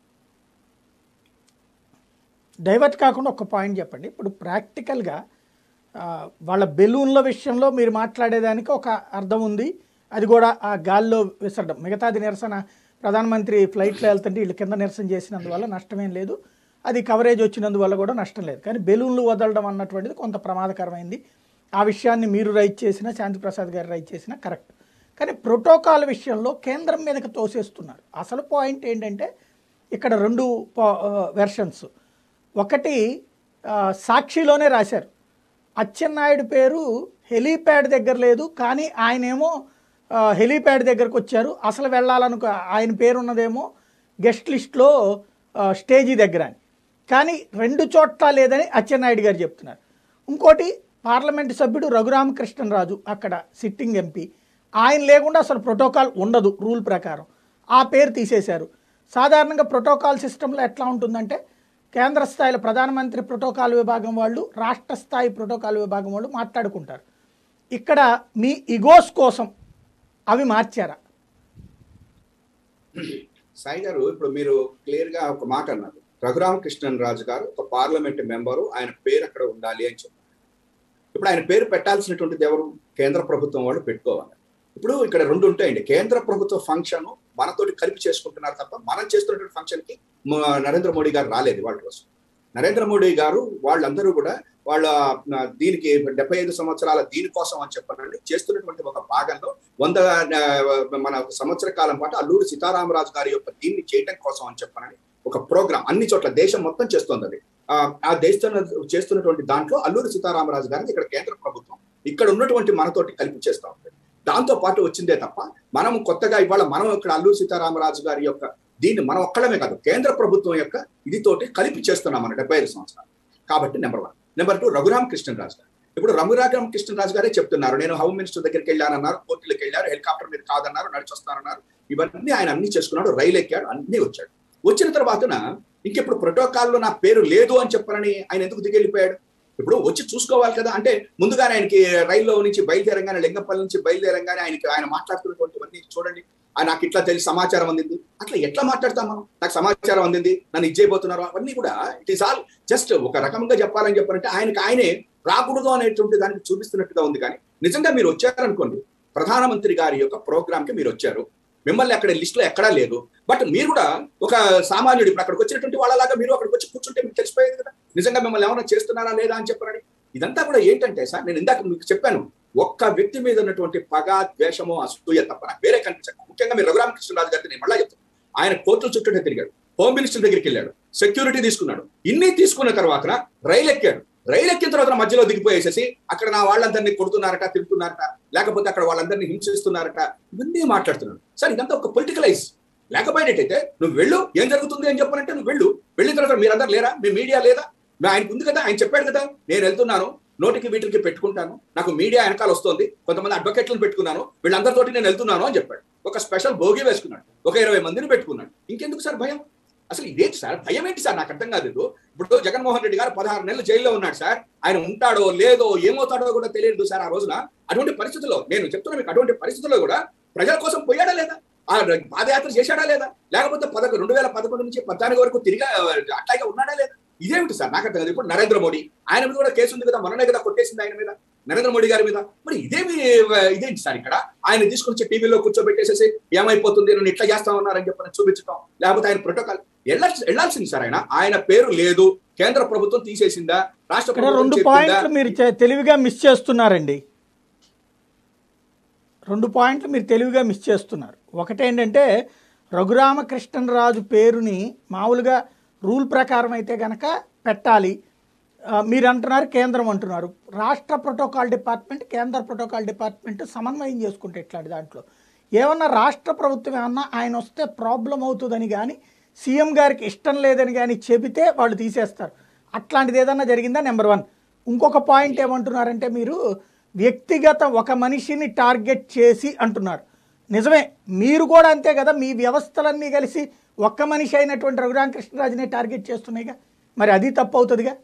డైవర్ట్ కాకుండా ఒక పాయింట్ చెప్పండి ఇప్పుడు ప్రాక్టికల్గా ఆ, వాళ్ళ బెలూన్ల విషయంలో మీరు మాట్లాడేదానికి ఒక అర్థం ఉంది అది కూడా ఆ గాల్లో విసరడం మిగతాది నిరసన ప్రధానమంత్రి ఫ్లైట్లో వెళ్తుంటే వీళ్ళు కింద నిరసన చేసినందువల్ల నష్టమేం లేదు అది కవరేజ్ వచ్చినందువల్ల కూడా నష్టం లేదు కానీ బెలూన్లు వదలడం అన్నటువంటిది కొంత ప్రమాదకరమైంది ఆ విషయాన్ని మీరు రైట్ చేసినా శాంతిప్రసాద్ గారు రైట్ చేసినా కరెక్ట్ కానీ ప్రోటోకాల్ విషయంలో కేంద్రం మీదకి తోసేస్తున్నారు అసలు పాయింట్ ఏంటంటే ఇక్కడ రెండు వెర్షన్స్ ఒకటి ఆ, సాక్షిలోనే రాశారు అచ్చెన్నాయుడు పేరు హెలీప్యాడ్ దగ్గర లేదు కానీ ఆయనేమో ఆ, హెలీప్యాడ్ దగ్గరకు వచ్చారు అసలు వెళ్ళాలనుకో ఆయన పేరు ఉన్నదేమో గెస్ట్ లిస్ట్లో ఆ, స్టేజీ దగ్గర అని కానీ రెండు చోట్ల లేదని అచ్చెన్నాయుడు గారు చెప్తున్నారు ఇంకోటి పార్లమెంటు సభ్యుడు రఘురామకృష్ణరాజు అక్కడ సిట్టింగ్ ఎంపీ ఆయన లేకుండా అసలు ప్రోటోకాల్ ఉండదు రూల్ ప్రకారం ఆ పేరు తీసేశారు సాధారణంగా ప్రోటోకాల్ సిస్టంలో ఎట్లా ఉంటుందంటే కేంద్ర స్థాయిలో ప్రధానమంత్రి ప్రోటోకాల్ విభాగం వాళ్ళు రాష్ట్ర స్థాయి ప్రోటోకాల్ విభాగం వాళ్ళు మాట్లాడుకుంటారు ఇక్కడ మీ ఇగోస్ కోసం అవి మార్చారా సాయి గారు ఇప్పుడు మీరు క్లియర్ గా ఒక మాట అన్నారు రఘురామకృష్ణన్ రాజు గారు ఒక పార్లమెంట్ మెంబరు ఆయన పేరు అక్కడ ఉండాలి అని చెప్పారు ఇప్పుడు ఆయన పేరు పెట్టాల్సినటువంటిది ఎవరు కేంద్ర ప్రభుత్వం వాళ్ళు పెట్టుకోవాలి ఇప్పుడు ఇక్కడ రెండు ఉంటాయండి కేంద్ర ప్రభుత్వ ఫంక్షన్ మనతోటి కలిపి చేసుకుంటున్నారు తప్ప మనం చేస్తున్నటువంటి ఫంక్షన్ కి మ- నరేంద్ర మోడీ గారు రాలేదు వాళ్ళ కోసం నరేంద్ర మోడీ గారు వాళ్ళందరూ కూడా వాళ్ళ ఆ, దీనికి డెబ్బై ఐదు సంవత్సరాల దీనికోసం అని చెప్పనండి చేస్తున్నటువంటి ఒక భాగంలో వంద ఆ, మన ఒక సంవత్సర కాలం పాటు అల్లూరి సీతారామరాజు గారి యొక్క దీన్ని చేయటం కోసం అని చెప్పనని ఒక ప్రోగ్రామ్ అన్ని చోట్ల దేశం మొత్తం చేస్తుంది అది ఆ, ఆ దేశం చేస్తున్నటువంటి దాంట్లో అల్లూరి సీతారామరాజు గారిని ఇక్కడ కేంద్ర ప్రభుత్వం ఇక్కడ ఉన్నటువంటి మనతోటి కలిపి చేస్తా ఉంది దాంతో పాటు వచ్చిందే తప్ప మనం కొత్తగా ఇవాళ మనం ఇక్కడ అల్లూరి సీతారామరాజు గారి యొక్క దీన్ని మనం ఒక్కడమే కాదు కేంద్ర ప్రభుత్వం యొక్క ఇదితోటి కలిపి చేస్తున్నాం మన డెబ్బై ఐదు సంవత్సరాలు కాబట్టి number one number two Raghuram Krishnaraju గారు ఇప్పుడు రఘురామ్ కృష్ణరాజు గారే చెప్తున్నారు నేను హోమ్ మినిస్టర్ దగ్గరికి వెళ్ళానన్నారు కోర్టులకు వెళ్ళారు హెలికాప్టర్ మీద కాదన్నారు నడిచొస్తానన్నారు ఇవన్నీ ఆయన అన్ని చేసుకున్నాడు రైలు ఎక్కాడు అన్ని వచ్చాడు వచ్చిన తర్వాతన ఇంకెప్పుడు ప్రోటోకాల్లో నా పేరు లేదు అని చెప్పనని ఆయన ఎందుకు దిగెళ్ళిపోయాడు ఇప్పుడు వచ్చి చూసుకోవాలి కదా అంటే ముందుగానే ఆయనకి రైల్లో నుంచి బయలుదేరంగానే లింగంపల్లి నుంచి బయలుదేరంగానే ఆయనకి ఆయన మాట్లాడుతున్నటువంటివన్నీ చూడండి ఆ నాకు ఇట్లా తెలిసి సమాచారం అందింది అట్లా ఎట్లా మాట్లాడతాం మనం నాకు సమాచారం అందింది నన్ను ఇచ్చేయబోతున్నారు అవన్నీ కూడా ఇట్ ఈస్ ఆల్ జస్ట్ ఒక రకంగా చెప్పాలని చెప్పారంటే ఆయనకి ఆయనే రాకూడదు అనేటువంటి దానికి చూపిస్తున్నట్టుగా ఉంది కానీ నిజంగా మీరు వచ్చారనుకోండి ప్రధానమంత్రి గారి యొక్క ప్రోగ్రామ్ కి మీరు వచ్చారు మిమ్మల్ని అక్కడ లిస్ట్ లో ఎక్కడా లేదు బట్ మీరు కూడా ఒక సామాన్యుడు ఇప్పుడు అక్కడికి వచ్చినటువంటి వాళ్ళలాగా మీరు అక్కడికి వచ్చి కూర్చుంటే మీకు తెలిసిపోయేది కదా నిజంగా మిమ్మల్ని ఏమైనా చేస్తున్నారా లేదా అని చెప్పారని ఇదంతా కూడా ఏంటంటే సార్ నేను ఇందాక మీకు చెప్పాను ఒక్క వ్యక్తి మీద ఉన్నటువంటి పగ ద్వేషము అసూయ తప్ప నాకు వేరే కనిపించక ముఖ్యంగా మీరు రఘురామకృష్ణరాజు గారిని నేను మళ్ళా చెప్తాను ఆయన కోర్టుల చుట్టూ తిరిగాడు హోమ్ మినిస్టర్ దగ్గరికి వెళ్ళాడు సెక్యూరిటీ తీసుకున్నాడు ఇన్ని తీసుకున్న తర్వాత రైలు ఎక్కాడు రైలు ఎక్కిన తర్వాత మధ్యలో దిగిపోయేసేసి అక్కడ నా వాళ్ళందరినీ కొడుతున్నారట తిరుగుతున్నారట లేకపోతే అక్కడ వాళ్ళందరినీ హింసిస్తున్నారట ఇవన్నీ మాట్లాడుతున్నాడు సార్ ఇదంతా ఒక పొలిటికలైజ్ లేకపోయినట్టయితే నువ్వు వెళ్ళు ఏం జరుగుతుంది అని చెప్పనంటే నువ్వు వెళ్ళు వెళ్ళిన తర్వాత మీరందరూ లేరా మీ మీడియా లేదా మీ ఆయనకు ఉంది కదా ఆయన చెప్పాడు కదా నేను వెళ్తున్నాను నోటికి వీటికి పెట్టుకుంటాను నాకు మీడియా వెనకాల వస్తుంది కొంతమంది అడ్వకేట్లను పెట్టుకున్నాను వీళ్ళందరితోటి నేను వెళ్తున్నాను అని చెప్పాడు ఒక స్పెషల్ భోగి వేసుకున్నాడు ఒక ఇరవై మందిని పెట్టుకున్నాడు ఇంకెందుకు సార్ భయం అసలు ఇదేంటి సార్ భయం ఏంటి సార్ నాకు అర్థం కాదు ఇప్పుడు జగన్మోహన్ రెడ్డి గారు పదహారు నెలలు జైల్లో ఉన్నాడు సార్ ఆయన ఉంటాడో లేదో ఏమవుతాడో కూడా తెలియదు సార్ ఆ రోజున అటువంటి పరిస్థితుల్లో నేను చెప్తున్నా మీకు అటువంటి పరిస్థితుల్లో కూడా ప్రజల కోసం పోయాడా లేదా ఆ పాదయాత్ర చేశాడా లేదా లేకపోతే పదకొండు రెండు వేల పదకొండు నుంచి పద్నాలుగు వరకు తిరిగా అట్లాగే ఉన్నాడా లేదా ఇదేమిటి సార్ నాకు అర్థం కాదు ఇప్పుడు నరేంద్ర మోడీ ఆయన మీద కూడా కేసు ఉంది కదా మొన్ననే కదా కొట్టేసింది ఆయన మీద నరేంద్ర మోడీ గారి మీద మరి ఇదేమి ఇదేంటి సార్ ఇక్కడ ఆయన తీసుకుని వచ్చి టీవీలో కూర్చోబెట్టేసేసి ఏమైపోతుంది నేను ఇట్లా చేస్తా ఉన్నారని చెప్పని చూపించడం లేకపోతే ఆయన ప్రోటోకాల్ వెళ్ళాల్సింది సార్ ఆయన ఆయన పేరు లేదు కేంద్ర ప్రభుత్వం తీసేసిందా రాష్ట్ర ఇక్కడ ప్రభుత్వం రెండు చెప్పిందా? పాయింట్లు మీరు చే- తెలివిగా మిస్ చేస్తున్నారండి రెండు పాయింట్లు మీరు తెలివిగా మిస్ చేస్తున్నారు ఒకటేంటంటే రఘురామకృష్ణరాజు పేరుని మామూలుగా రూల్ ప్రకారం అయితే గనక పెట్టాలి ఆ, మీరు అంటున్నారు కేంద్రం అంటున్నారు రాష్ట్ర ప్రోటోకాల్ డిపార్ట్మెంట్ కేంద్ర ప్రోటోకాల్ డిపార్ట్మెంట్ సమన్వయం చేసుకుంటే ఇట్లాంటి దాంట్లో ఏమన్నా రాష్ట్ర ప్రభుత్వం ఏమన్నా ఆయన వస్తే ప్రాబ్లం అవుతుందని కానీ సీఎం గారికి ఇష్టం లేదని కానీ చెబితే వాళ్ళు తీసేస్తారు అట్లాంటిది ఏదన్నా జరిగిందా నెంబర్ వన్ ఇంకొక పాయింట్ ఏమంటున్నారంటే మీరు వ్యక్తిగత ఒక మనిషిని టార్గెట్ చేసి అంటున్నారు నిజమే మీరు కూడా అంతే కదా మీ వ్యవస్థలన్నీ కలిసి ఒక్క మనిషి అయినటువంటి రఘురామకృష్ణరాజునే టార్గెట్ చేస్తున్నాయిగా మరి అది తప్పు అవుతుందిగా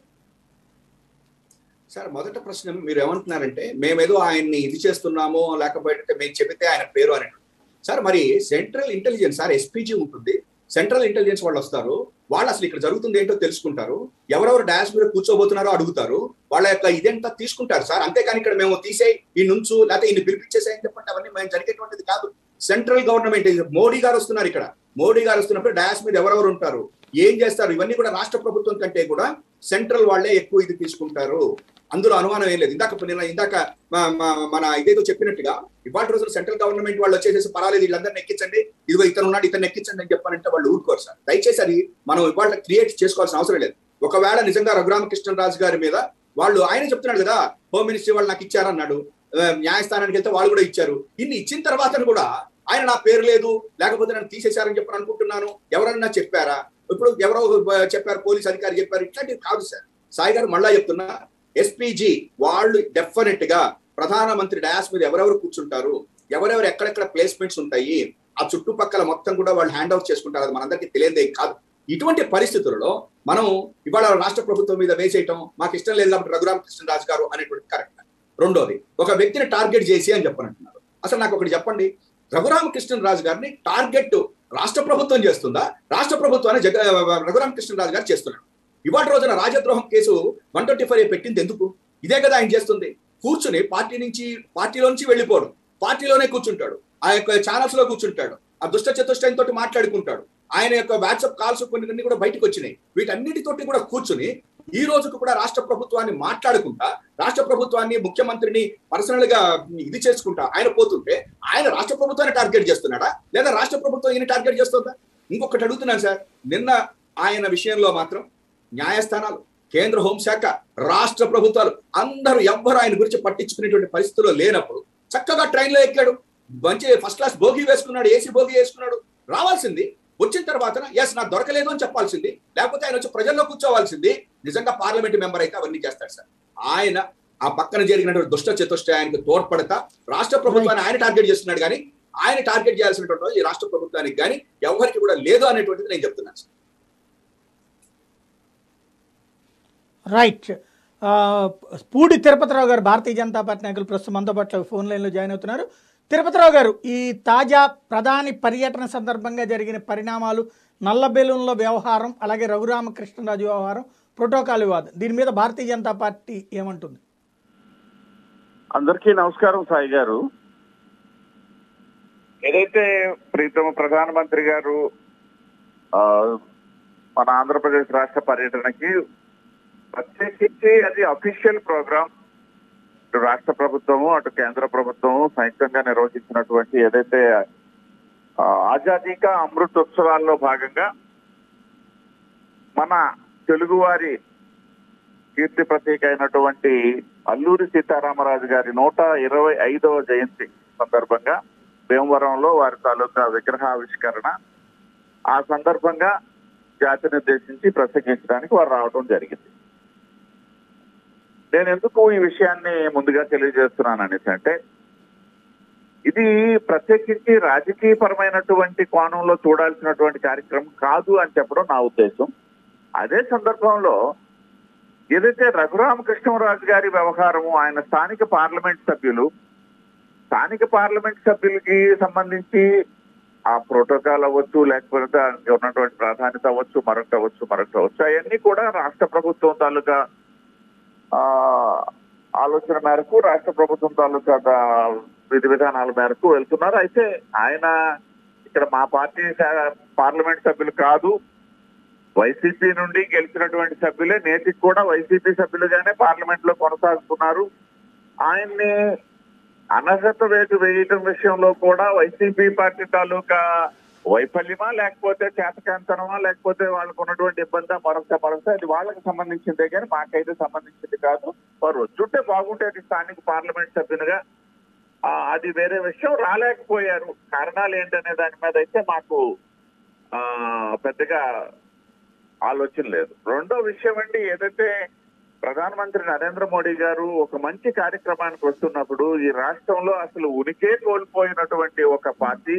సార్ మొదట ప్రశ్న మీరు ఏమంటున్నారంటే మేమేదో ఆయన్ని ఇది చేస్తున్నామో లేకపోతే మేము చెబితే ఆయన పేరు అని సార్ మరి సెంట్రల్ ఇంటెలిజెన్స్ సార్ ఎస్పీజీ ఉంటుంది సెంట్రల్ ఇంటెలిజెన్స్ వాళ్ళు వస్తారు వాళ్ళు అసలు ఇక్కడ జరుగుతుంది ఏంటో తెలుసుకుంటారు ఎవరెవరు డాష్ మీద కూర్చోబోతున్నారో అడుగుతారు వాళ్ళ యొక్క ఇదంతా తీసుకుంటారు సార్ అంతేకాని ఇక్కడ మేము తీసేయి ఈ నుంచు లేకపోతే ఈయన పిలిపించేసాయని చెప్పండి అవన్నీ మేము జరిగేటువంటిది కాదు సెంట్రల్ గవర్నమెంట్ మోడీ గారు వస్తున్నారు ఇక్కడ మోడీ గారు వస్తున్నప్పుడు డాష్ మీద ఎవరెవరు ఉంటారు ఏం చేస్తారు ఇవన్నీ కూడా రాష్ట్ర ప్రభుత్వం కంటే కూడా సెంట్రల్ వాళ్ళే ఎక్కువ ఇది తీసుకుంటారు అందులో అనుమానం ఏం లేదు ఇందాక నిన్న ఇందాక మా- మా- మన ఇదేదో చెప్పినట్టుగా ఇవాళ రోజున సెంట్రల్ గవర్నమెంట్ వాళ్ళు వచ్చేసేసి పర్వాలేదు వీళ్ళందరినీ ఎక్కించండి ఇదిగో ఇతను ఉన్నాడు ఇతను ఎక్కించండి అని చెప్పారంటే వాళ్ళు ఊరుకోరు సార్ దయచేసి అది మనం ఇవాళ క్రియేట్ చేసుకోవాల్సిన అవసరం లేదు ఒకవేళ నిజంగా రఘురామకృష్ణరాజు గారి మీద వాళ్ళు ఆయన చెప్తున్నాడు కదా హోమ్ మినిస్ట్రీ వాళ్ళు నాకు ఇచ్చారన్నాడు ఆ, న్యాయస్థానానికి వెళ్తే వాళ్ళు కూడా ఇచ్చారు ఇన్ని ఇచ్చిన తర్వాత కూడా ఆయన నా పేరు లేదు లేకపోతే నన్ను తీసేశారని చెప్పని అనుకుంటున్నాను ఎవరన్నా చెప్పారా ఇప్పుడు ఎవరో ఆ, చెప్పారు పోలీస్ అధికారి చెప్పారు ఇట్లాంటివి కాదు సార్ సాయి గారు మళ్ళా చెప్తున్నా ఎస్పీజీ వాళ్ళు డెఫినెట్ గా ప్రధానమంత్రి డయాస్ మీద ఎవరెవరు కూర్చుంటారు ఎవరెవరు ఎక్కడెక్కడ ప్లేస్మెంట్స్ ఉంటాయి ఆ చుట్టుపక్కల మొత్తం కూడా వాళ్ళు హ్యాండ్ అవుట్ చేసుకుంటారు అది మనందరికీ తెలియదే కాదు ఇటువంటి పరిస్థితులలో మనం ఇవాళ రాష్ట్ర ప్రభుత్వం మీద వేసేయటం మాకు ఇష్టం లేదు కాబట్టి రఘురామకృష్ణరాజు గారు అనేటువంటి కరెక్ట్ రెండోది ఒక వ్యక్తిని టార్గెట్ చేసి అని చెప్పనంటున్నారు అసలు నాకు ఒకటి చెప్పండి రఘురామకృష్ణరాజు గారిని టార్గెట్ రాష్ట్ర ప్రభుత్వం చేస్తుందా రాష్ట్ర ప్రభుత్వాన్ని జగ రఘురామకృష్ణరాజు గారు చేస్తున్నాడు ఇవాటి రోజున రాజద్రోహం కేసు వన్ ట్వంటీ ఫైవ్ పెట్టింది ఎందుకు ఇదే కదా ఆయన చేస్తుంది కూర్చుని పార్టీ నుంచి పార్టీలో నుంచి వెళ్ళిపోడు పార్టీలోనే కూర్చుంటాడు ఆ యొక్క ఛానల్స్ లో కూర్చుంటాడు ఆ దుష్ట చతుష్టయం తోటి మాట్లాడుకుంటాడు ఆయన యొక్క వాట్సాప్ కాల్స్ కొన్ని కూడా బయటకు వచ్చినాయి వీటన్నిటితోటి కూడా కూర్చుని ఈ రోజుకు కూడా రాష్ట్ర ప్రభుత్వాన్ని మాట్లాడుకుంటా రాష్ట్ర ప్రభుత్వాన్ని ముఖ్యమంత్రిని పర్సనల్ గా ఇది చేసుకుంటా ఆయన పోతుంటే ఆయన రాష్ట్ర ప్రభుత్వాన్ని టార్గెట్ చేస్తున్నాడా లేదా రాష్ట్ర ప్రభుత్వం ఈయన టార్గెట్ చేస్తుందా ఇంకొకటి అడుగుతున్నాను సార్ నిన్న ఆయన విషయంలో మాత్రం న్యాయస్థానాలు కేంద్ర హోంశాఖ రాష్ట్ర ప్రభుత్వాలు అందరూ ఎవ్వరు ఆయన గురించి పట్టించుకునేటువంటి పరిస్థితుల్లో లేనప్పుడు చక్కగా ట్రైన్ లో ఎక్కాడు మంచి ఫస్ట్ క్లాస్ భోగి వేసుకున్నాడు ఏసీ భోగి వేసుకున్నాడు రావాల్సింది వచ్చిన తర్వాత ఎస్ నాకు దొరకలేదు అని చెప్పాల్సింది లేకపోతే ఆయన వచ్చి ప్రజల్లో కూర్చోవాల్సింది నిజంగా పార్లమెంట్ మెంబర్ అయితే అవన్నీ చేస్తాడు సార్ ఆయన ఆ పక్కన జరిగినటువంటి దుష్ట చతుష్టయానికి తోడ్పడతా రాష్ట్ర ప్రభుత్వాన్ని ఆయన టార్గెట్ చేస్తున్నాడు కానీ ఆయన టార్గెట్ చేయాల్సినటువంటి రోజు ఈ రాష్ట్ర ప్రభుత్వానికి కానీ ఎవరికి కూడా లేదు అనేటువంటిది నేను చెప్తున్నాను సార్ రైట్ ఆ, పూడి తిరుపతిరావు గారు భారతీయ జనతా పార్టీ నాయకులు ప్రస్తుతం మనతో పాటు ఫోన్ లైన్లో జాయిన్ అవుతున్నారు తిరుపతిరావు గారు ఈ తాజా ప్రధాని పర్యటన సందర్భంగా జరిగిన పరిణామాలు నల్ల బెలూన్ల వ్యవహారం అలాగే రఘురామకృష్ణరాజు వ్యవహారం ప్రోటోకాల్ వివాదం దీని మీద భారతీయ జనతా పార్టీ ఏమంటుంది అందరికీ నమస్కారం సాయి గారు ఏదైతే ప్రీతమ ప్రధానమంత్రి గారు ఆ, మన ఆంధ్రప్రదేశ్ రాష్ట్ర పర్యటనకి ప్రత్యేకించి అది అఫీషియల్ ప్రోగ్రామ్ ఇటు రాష్ట్ర ప్రభుత్వము అటు కేంద్ర ప్రభుత్వము సంయుక్తంగా నిర్వహించినటువంటి ఏదైతే ఆ, ఆజాదీ కా అమృత్ ఉత్సవాల్లో భాగంగా మన తెలుగువారి కీర్తి ప్రతీక అయినటువంటి అల్లూరి సీతారామరాజు గారి నూట ఇరవై ఐదవ జయంతి సందర్భంగా భీమవరంలో వారి తాలూకా విగ్రహావిష్కరణ ఆ సందర్భంగా జాతిని ఉద్దేశించి ప్రసంగించడానికి వారు రావడం జరిగింది నేను ఎందుకు ఈ విషయాన్ని ముందుగా తెలియజేస్తున్నాను అనేసి అంటే ఇది ప్రత్యేకించి రాజకీయ పరమైనటువంటి కోణంలో చూడాల్సినటువంటి కార్యక్రమం కాదు అని చెప్పడం నా ఉద్దేశం అదే సందర్భంలో ఏదైతే రఘురామకృష్ణరాజు గారి వ్యవహారము ఆయన స్థానిక పార్లమెంట్ సభ్యులు స్థానిక పార్లమెంట్ సభ్యులకి సంబంధించి ఆ ప్రోటోకాల్ అవ్వచ్చు లేకపోతే దానికి ఉన్నటువంటి ప్రాధాన్యత అవ్వచ్చు మరొకటి అవ్వచ్చు మరొకటి అవ్వచ్చు అవన్నీ కూడా రాష్ట్ర ప్రభుత్వం తాలూకా ఆ ఆలోచన మేరకు రాష్ట్ర ప్రభుత్వం తాలూకా దా- విధి విధానాల మేరకు వెళ్తున్నారు అయితే ఆయన ఇక్కడ మా పార్టీ సా- పార్లమెంట్ సభ్యులు కాదు వైసీపీ నుండి గెలిచినటువంటి సభ్యులే నేటికి కూడా వైసీపీ సభ్యులుగానే పార్లమెంట్ లో కొనసాగుతున్నారు ఆయన్ని అనర్హత వేటు వేయటం విషయంలో కూడా వైసీపీ పార్టీ తాలూకా వైఫల్యమా లేకపోతే చేతకాంతనమా లేకపోతే వాళ్ళకు ఉన్నటువంటి ఇబ్బంది మరొక మరొక అది వాళ్ళకి సంబంధించిందే కానీ మాకైతే సంబంధించింది కాదు వారు వచ్చుంటే బాగుంటేది స్థానిక పార్లమెంట్ సభ్యునిగా ఆ, అది వేరే విషయం రాలేకపోయారు కారణాలు ఏంటనే దాని మీద అయితే మాకు ఆ పెద్దగా ఆలోచన లేదు రెండో విషయం అండి ఏదైతే ప్రధానమంత్రి నరేంద్ర మోడీ గారు ఒక మంచి కార్యక్రమానికి వస్తున్నప్పుడు ఈ రాష్ట్రంలో అసలు ఉనికే కోల్పోయినటువంటి ఒక పార్టీ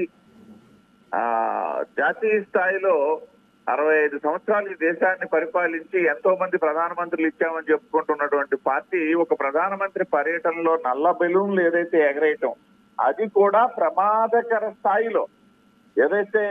ఆ జాతీయ స్థాయిలో అరవై ఐదు సంవత్సరాలు ఈ దేశాన్ని పరిపాలించి ఎంతో మంది ప్రధానమంత్రులు ఇచ్చామని చెప్పుకుంటున్నటువంటి పార్టీ ఒక ప్రధానమంత్రి పర్యటనలో నల్ల బెలూన్లు ఏదైతే ఎగరేయటం అది కూడా ప్రమాదకర స్థాయిలో ఏదైతే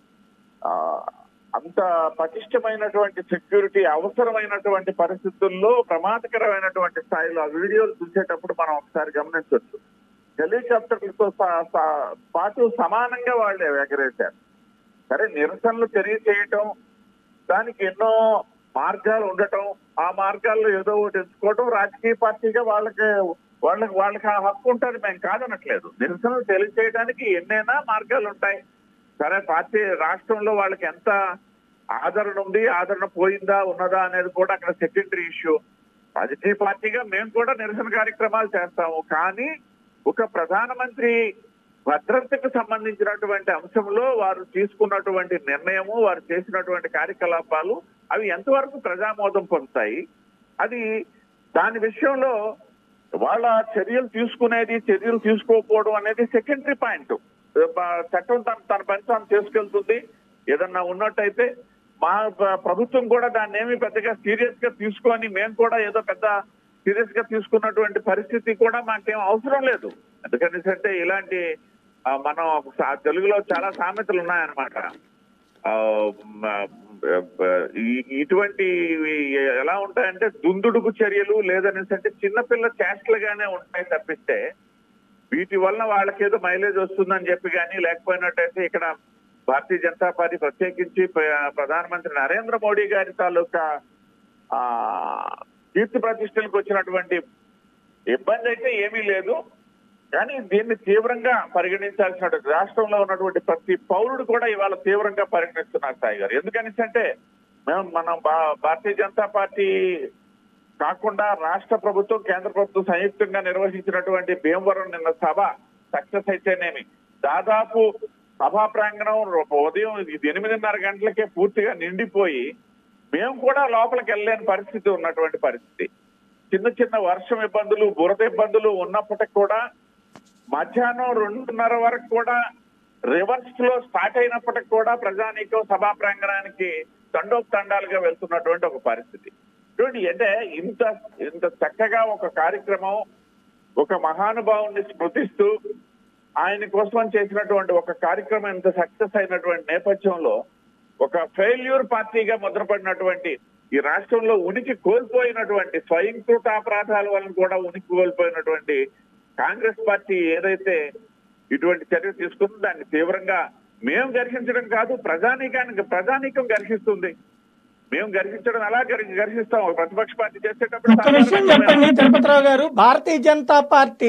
ఆ అంత పటిష్టమైనటువంటి సెక్యూరిటీ అవసరమైనటువంటి పరిస్థితుల్లో ప్రమాదకరమైనటువంటి స్థాయిలో ఆ వీడియోలు చూసేటప్పుడు మనం ఒకసారి గమనించవచ్చు హెలికాప్టర్లతో సా- సా- పాటు సమానంగా వాళ్ళు ఎగరేశారు సరే నిరసనలు తెలియచేయటం దానికి ఎన్నో మార్గాలు ఉండటం ఆ మార్గాల్లో ఏదో ఒకటి ఎంచుకోవటం రాజకీయ పార్టీగా వాళ్ళకి వాళ్ళకి వాళ్ళకి ఆ హక్కు ఉంటుంది మేము కాదనట్లేదు నిరసనలు తెలియచేయడానికి ఎన్నైనా మార్గాలు ఉంటాయి సరే పార్టీ రాష్ట్రంలో వాళ్ళకి ఎంత ఆదరణ ఉంది ఆదరణ పోయిందా ఉన్నదా అనేది కూడా అక్కడ సెకండరీ ఇష్యూ రాజకీయ పార్టీగా మేము కూడా నిరసన కార్యక్రమాలు చేస్తాము కానీ ఒక ప్రధానమంత్రి భద్రతకు సంబంధించినటువంటి అంశంలో వారు తీసుకున్నటువంటి నిర్ణయము వారు చేసినటువంటి కార్యకలాపాలు అవి ఎంతవరకు ప్రజామోదం పొందుతాయి అది దాని విషయంలో వాళ్ళ చర్యలు తీసుకునేది చర్యలు తీసుకోకపోవడం అనేది సెకండరీ పాయింట్ చట్టం తన తన పని తాను చేసుకెళ్తుంది ఏదన్నా ఉన్నట్టయితే మా ప్ర- ప్రభుత్వం కూడా దాన్ని ఏమి పెద్దగా సీరియస్ గా తీసుకొని మేము కూడా ఏదో పెద్ద సీరియస్ గా తీసుకున్నటువంటి పరిస్థితి కూడా మాకేం అవసరం లేదు ఎందుకని అంటే ఇలాంటి ఆ, మనం సా- తెలుగులో చాలా సామెతలు ఉన్నాయన్నమాట ఆ, మ, బ- ఈ- ఇటువంటి ఎలా ఉంటాయంటే దుందుడుకు చర్యలు లేదనేసి అంటే చిన్నపిల్ల చేష్టలుగానే ఉంటాయి తప్పిస్తే వీటి వల్ల వాళ్ళకేదో మైలేజ్ వస్తుందని చెప్పి కానీ లేకపోయినట్టయితే ఇక్కడ భారతీయ జనతా పార్టీ ప్రత్యేకించి ప్ర- ప్రధానమంత్రి నరేంద్ర మోడీ గారి తాలూకా ఆ కీర్తి ప్రతిష్టలకు వచ్చినటువంటి ఇబ్బంది అయితే ఏమీ లేదు కానీ దీన్ని తీవ్రంగా పరిగణించాల్సిన రాష్ట్రంలో ఉన్నటువంటి ప్రతి పౌరుడు కూడా ఇవాళ తీవ్రంగా పరిగణిస్తున్నారు సాయి గారు ఎందుకని అంటే మేము మనం భా- భారతీయ జనతా పార్టీ కాకుండా రాష్ట్ర ప్రభుత్వం కేంద్ర ప్రభుత్వం సంయుక్తంగా నిర్వహించినటువంటి భీమవరం నిన్న సభ సక్సెస్ అయితేనేమి దాదాపు సభా ప్రాంగణం ఉదయం ఇది ఎనిమిదిన్నర గంటలకే పూర్తిగా నిండిపోయి మేము కూడా లోపలికి వెళ్ళలేని పరిస్థితి ఉన్నటువంటి పరిస్థితి చిన్న చిన్న వర్షం ఇబ్బందులు బురద ఇబ్బందులు ఉన్నప్పటికి కూడా మధ్యాహ్నం రెండున్నర వరకు కూడా రివర్స్ లో స్టార్ట్ అయినప్పటికి కూడా ప్రజానీకం సభా ప్రాంగణానికి తండోపతండాలుగా వెళ్తున్నటువంటి ఒక పరిస్థితి చూడండి అంటే ఇంత ఇంత చక్కగా ఒక కార్యక్రమం ఒక మహానుభావుని స్మృతిస్తూ ఆయన కోసం చేసినటువంటి ఒక కార్యక్రమం ఇంత సక్సెస్ అయినటువంటి నేపథ్యంలో ఒక ఫెయిల్యూర్ పార్టీగా ముద్రపడినటువంటి ఈ రాష్ట్రంలో ఉనికి కోల్పోయినటువంటి స్వయంకృత అపరాధాల వలన కూడా ఉనికి కోల్పోయినటువంటి కాంగ్రెస్ పార్టీ ఏదైతే ఇటువంటి చర్య తీసుకుందో దాన్ని తీవ్రంగా మేము గర్హించడం కాదు ప్రజానీకానికి ప్రజానీకం గర్హిస్తుంది మేము గర్హించడం ఎలా గర్హి- గర్హిస్తాం ఒక ప్రతిపక్ష పార్టీ చేసేటప్పుడు ఒక్క విషయం చెప్పండి తిరుపతిరావు గారు భారతీయ జనతా పార్టీ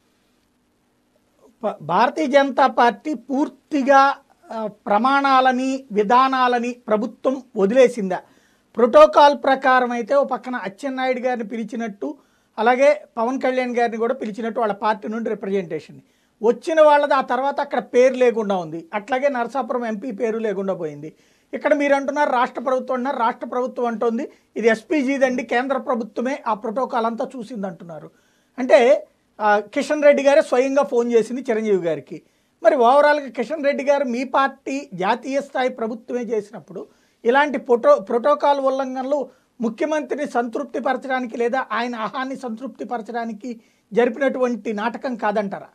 ప- భారతీయ జనతా పార్టీ పూర్తిగా ఆ, ప్రమాణాలని విధానాలని ప్రభుత్వం వదిలేసిందా ప్రోటోకాల్ ప్రకారం అయితే ఓ పక్కన అచ్చెన్నాయుడు గారిని పిలిచినట్టు అలాగే పవన్ కళ్యాణ్ గారిని కూడా పిలిచినట్టు వాళ్ళ పార్టీ నుండి రిప్రజెంటేషన్ వచ్చిన వాళ్ళది ఆ తర్వాత అక్కడ పేరు లేకుండా ఉంది అట్లాగే నరసాపురం ఎంపీ పేరు లేకుండా పోయింది ఇక్కడ మీరు అంటున్నారు రాష్ట్ర ప్రభుత్వం అంటున్నారు రాష్ట్ర ప్రభుత్వం అంటుంది ఇది ఎస్పీజీదండి కేంద్ర ప్రభుత్వమే ఆ ప్రోటోకాల్ అంతా చూసింది అంటున్నారు అంటే ఆ, కిషన్ రెడ్డి గారే స్వయంగా ఫోన్ చేసింది చిరంజీవి గారికి మరి ఓవరాల్గా కిషన్ రెడ్డి గారు మీ పార్టీ జాతీయ స్థాయి ప్రభుత్వమే చేసినప్పుడు ఇలాంటి ప్రోటో ప్రోటోకాల్ ఉల్లంఘనలు ముఖ్యమంత్రిని సంతృప్తి పరచడానికి లేదా ఆయన ఆహాన్ని సంతృప్తి పరచడానికి జరిపినటువంటి నాటకం కాదంటారా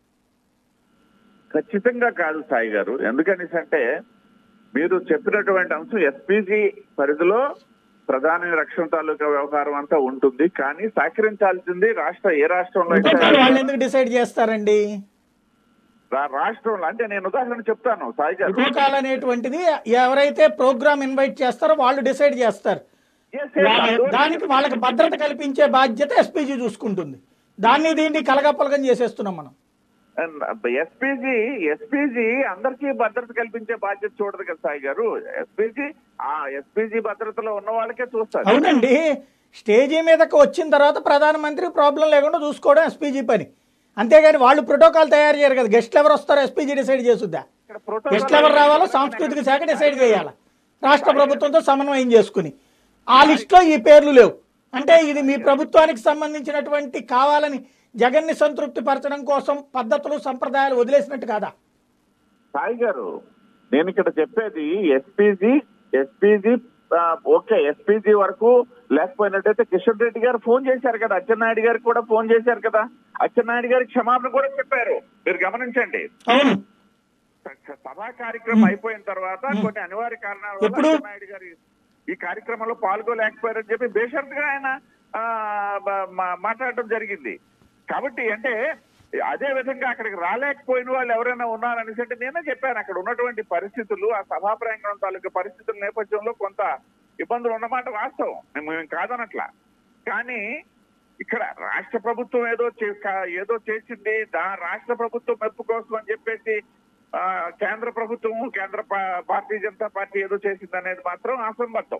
ఖచ్చితంగా కాదు సాయి గారు ఎందుకనేసి అంటే మీరు చెప్పినటువంటి అంశం ఎస్పీజీ పరిధిలో ప్రధాని రక్షణ తాలూకా వ్యవహారం అంతా ఉంటుంది కానీ సహకరించాల్సింది రాష్ట్ర ఏ రాష్ట్రంలో అయితే ప్రోటోకాల్ వాళ్ళు ఎందుకు డిసైడ్ చేస్తారండి రా- రాష్ట్రంలో అంటే నేను ఉదాహరణ చెప్తాను సాయి గారు ప్రోటోకాల్ అనేటువంటిది ఎవరైతే ప్రోగ్రామ్ ఇన్వైట్ చేస్తారో వాళ్ళు డిసైడ్ చేస్తారు Yes, yes, అందులో- దానికి వాళ్ళకి భద్రత కల్పించే బాధ్యత ఎస్పీజీ చూసుకుంటుంది దాన్ని దీన్ని కలగపలగం చేసేస్తున్నాం మనం ఎస్పీజీ ఎస్పీజీ అందరికీ భద్రత కల్పించే బాధ్యత చూడదు కదా సాయి గారు ఎస్పీజీ ఆ ఎస్పీజీ భద్రతలో ఉన్న వాళ్ళకే చూస్తారు అవునండి స్టేజీ మీదకి వచ్చిన తర్వాత ప్రధానమంత్రి ప్రాబ్లం లేకుండా చూసుకోవడం ఎస్పీజీ పని అంతేగాని వాళ్ళు ప్రోటోకాల్ తయారు చేయరు కదా గెస్ట్లు ఎవరు వస్తారో ఎస్పీజీ డిసైడ్ చేసుద్దా ఇక్కడ protocol గెస్ట్లు ఎవరు రావాలో సాంస్కృతిక శాఖ డిసైడ్ చేయాలి రాష్ట్ర ప్రభుత్వంతో సమన్వయం చేసుకుని ఆ లిస్టులో ఈ పేర్లు లేవు అంటే ఇది మీ ప్రభుత్వానికి సంబంధించినటువంటి కావాలని జగన్ని సంతృప్తి పరచడం కోసం పద్ధతులు సంప్రదాయాలు వదిలేసినట్టు కాదా సాయి గారు నేను ఇక్కడ చెప్పేది ఎస్పీజీ ఎస్పీజీ ఓకే ఎస్పీజీ వరకు లేకపోయినట్టయితే కిషన్ రెడ్డి గారు ఫోన్ చేశారు కదా అచ్చెన్నాయుడు గారికి కూడా ఫోన్ చేశారు కదా అచ్చెన్నాయుడు గారికి క్షమాపణ కూడా చెప్పారు మీరు గమనించండి అవును స- సభా కార్యక్రమం అయిపోయిన తర్వాత కొన్ని అనివార్య కారణాల వల్ల ఎప్పుడు? అచ్చెన్నాయుడు గారు ఈ కార్యక్రమంలో పాల్గొలేకపోయారని చెప్పి బేషరతుగా ఆయన ఆ, బ- మా- మాట్లాడటం జరిగింది కాబట్టి అంటే అదే విధంగా అక్కడికి రాలేకపోయిన వాళ్ళు ఎవరైనా ఉన్నారనేసి అంటే నేనే చెప్పాను అక్కడ ఉన్నటువంటి పరిస్థితులు ఆ సభా ప్రాంగణం తాలూకు పరిస్థితుల నేపథ్యంలో కొంత ఇబ్బందులు ఉన్నమాట వాస్తవం మేము మేము కాదనట్లా కానీ ఇక్కడ రాష్ట్ర ప్రభుత్వం ఏదో చే- కా- ఏదో చేసింది దా రాష్ట్ర ప్రభుత్వం మెప్పు కోసం అని చెప్పేసి ఆ, కేంద్ర ప్రభుత్వం కేంద్ర పా- భారతీయ జనతా పార్టీ ఏదో చేసింది అనేది మాత్రం అసంబద్ధం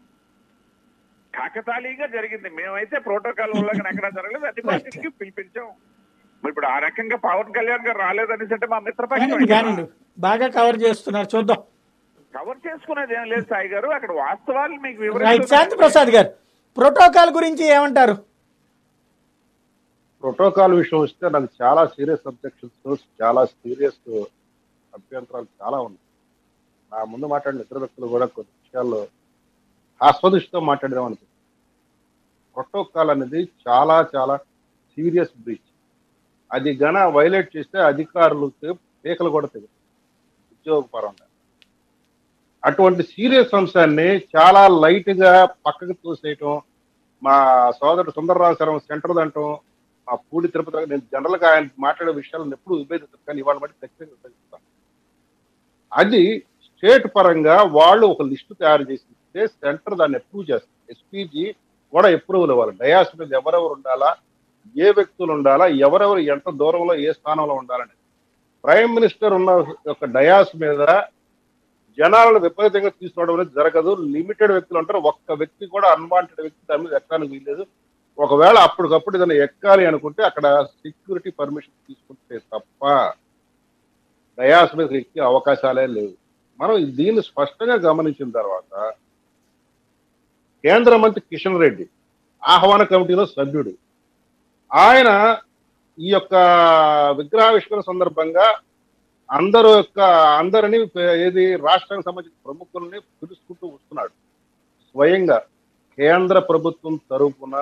కాకతాళీయంగా జరిగింది మేమైతే ప్రోటోకాల్ ఉల్లంఘన ఎక్కడా జరగలేదు అన్ని పార్టీకి పిలిపించాం మరి ఇప్పుడు ఆ రకంగా పవన్ కళ్యాణ్ గారు రాలేదనేసి అంటే మా మిత్రపక్షం కానివ్వండి కానివ్వండి బాగా కవర్ చేస్తున్నారు చూద్దాం కవర్ చేసుకునేది ఏం లేదు సాయి గారు అక్కడ వాస్తవాలు మీకు రైట్ వివరిస్తున్నాను. శాంతి ప్రసాద్ గారు ప్రోటోకాల్ గురించి ఏమంటారు ప్రోటోకాల్ విషయం వస్తే నాకు చాలా సీరియస్ అబ్జెక్షన్స్ చాలా సీరియస్ అభ్యంతరాలు చాలా ఉన్నాయి నా ముందు మాట్లాడిన ఇతర వ్యక్తులు కూడా కొన్ని విషయాల్లో ఆస్వాదిస్తూ మాట్లాడదాం అనుకుంటున్నాను ప్రోటోకాల్ అనేది చాలా చాలా సీరియస్ బ్రీచ్ అది గన వైలేట్ చేస్తే అధికారులకు పీకలు కూడా తెగదు ఉద్యోగపరంగా అటువంటి సీరియస్ అంశాన్ని చాలా లైట్ గా పక్కకు తోసేయటం మా సోదరుడు సుందరరావు శర్మ సెంటర్ అంటాం మా పూడి తిరుపతి రావు, నేను జనరల్ గా ఆయన మాట్లాడే విషయాలను ఎప్పుడు విభేదిస్తాను కానీ ఇవాళ బట్టి ఖచ్చితంగా విభేదిస్తాను అది స్టేట్ పరంగా వాళ్ళు ఒక లిస్టు తయారు చేసి సెంటర్ దాన్ని అప్రూవ్ చేస్తారు ఎస్పీజీ కూడా అప్రూవల్ ఇవ్వాలి డయాస్ మీద ఎవరెవరు ఉండాలా ఏ వ్యక్తులు ఉండాలా ఎవరెవరు ఎంత దూరంలో ఏ స్థానంలో ఉండాలని ప్రైమ్ మినిస్టర్ ఉన్న ఒక డయాస్ మీద జనాలను విపరీతంగా తీసుకోవడం అనేది జరగదు లిమిటెడ్ వ్యక్తులు అంటారు ఒక్క వ్యక్తి కూడా అన్వాంటెడ్ వ్యక్తి దాని మీద ఎక్కడానికి వీల్లేదు ఒకవేళ అప్పటికప్పుడు ఏదైనా ఎక్కాలి అనుకుంటే అక్కడ సెక్యూరిటీ పర్మిషన్ తీసుకుంటే తప్ప డయాస్ మీద ఎక్కే అవకాశాలే లేవు మనం దీన్ని స్పష్టంగా గమనించిన తర్వాత కేంద్ర మంత్రి కిషన్ రెడ్డి ఆహ్వాన కమిటీలో సభ్యుడు ఆయన ఈ యొక్క విగ్రహావిష్కరణ సందర్భంగా అందరూ యొక్క అందరినీ ఏది రాష్ట్రానికి సంబంధించిన ప్రముఖుల్ని పిలుచుకుంటూ వస్తున్నాడు స్వయంగా కేంద్ర ప్రభుత్వం తరపున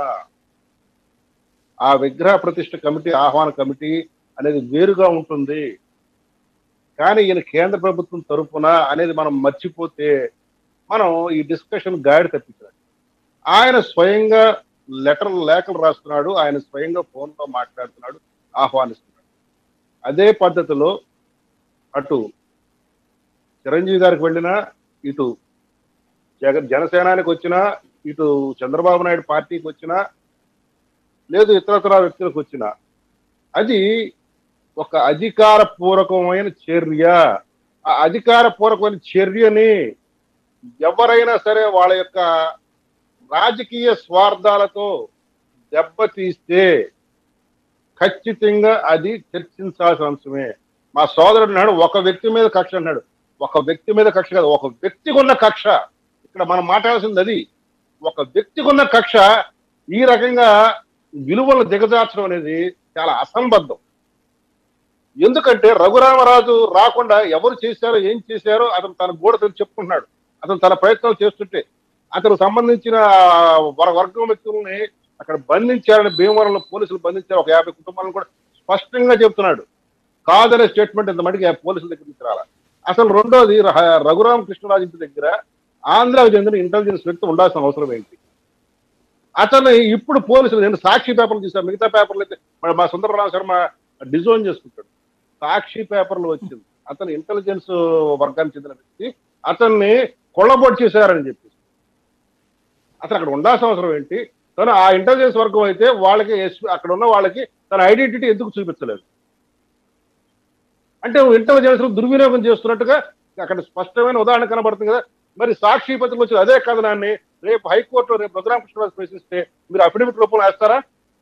ఆ విగ్రహ ప్రతిష్ఠ కమిటీ ఆహ్వాన కమిటీ అనేది వేరుగా ఉంటుంది కానీ ఈయన కేంద్ర ప్రభుత్వం తరపున అనేది మనం మర్చిపోతే మనం ఈ డిస్కషన్ గాడి తప్పించాడు ఆయన స్వయంగా లెటర్ లేఖలు రాస్తున్నాడు ఆయన స్వయంగా ఫోన్లో మాట్లాడుతున్నాడు ఆహ్వానిస్తున్నాడు అదే పద్ధతిలో అటు చిరంజీవి గారికి వెళ్ళినా ఇటు జగ జనసేనానికి వచ్చినా ఇటు చంద్రబాబు నాయుడు పార్టీకి వచ్చినా లేదు ఇతరతర వ్యక్తులకు వచ్చినా అది ఒక అధికార పూర్వకమైన చర్య ఆ అధికార పూర్వకమైన చర్యని ఎవరైనా సరే వాళ్ళ యొక్క రాజకీయ స్వార్థాలతో దెబ్బతీస్తే ఖచ్చితంగా అది చర్చించాల్సిన అంశమే మా సోదరుడు అన్నాడు ఒక వ్యక్తి మీద కక్ష అన్నాడు ఒక వ్యక్తి మీద కక్ష కాదు ఒక వ్యక్తికి ఉన్న కక్ష ఇక్కడ మనం మాట్లాడాల్సింది అది ఒక వ్యక్తికి ఉన్న కక్ష ఈ రకంగా విలువలు దిగజార్చడం అనేది చాలా అసంబద్ధం ఎందుకంటే రఘురామరాజు రాకుండా ఎవరు చేశారో ఏం చేశారో అతను తన గోడ తెలిసి చెప్పుకుంటున్నాడు అతను తన ప్రయత్నాలు చేస్తుంటే అతను సంబంధించిన వర- వర్గం వ్యక్తుల్ని అక్కడ బంధించారని భీమవరంలో పోలీసులు బంధించారు ఒక యాభై కుటుంబాలను కూడా స్పష్టంగా చెప్తున్నాడు కాదనే స్టేట్మెంట్ ఇంత మటుకు పోలీసుల దగ్గర నుంచి రాలా అసలు రెండోది ర- రఘురామ కృష్ణరాజు ఇంటి దగ్గర ఆంధ్రాకు చెందిన ఇంటెలిజెన్స్ వ్యక్తి ఉండాల్సిన అవసరం ఏంటి అతను ఇప్పుడు పోలీసులు నేను సాక్షి పేపర్లు చూసాను మిగతా పేపర్లు అయితే మన- మా సుందరరామ శర్మ డిజైన్ చేసుకుంటాడు సాక్షి పేపర్లు వచ్చింది అతను ఇంటెలిజెన్స్ వర్గానికి చెందిన వ్యక్తి అతన్ని కొల్లబొట్ చేశారని చెప్పి అతను అక్కడ ఉండాల్సిన అవసరం ఏంటి తను ఆ ఇంటెలిజెన్స్ వర్గం అయితే వాళ్ళకి ఎస్- అక్కడ ఉన్న వాళ్ళకి తన ఐడెంటిటీ ఎందుకు చూపించలేదు అంటే ఇంటెలిజెన్స్ దుర్వినియోగం చేస్తున్నట్టుగా అక్కడ స్పష్టమైన ఉదాహరణ కనబడుతుంది కదా మరి సాక్షి పత్రికలు వచ్చిన అదే కథనాన్ని రేపు హైకోర్టులో రేపు రఘురామకృష్ణరాజు ప్రశ్నిస్తే మీరు అఫిడవిట్ రూపంలో వేస్తారా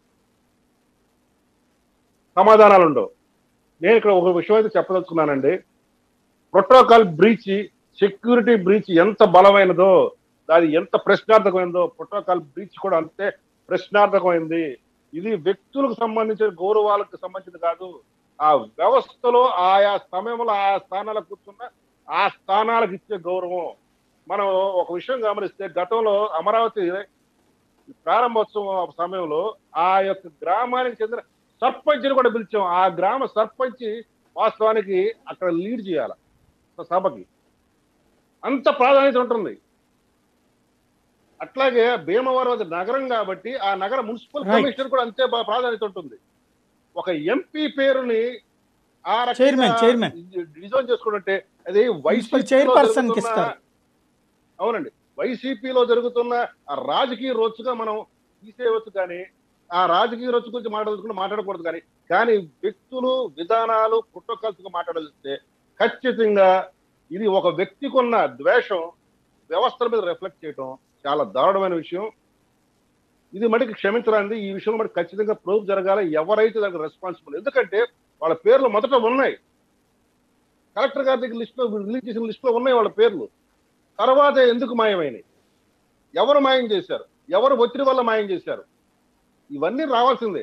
సమాధానాలు ఉండవు నేను ఇక్కడ ఒక విషయం అయితే చెప్పదలుచుకున్నానండి ప్రోటోకాల్ బ్రీచ్ సెక్యూరిటీ బ్రీచ్ ఎంత బలమైనదో అది ఎంత ప్రశ్నార్థకమైందో ప్రోటోకాల్ బ్రీచ్ కూడా అంతే ప్రశ్నార్థకమైంది ఇది వ్యక్తులకు సంబంధించిన గౌరవాలకు సంబంధించింది కాదు ఆ వ్యవస్థలో ఆయా సమయంలో ఆయా స్థానాలకు కూర్చున్న ఆ స్థానాలకు ఇచ్చే గౌరవం మనం ఒక విషయం గమనిస్తే గతంలో అమరావతి ప్రారంభోత్సవం సమయంలో ఆ యొక్క గ్రామానికి చెందిన సర్పంచ్ని కూడా పిలిచాం ఆ గ్రామ సర్పంచ్ వాస్తవానికి అక్కడ లీడ్ చేయాలి సభకి అంత ప్రాధాన్యత ఉంటుంది అట్లాగే భీమవరం అది నగరం కాబట్టి ఆ నగర మున్సిపల్ Right. కమిషనర్ కూడా అంతే బా- ప్రాధాన్యత ఉంటుంది ఒక ఎంపీ పేరుని ఆ Chairman, chairman. డిజైన్ చేసుకుంటే అది Municipal వైసీపీ chairperson కి ఇస్తారు. అవునండి వైసీపీలో జరుగుతున్న ఆ రాజకీయ రోజుగా మనం తీసేయవచ్చు కానీ ఆ రాజకీయ రోజు గురించి మాట్లాడుకుని మాట్లాడకూడదు కానీ కానీ వ్యక్తులు విధానాలు పుట్టకలుసుగా మాట్లాడాల్స్తే ఖచ్చితంగా ఇది ఒక వ్యక్తికి ఉన్న ద్వేషం వ్యవస్థల మీద రిఫ్లెక్ట్ చేయటం చాలా దారుణమైన విషయం ఇది మటుకు క్షమించరాంది ఈ విషయంలో మనకి ఖచ్చితంగా ప్రూఫ్ జరగాలి ఎవరైతే దానికి రెస్పాన్సిబుల్ ఎందుకంటే వాళ్ళ పేర్లు మొదట ఉన్నాయి కలెక్టర్ గారి దగ్గర లిస్ట్ లో రిలీజ్ చేసిన లిస్ట్ లో ఉన్నాయి వాళ్ళ పేర్లు తర్వాత ఎందుకు మాయమైనవి ఎవరు మాయం చేశారు ఎవరు ఒత్తిడి వల్ల మాయం చేశారు ఇవన్నీ రావాల్సిందే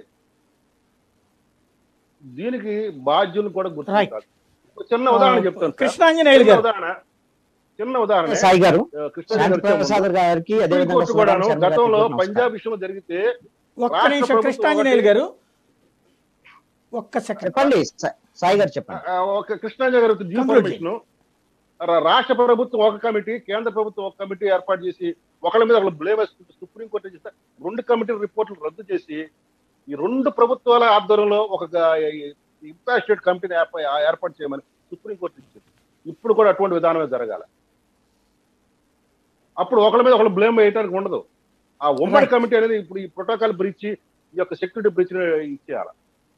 దీనికి బాధ్యులు కూడా గుర్తించాలి ఒక చిన్న ఉదాహరణ చెప్తాను సార్. కృష్ణాంజనేయులు చిన్న గారు ఉదాహరణ చిన్న ఉదాహరణ సాయి గారు ఆ, కృష్ణ శాంతి గారు చెప్పండి. ప్రసాద్ గారికి అదే విధంగా సుప్రీంకోర్టు కూడాను సుబ్రహ్మణ్యం శర్మ గతంలో గారికి కూడా పంజాబ్ విషయంలో జరిగితే ఒక్క రాష్ట్ర నిమిషం ప్రభుత్వం కృష్ణాంజనేయులు ఒకటి- గారు ఒక్క సెకండ్ చెప్పండి సా- సాయి గారు చెప్పండి ఆ, ఒక కృష్ణాంజలి గారు డ్యూ Conclude పర్మిషన్ రాష్ట్ర ప్రభుత్వం ఒక కమిటీ కేంద్ర ప్రభుత్వం ఒక కమిటీ ఏర్పాటు చేసి ఒకళ్ళ మీద ఒకళ్ళు బ్లేమ్ వేసుకుంటూ సుప్రీంకోర్టు చేస్తే రెండు కమిటీ రిపోర్టులు రద్దు చేసి ఈ రెండు ప్రభుత్వాల ఆధ్వర్యంలో ఒక ఇంపాక్ట్ స్టేట్ కమిటీని ఏర్ప- ఏర్పాటు చేయమని సుప్రీంకోర్టు ఇచ్చింది ఇప్పుడు కూడా అటువంటి విధానమే జరగాలి అప్పుడు ఒకళ్ళ మీద ఒకళ్ళు బ్లేమ్ వేయడానికి ఉండదు ఆ ఉమ్మడి Right. కమిటీ అనేది ఇప్పుడు ఈ ప్రోటోకాల్ బ్రీచ్ ఈ యొక్క సెక్యూరిటీ బ్రీచ్ ఇచ్చేయాలి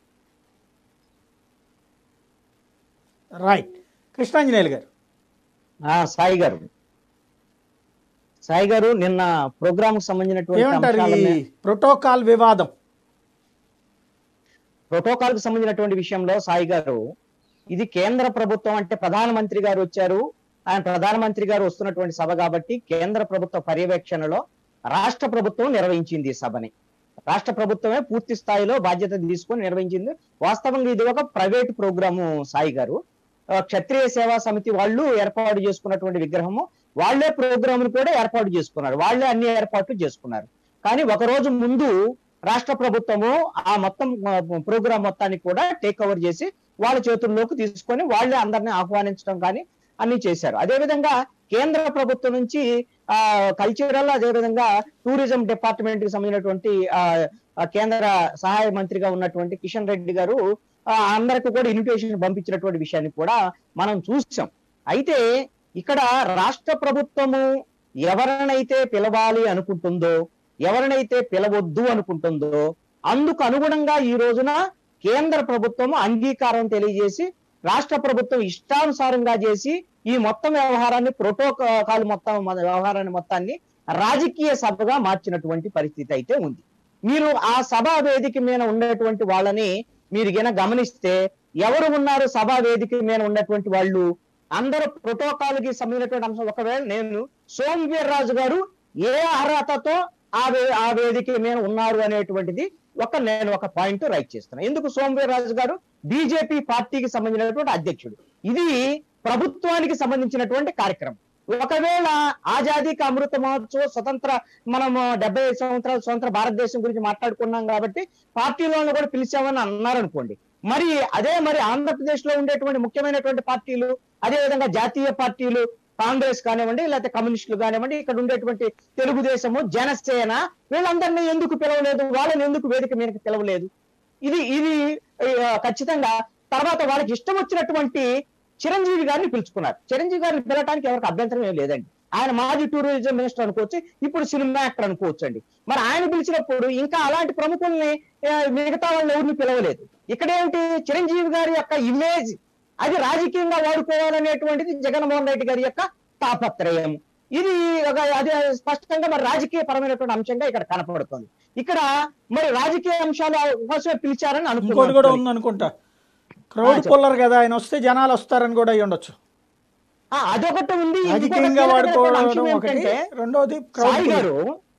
రైట్ కృష్ణాంజనేయులు గారు ఆ, సాయి గారు సాయి గారు నిన్న ప్రోగ్రామ్ కు సంబంధించినటువంటి ఏమంటారు అంశాల ఈ మీద- ప్రోటోకాల్ వివాదం ప్రోటోకాల్ కు సంబంధించినటువంటి విషయంలో సాయి గారు ఇది కేంద్ర ప్రభుత్వం అంటే ప్రధానమంత్రి గారు వచ్చారు ఆయన ప్రధానమంత్రి గారు వస్తున్నటువంటి సభ కాబట్టి కేంద్ర ప్రభుత్వ పర్యవేక్షణలో రాష్ట్ర ప్రభుత్వం నిర్వహించింది ఈ సభని రాష్ట్ర ప్రభుత్వమే పూర్తి స్థాయిలో బాధ్యత తీసుకొని నిర్వహించింది వాస్తవంగా ఇది ఒక ప్రైవేట్ ప్రోగ్రాము సాయి గారు ఆ, క్షత్రియ సేవా సమితి వాళ్ళు ఏర్పాటు చేసుకున్నటువంటి విగ్రహము వాళ్ళే ప్రోగ్రామ్ కూడా ఏర్పాటు చేసుకున్నారు వాళ్ళే అన్ని ఏర్పాట్లు చేసుకున్నారు కానీ ఒక రోజు ముందు రాష్ట్ర ప్రభుత్వము ఆ మొత్తం ప్రోగ్రామ్ మొత్తాన్ని కూడా టేక్ ఓవర్ చేసి వాళ్ళ చేతుల్లోకి తీసుకొని వాళ్ళే అందరిని ఆహ్వానించడం కానీ అన్ని చేశారు అదేవిధంగా కేంద్ర ప్రభుత్వం నుంచి ఆ కల్చరల్ అదేవిధంగా టూరిజం డిపార్ట్మెంట్ కి సంబంధించినటువంటి ఆ ఆ కేంద్ర సహాయ మంత్రిగా ఉన్నటువంటి కిషన్ రెడ్డి గారు ఆ, అందరికి కూడా ఇన్విటేషన్ పంపించినటువంటి విషయాన్ని కూడా మనం చూసాం అయితే ఇక్కడ రాష్ట్ర ప్రభుత్వము ఎవరినైతే పిలవాలి అనుకుంటుందో ఎవరినైతే పిలవద్దు అనుకుంటుందో అందుకు అనుగుణంగా ఈ రోజున కేంద్ర ప్రభుత్వం అంగీకారం తెలియజేసి రాష్ట్ర ప్రభుత్వం ఇష్టానుసారంగా చేసి ఈ మొత్తం వ్యవహారాన్ని ప్రోటోకాల్ మొత్తం మన వ్యవహారాన్ని మొత్తాన్ని రాజకీయ సభగా మార్చినటువంటి పరిస్థితి అయితే ఉంది మీరు ఆ సభా వేదిక మీద ఉండేటువంటి వాళ్ళని మీరు గిన గమనిస్తే ఎవరు ఉన్నారు సభా వేదిక మీద ఉన్నటువంటి వాళ్ళు అందరూ ప్రోటోకాల్ కి సంబంధించినటువంటి అంశం ఒకవేళ నేను సోమవీర్ రాజు గారు ఏ అర్హతతో ఆ వే ఆ వేదిక మీద ఉన్నారు అనేటువంటిది ఒక నేను ఒక పాయింట్ రైట్ చేస్తున్నాను ఎందుకు సోమవీర్రాజు గారు బీజేపీ పార్టీకి సంబంధించినటువంటి అధ్యక్షుడు ఇది ప్రభుత్వానికి సంబంధించినటువంటి కార్యక్రమం ఒకవేళ ఆజాదీ కా అమృత మహోత్సవ్ స్వతంత్ర మనం డెబ్బై ఐదు సంవత్సరాల స్వతంత్ర భారతదేశం గురించి మాట్లాడుకున్నాం కాబట్టి పార్టీలను కూడా పిలిచామని అన్నారు అనుకోండి మరి అదే మరి ఆంధ్రప్రదేశ్ లో ఉండేటువంటి ముఖ్యమైనటువంటి పార్టీలు అదే విధంగా జాతీయ పార్టీలు కాంగ్రెస్ కానివ్వండి లేకపోతే కమ్యూనిస్టులు కానివ్వండి ఇక్కడ ఉండేటువంటి తెలుగుదేశము జనసేన వీళ్ళందరినీ ఎందుకు పిలవలేదు వాళ్ళని ఎందుకు వేదిక మీదకి పిలవలేదు ఇది ఇది ఆ, ఖచ్చితంగా తర్వాత వాళ్ళకి ఇష్టం వచ్చినటువంటి చిరంజీవి గారిని పిలుచుకున్నారు చిరంజీవి గారిని పిలవడానికి ఎవరికి అభ్యంతరం ఏం లేదండి ఆయన మాజీ టూరిజం మినిస్టర్ అనుకోవచ్చు ఇప్పుడు సినిమా యాక్టర్ అనుకోవచ్చు అండి మరి ఆయన పిలిచినప్పుడు ఇంకా అలాంటి ప్రముఖుల్ని ఆ, మిగతా వాళ్ళని ఎవరిని పిలవలేదు ఇక్కడ ఏంటి చిరంజీవి గారి యొక్క ఇమేజ్ అది రాజకీయంగా వాడుకోవాలనేటువంటిది జగన్మోహన్ రెడ్డి గారి యొక్క తాపత్రయం ఇది ఒక అది స్పష్టంగా మరి రాజకీయ పరమైనటువంటి అంశంగా ఇక్కడ కనపడుతుంది ఇక్కడ మరి రాజకీయ అంశాల కోసమే పిలిచారని ఇంకోటి కూడా అనుకుంటున్నాను ఉంది అనుకుంటా క్రౌడ్ చెప్పండి. పుల్లర్ కదా ఆయన వస్తే జనాలు వస్తారని కూడా అయ్యి ఉండొచ్చు ఆ, అదొకటి ఉంది ఇంకొక రాజకీయంగా కీలకమైనటువంటి వాడుకోవడం అంశం ఒకటి ఏంటంటే రెండోది క్రౌడ్ సాయి పుల్లర్. గారు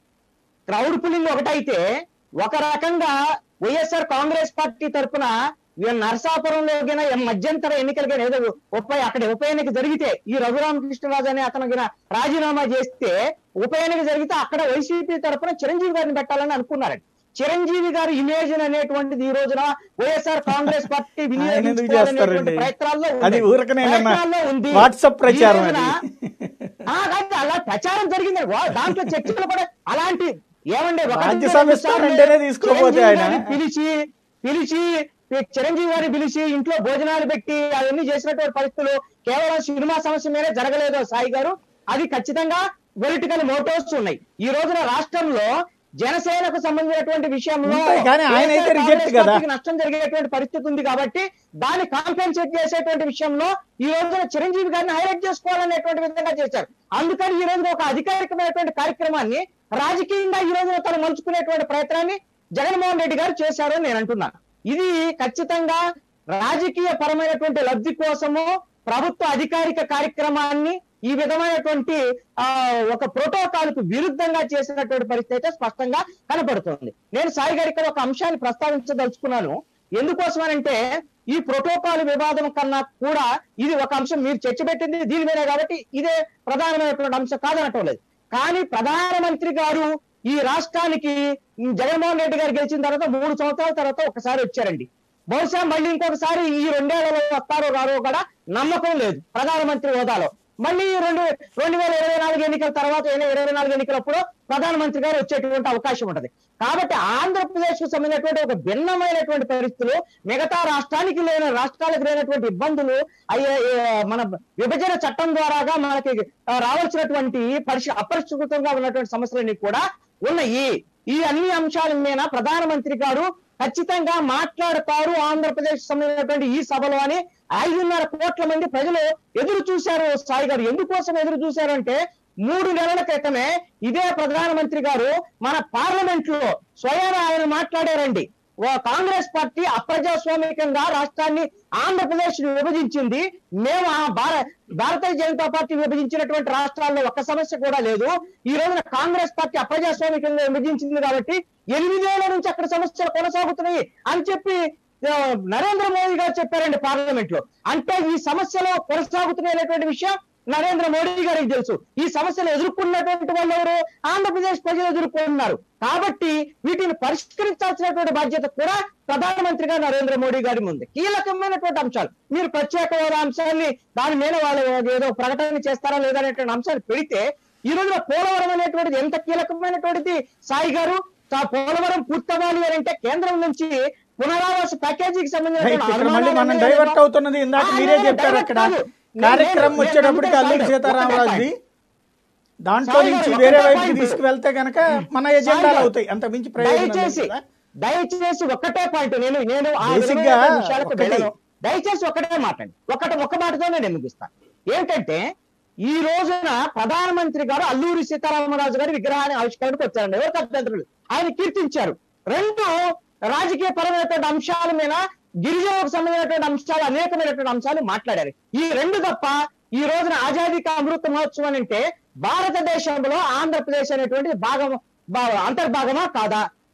క్రౌడ్ పుల్లింగ్ ఒకటైతే ఒక రకంగా వైఎస్ఆర్ కాంగ్రెస్ పార్టీ తరఫున నరసాపురంలో గిన ఏ మధ్యంతర ఎన్నికలు గిన ఏదో ఉప అక్కడ ఉప ఎన్నిక జరిగితే ఈ రఘురామకృష్ణరాజు అనే అతను గిన రాజీనామా చేస్తే ఉప ఎన్నిక జరిగితే అక్కడ వైసీపీ తరఫున చిరంజీవి గారిని పెట్టాలని అనుకున్నారండి చిరంజీవి గారి ఇమేజ్ అనేటువంటిది ఈ రోజున వైఎస్ఆర్ కాంగ్రెస్ పార్టీ ఆయన ఎందుకు వినియోగించుకోవాలనేటువంటి చేస్తారండి? ప్రయత్నాల్లో అది ఉంది. ఊరకనేనన్నా ప్రయత్నాల్లో ఉంది వాట్సాప్ ప్రచారం ఈ అది రోజున ఆ కాదు అలా ప్రచారం జరిగింది వా- దాంట్లో చర్చలు కూడా అలాంటి ఏమండి ఒకటి రాజ్య రెండు సభ సార్లు అంటేనే తీసుకోపోతే చిరంజీవి ఆయన. గారిని పిలిచి పిలిచి ఈ చిరంజీవి గారిని పిలిచి ఇంట్లో భోజనాలు పెట్టి అవన్నీ చేసినటువంటి పరిస్థితులు కేవలం సినిమా సమస్య మీదే జరగలేదు సాయి గారు అది ఖచ్చితంగా పొలిటికల్ మోటివ్స్ ఉన్నాయి ఈ రోజున రాష్ట్రంలో జనసేనకు సంబంధించినటువంటి విషయంలో ఉంటాయి, కానీ ఆయన అయితే వైఎస్ఆర్ reject కాంగ్రెస్ కదా. పార్టీకి నష్టం జరిగేటువంటి పరిస్థితి ఉంది కాబట్టి దాన్ని కాంపెన్సేట్ చేసేటువంటి విషయంలో ఈ రోజున చిరంజీవి గారిని హైలైట్ చేసుకోవాలనేటువంటి విధంగా చేశారు అందుకని ఈ రోజున ఒక అధికారికమైనటువంటి కార్యక్రమాన్ని రాజకీయంగా ఈ రోజున తను మలుచుకునేటువంటి ప్రయత్నాన్ని జగన్మోహన్ రెడ్డి గారు చేశారు అని నేను అంటున్నాను ఇది ఖచ్చితంగా రాజకీయ పరమైనటువంటి లబ్ధి కోసము ప్రభుత్వ అధికారిక కార్యక్రమాన్ని ఈ విధమైనటువంటి ఆ ఒక ప్రోటోకాల్ కు విరుద్ధంగా చేసినటువంటి పరిస్థితి అయితే స్పష్టంగా కనపడుతుంది నేను సాయి గారి ఇక్కడ ఒక అంశాన్ని ప్రస్తావించదలుచుకున్నాను ఎందుకోసమనంటే ఈ ప్రోటోకాల్ వివాదం కన్నా కూడా ఇది ఒక అంశం మీరు చర్చ పెట్టింది దీని మీదే కాబట్టి ఇదే ప్రధానమైనటువంటి అంశం కాదనటం లేదు కానీ ప్రధానమంత్రి గారు ఈ రాష్ట్రానికి ఉమ్, జగన్మోహన్ రెడ్డి గారు గెలిచిన తర్వాత మూడు సంవత్సరాల తర్వాత ఒకసారి వచ్చారండి బహుశా మళ్ళీ ఇంకొకసారి ఈ రెండేళ్లలో వస్తారో రారో కూడా నమ్మకం లేదు ప్రధానమంత్రి హోదాలో మళ్ళీ రెండు రెండు వేల ఇరవై నాలుగు ఎన్నికల తర్వాత ఇరవై నాలుగు ఎన్నికలప్పుడు ప్రధానమంత్రి గారు వచ్చేటువంటి అవకాశం ఉంటది కాబట్టి ఆంధ్రప్రదేశ్ కు సంబంధించినటువంటి ఒక భిన్నమైనటువంటి పరిస్థితులు మిగతా రాష్ట్రానికి లేని రాష్ట్రాలకు లేనటువంటి ఇబ్బందులు అయ్యే ఏ, మన విభజన చట్టం ద్వారాగా మనకి ఆ, రావాల్సినటువంటి పరిశ అపరిష్కృతంగా ఉన్నటువంటి సమస్యలన్నీ కూడా ఉన్నాయి ఈ అన్ని అంశాల మీద ప్రధానమంత్రి గారు ఖచ్చితంగా మాట్లాడతారు ఆంధ్రప్రదేశ్ సంబంధించినటువంటి ఈ సభలో అని ఐదున్నర కోట్ల మంది ప్రజలు ఎదురు చూశారు సాయి గారు ఎందుకోసం ఎదురు చూశారు అంటే మూడు నెలల క్రితమే ఇదే ప్రధానమంత్రి గారు మన పార్లమెంట్ లో స్వయం ఆయన మాట్లాడారండి ఓ కాంగ్రెస్ పార్టీ అప్రజాస్వామికంగా రాష్ట్రాన్ని ఆంధ్రప్రదేశ్ ని విభజించింది మేము ఆ భార భారతీయ జనతా పార్టీ విభజించినటువంటి రాష్ట్రాల్లో ఒక్క సమస్య కూడా లేదు ఈ రోజున కాంగ్రెస్ పార్టీ అప్రజాస్వామికంగా విభజించింది కాబట్టి ఎనిమిదేళ్ల నుంచి అక్కడ సమస్యలు కొనసాగుతున్నాయి అని చెప్పి ఆ, నరేంద్ర మోదీ గారు చెప్పారండి పార్లమెంట్ లో అంటే ఈ సమస్యలు కొనసాగుతున్నాయనేటువంటి విషయం నరేంద్ర మోడీ గారికి తెలుసు ఈ సమస్యలు ఎదుర్కొన్నటువంటి వాళ్ళు ఎవరు ఆంధ్రప్రదేశ్ ప్రజలు ఎదుర్కొంటున్నారు కాబట్టి వీటిని పరిష్కరించాల్సినటువంటి బాధ్యత కూడా ప్రధానమంత్రిగా నరేంద్ర మోడీ గారి ఉంది కీలకమైనటువంటి అంశాలు మీరు ప్రత్యేక హోదా అంశాన్ని దాని మీద వాళ్ళు ఏదో ప్రకటన చేస్తారా లేదా అనేటువంటి అంశాలు పెడితే ఈ రోజున పోలవరం అనేటువంటిది ఎంత కీలకమైనటువంటిది సాయి గారు ఆ పోలవరం పూర్తవ్వాలి అని అంటే కేంద్రం నుంచి పునరావాస ప్యాకేజీకి రైట్ ఇక్కడ మళ్ళీ మనం సంబంధించిన డైవర్ట్ అవుతున్నది ఇందాక ఆ, మీరే నేను చెప్పారు divert అక్కడ కాదు. నేను- కార్యక్రమం నేను వచ్చేటప్పటికి నమ్ముతా అల్లూరి సార్, సీతారామరాజుది ఒకటే దాంట్లో సాయి నుంచి గారు, వేరే ఒకటే వైపుకి point. తీసుకువెళ్తే గనక మన ఎజెండాలు గారు, అవుతాయి అంత మించి ప్రయోజనం లేదు దయచేసి కదా. దయచేసి ఒక్కటే పాయింట్ నేను నేను ఆ Basic విధమైన గా విషయాలకు ఒకటి. వెళ్ళను. దయచేసి ఒకటే మాట్లాడి ఒకటి ఒక్క మాటతో నేను ముగిస్తాను ఏంటంటే ఈ రోజున ప్రధానమంత్రి గారు అల్లూరి సీతారామరాజు గారి విగ్రహాన్ని ఆవిష్కరణకు వచ్చారండి ఎవరికి అభ్యంతరం లేదు. ఆయన కీర్తించారు రెండు రాజకీయ పరమైనటువంటి అంశాల మీద గిరిజనులకు సంబంధించినటువంటి అంశాలు అనేకమైనటువంటి అంశాలు మాట్లాడారు ఈ రెండు తప్ప ఈ రోజున ఆజాదీ కా అమృత మహోత్సవం అంటే భారతదేశంలో ఆంధ్రప్రదేశ్ అనేటువంటిది భాగం భా- అంతర్భాగమా కాదా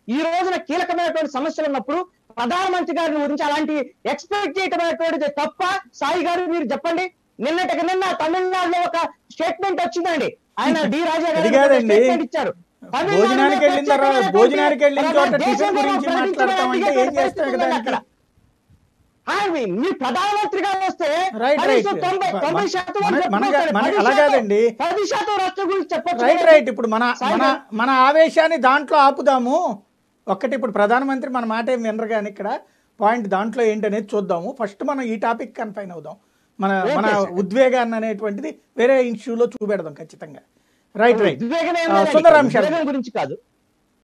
ఈ రోజున కీలకమైనటువంటి సమస్యలు ఉన్నప్పుడు ప్రధానమంత్రి గారి గురించి అలాంటి ఎక్స్పెక్ట్ చేయటమైనటువంటిది తప్ప సాయి గారు మీరు చెప్పండి నిన్నటికి నిన్న తమిళనాడులో ఒక స్టేట్మెంట్ వచ్చిందండి ఆయన డి రాజా గారు అది కాదండి. స్టేట్మెంట్ ఇచ్చారు తమిళనాడులో భోజనానికి వెళ్ళిన తర్వాత ప్రత్యేకమైనటువంటి భోజనానికి వెళ్ళిన చోట దేశం టిఫిన్ మీద గురించి మాట్లాడతామంటే ఏం చేస్తాం కదా అక్కడ ఆ, మీ- మీ ప్రధానమంత్రి గారు వస్తే రైట్, కనీసం రైట్. తొంభై మన- తొంభై శాతం మన- వరకు మన- చెప్పుకోవాలి. మన- పది అలా శాతం- కాదండి. పది శాతం రాష్ట్రం గురించి చెప్పొచ్చు రైట్ కదా. రైట్ ఇప్పుడు మన సాయి మన గారు. మన ఆవేశాన్ని దాంట్లో ఆపుదాము ఒక్కటి ఇప్పుడు ప్రధానమంత్రి మన మాట ఏం వినరు కానీ ఇక్కడ పాయింట్ దాంట్లో ఏంటనేది చూద్దాము ఫస్ట్ మనం ఈ టాపిక్ కన్ఫైన్ అవుదాం మన ఓకే మన సార్. ఉద్వేగాన్ని అనేటువంటిది వేరే ఇష్యూలో చూపెడదాం ఖచ్చితంగా రైట్ రైట్ ఉద్వేగం ఏం ఆ, లేదండి. సుందరరామ్ శర్మ ఉద్వేగం గురించి కాదు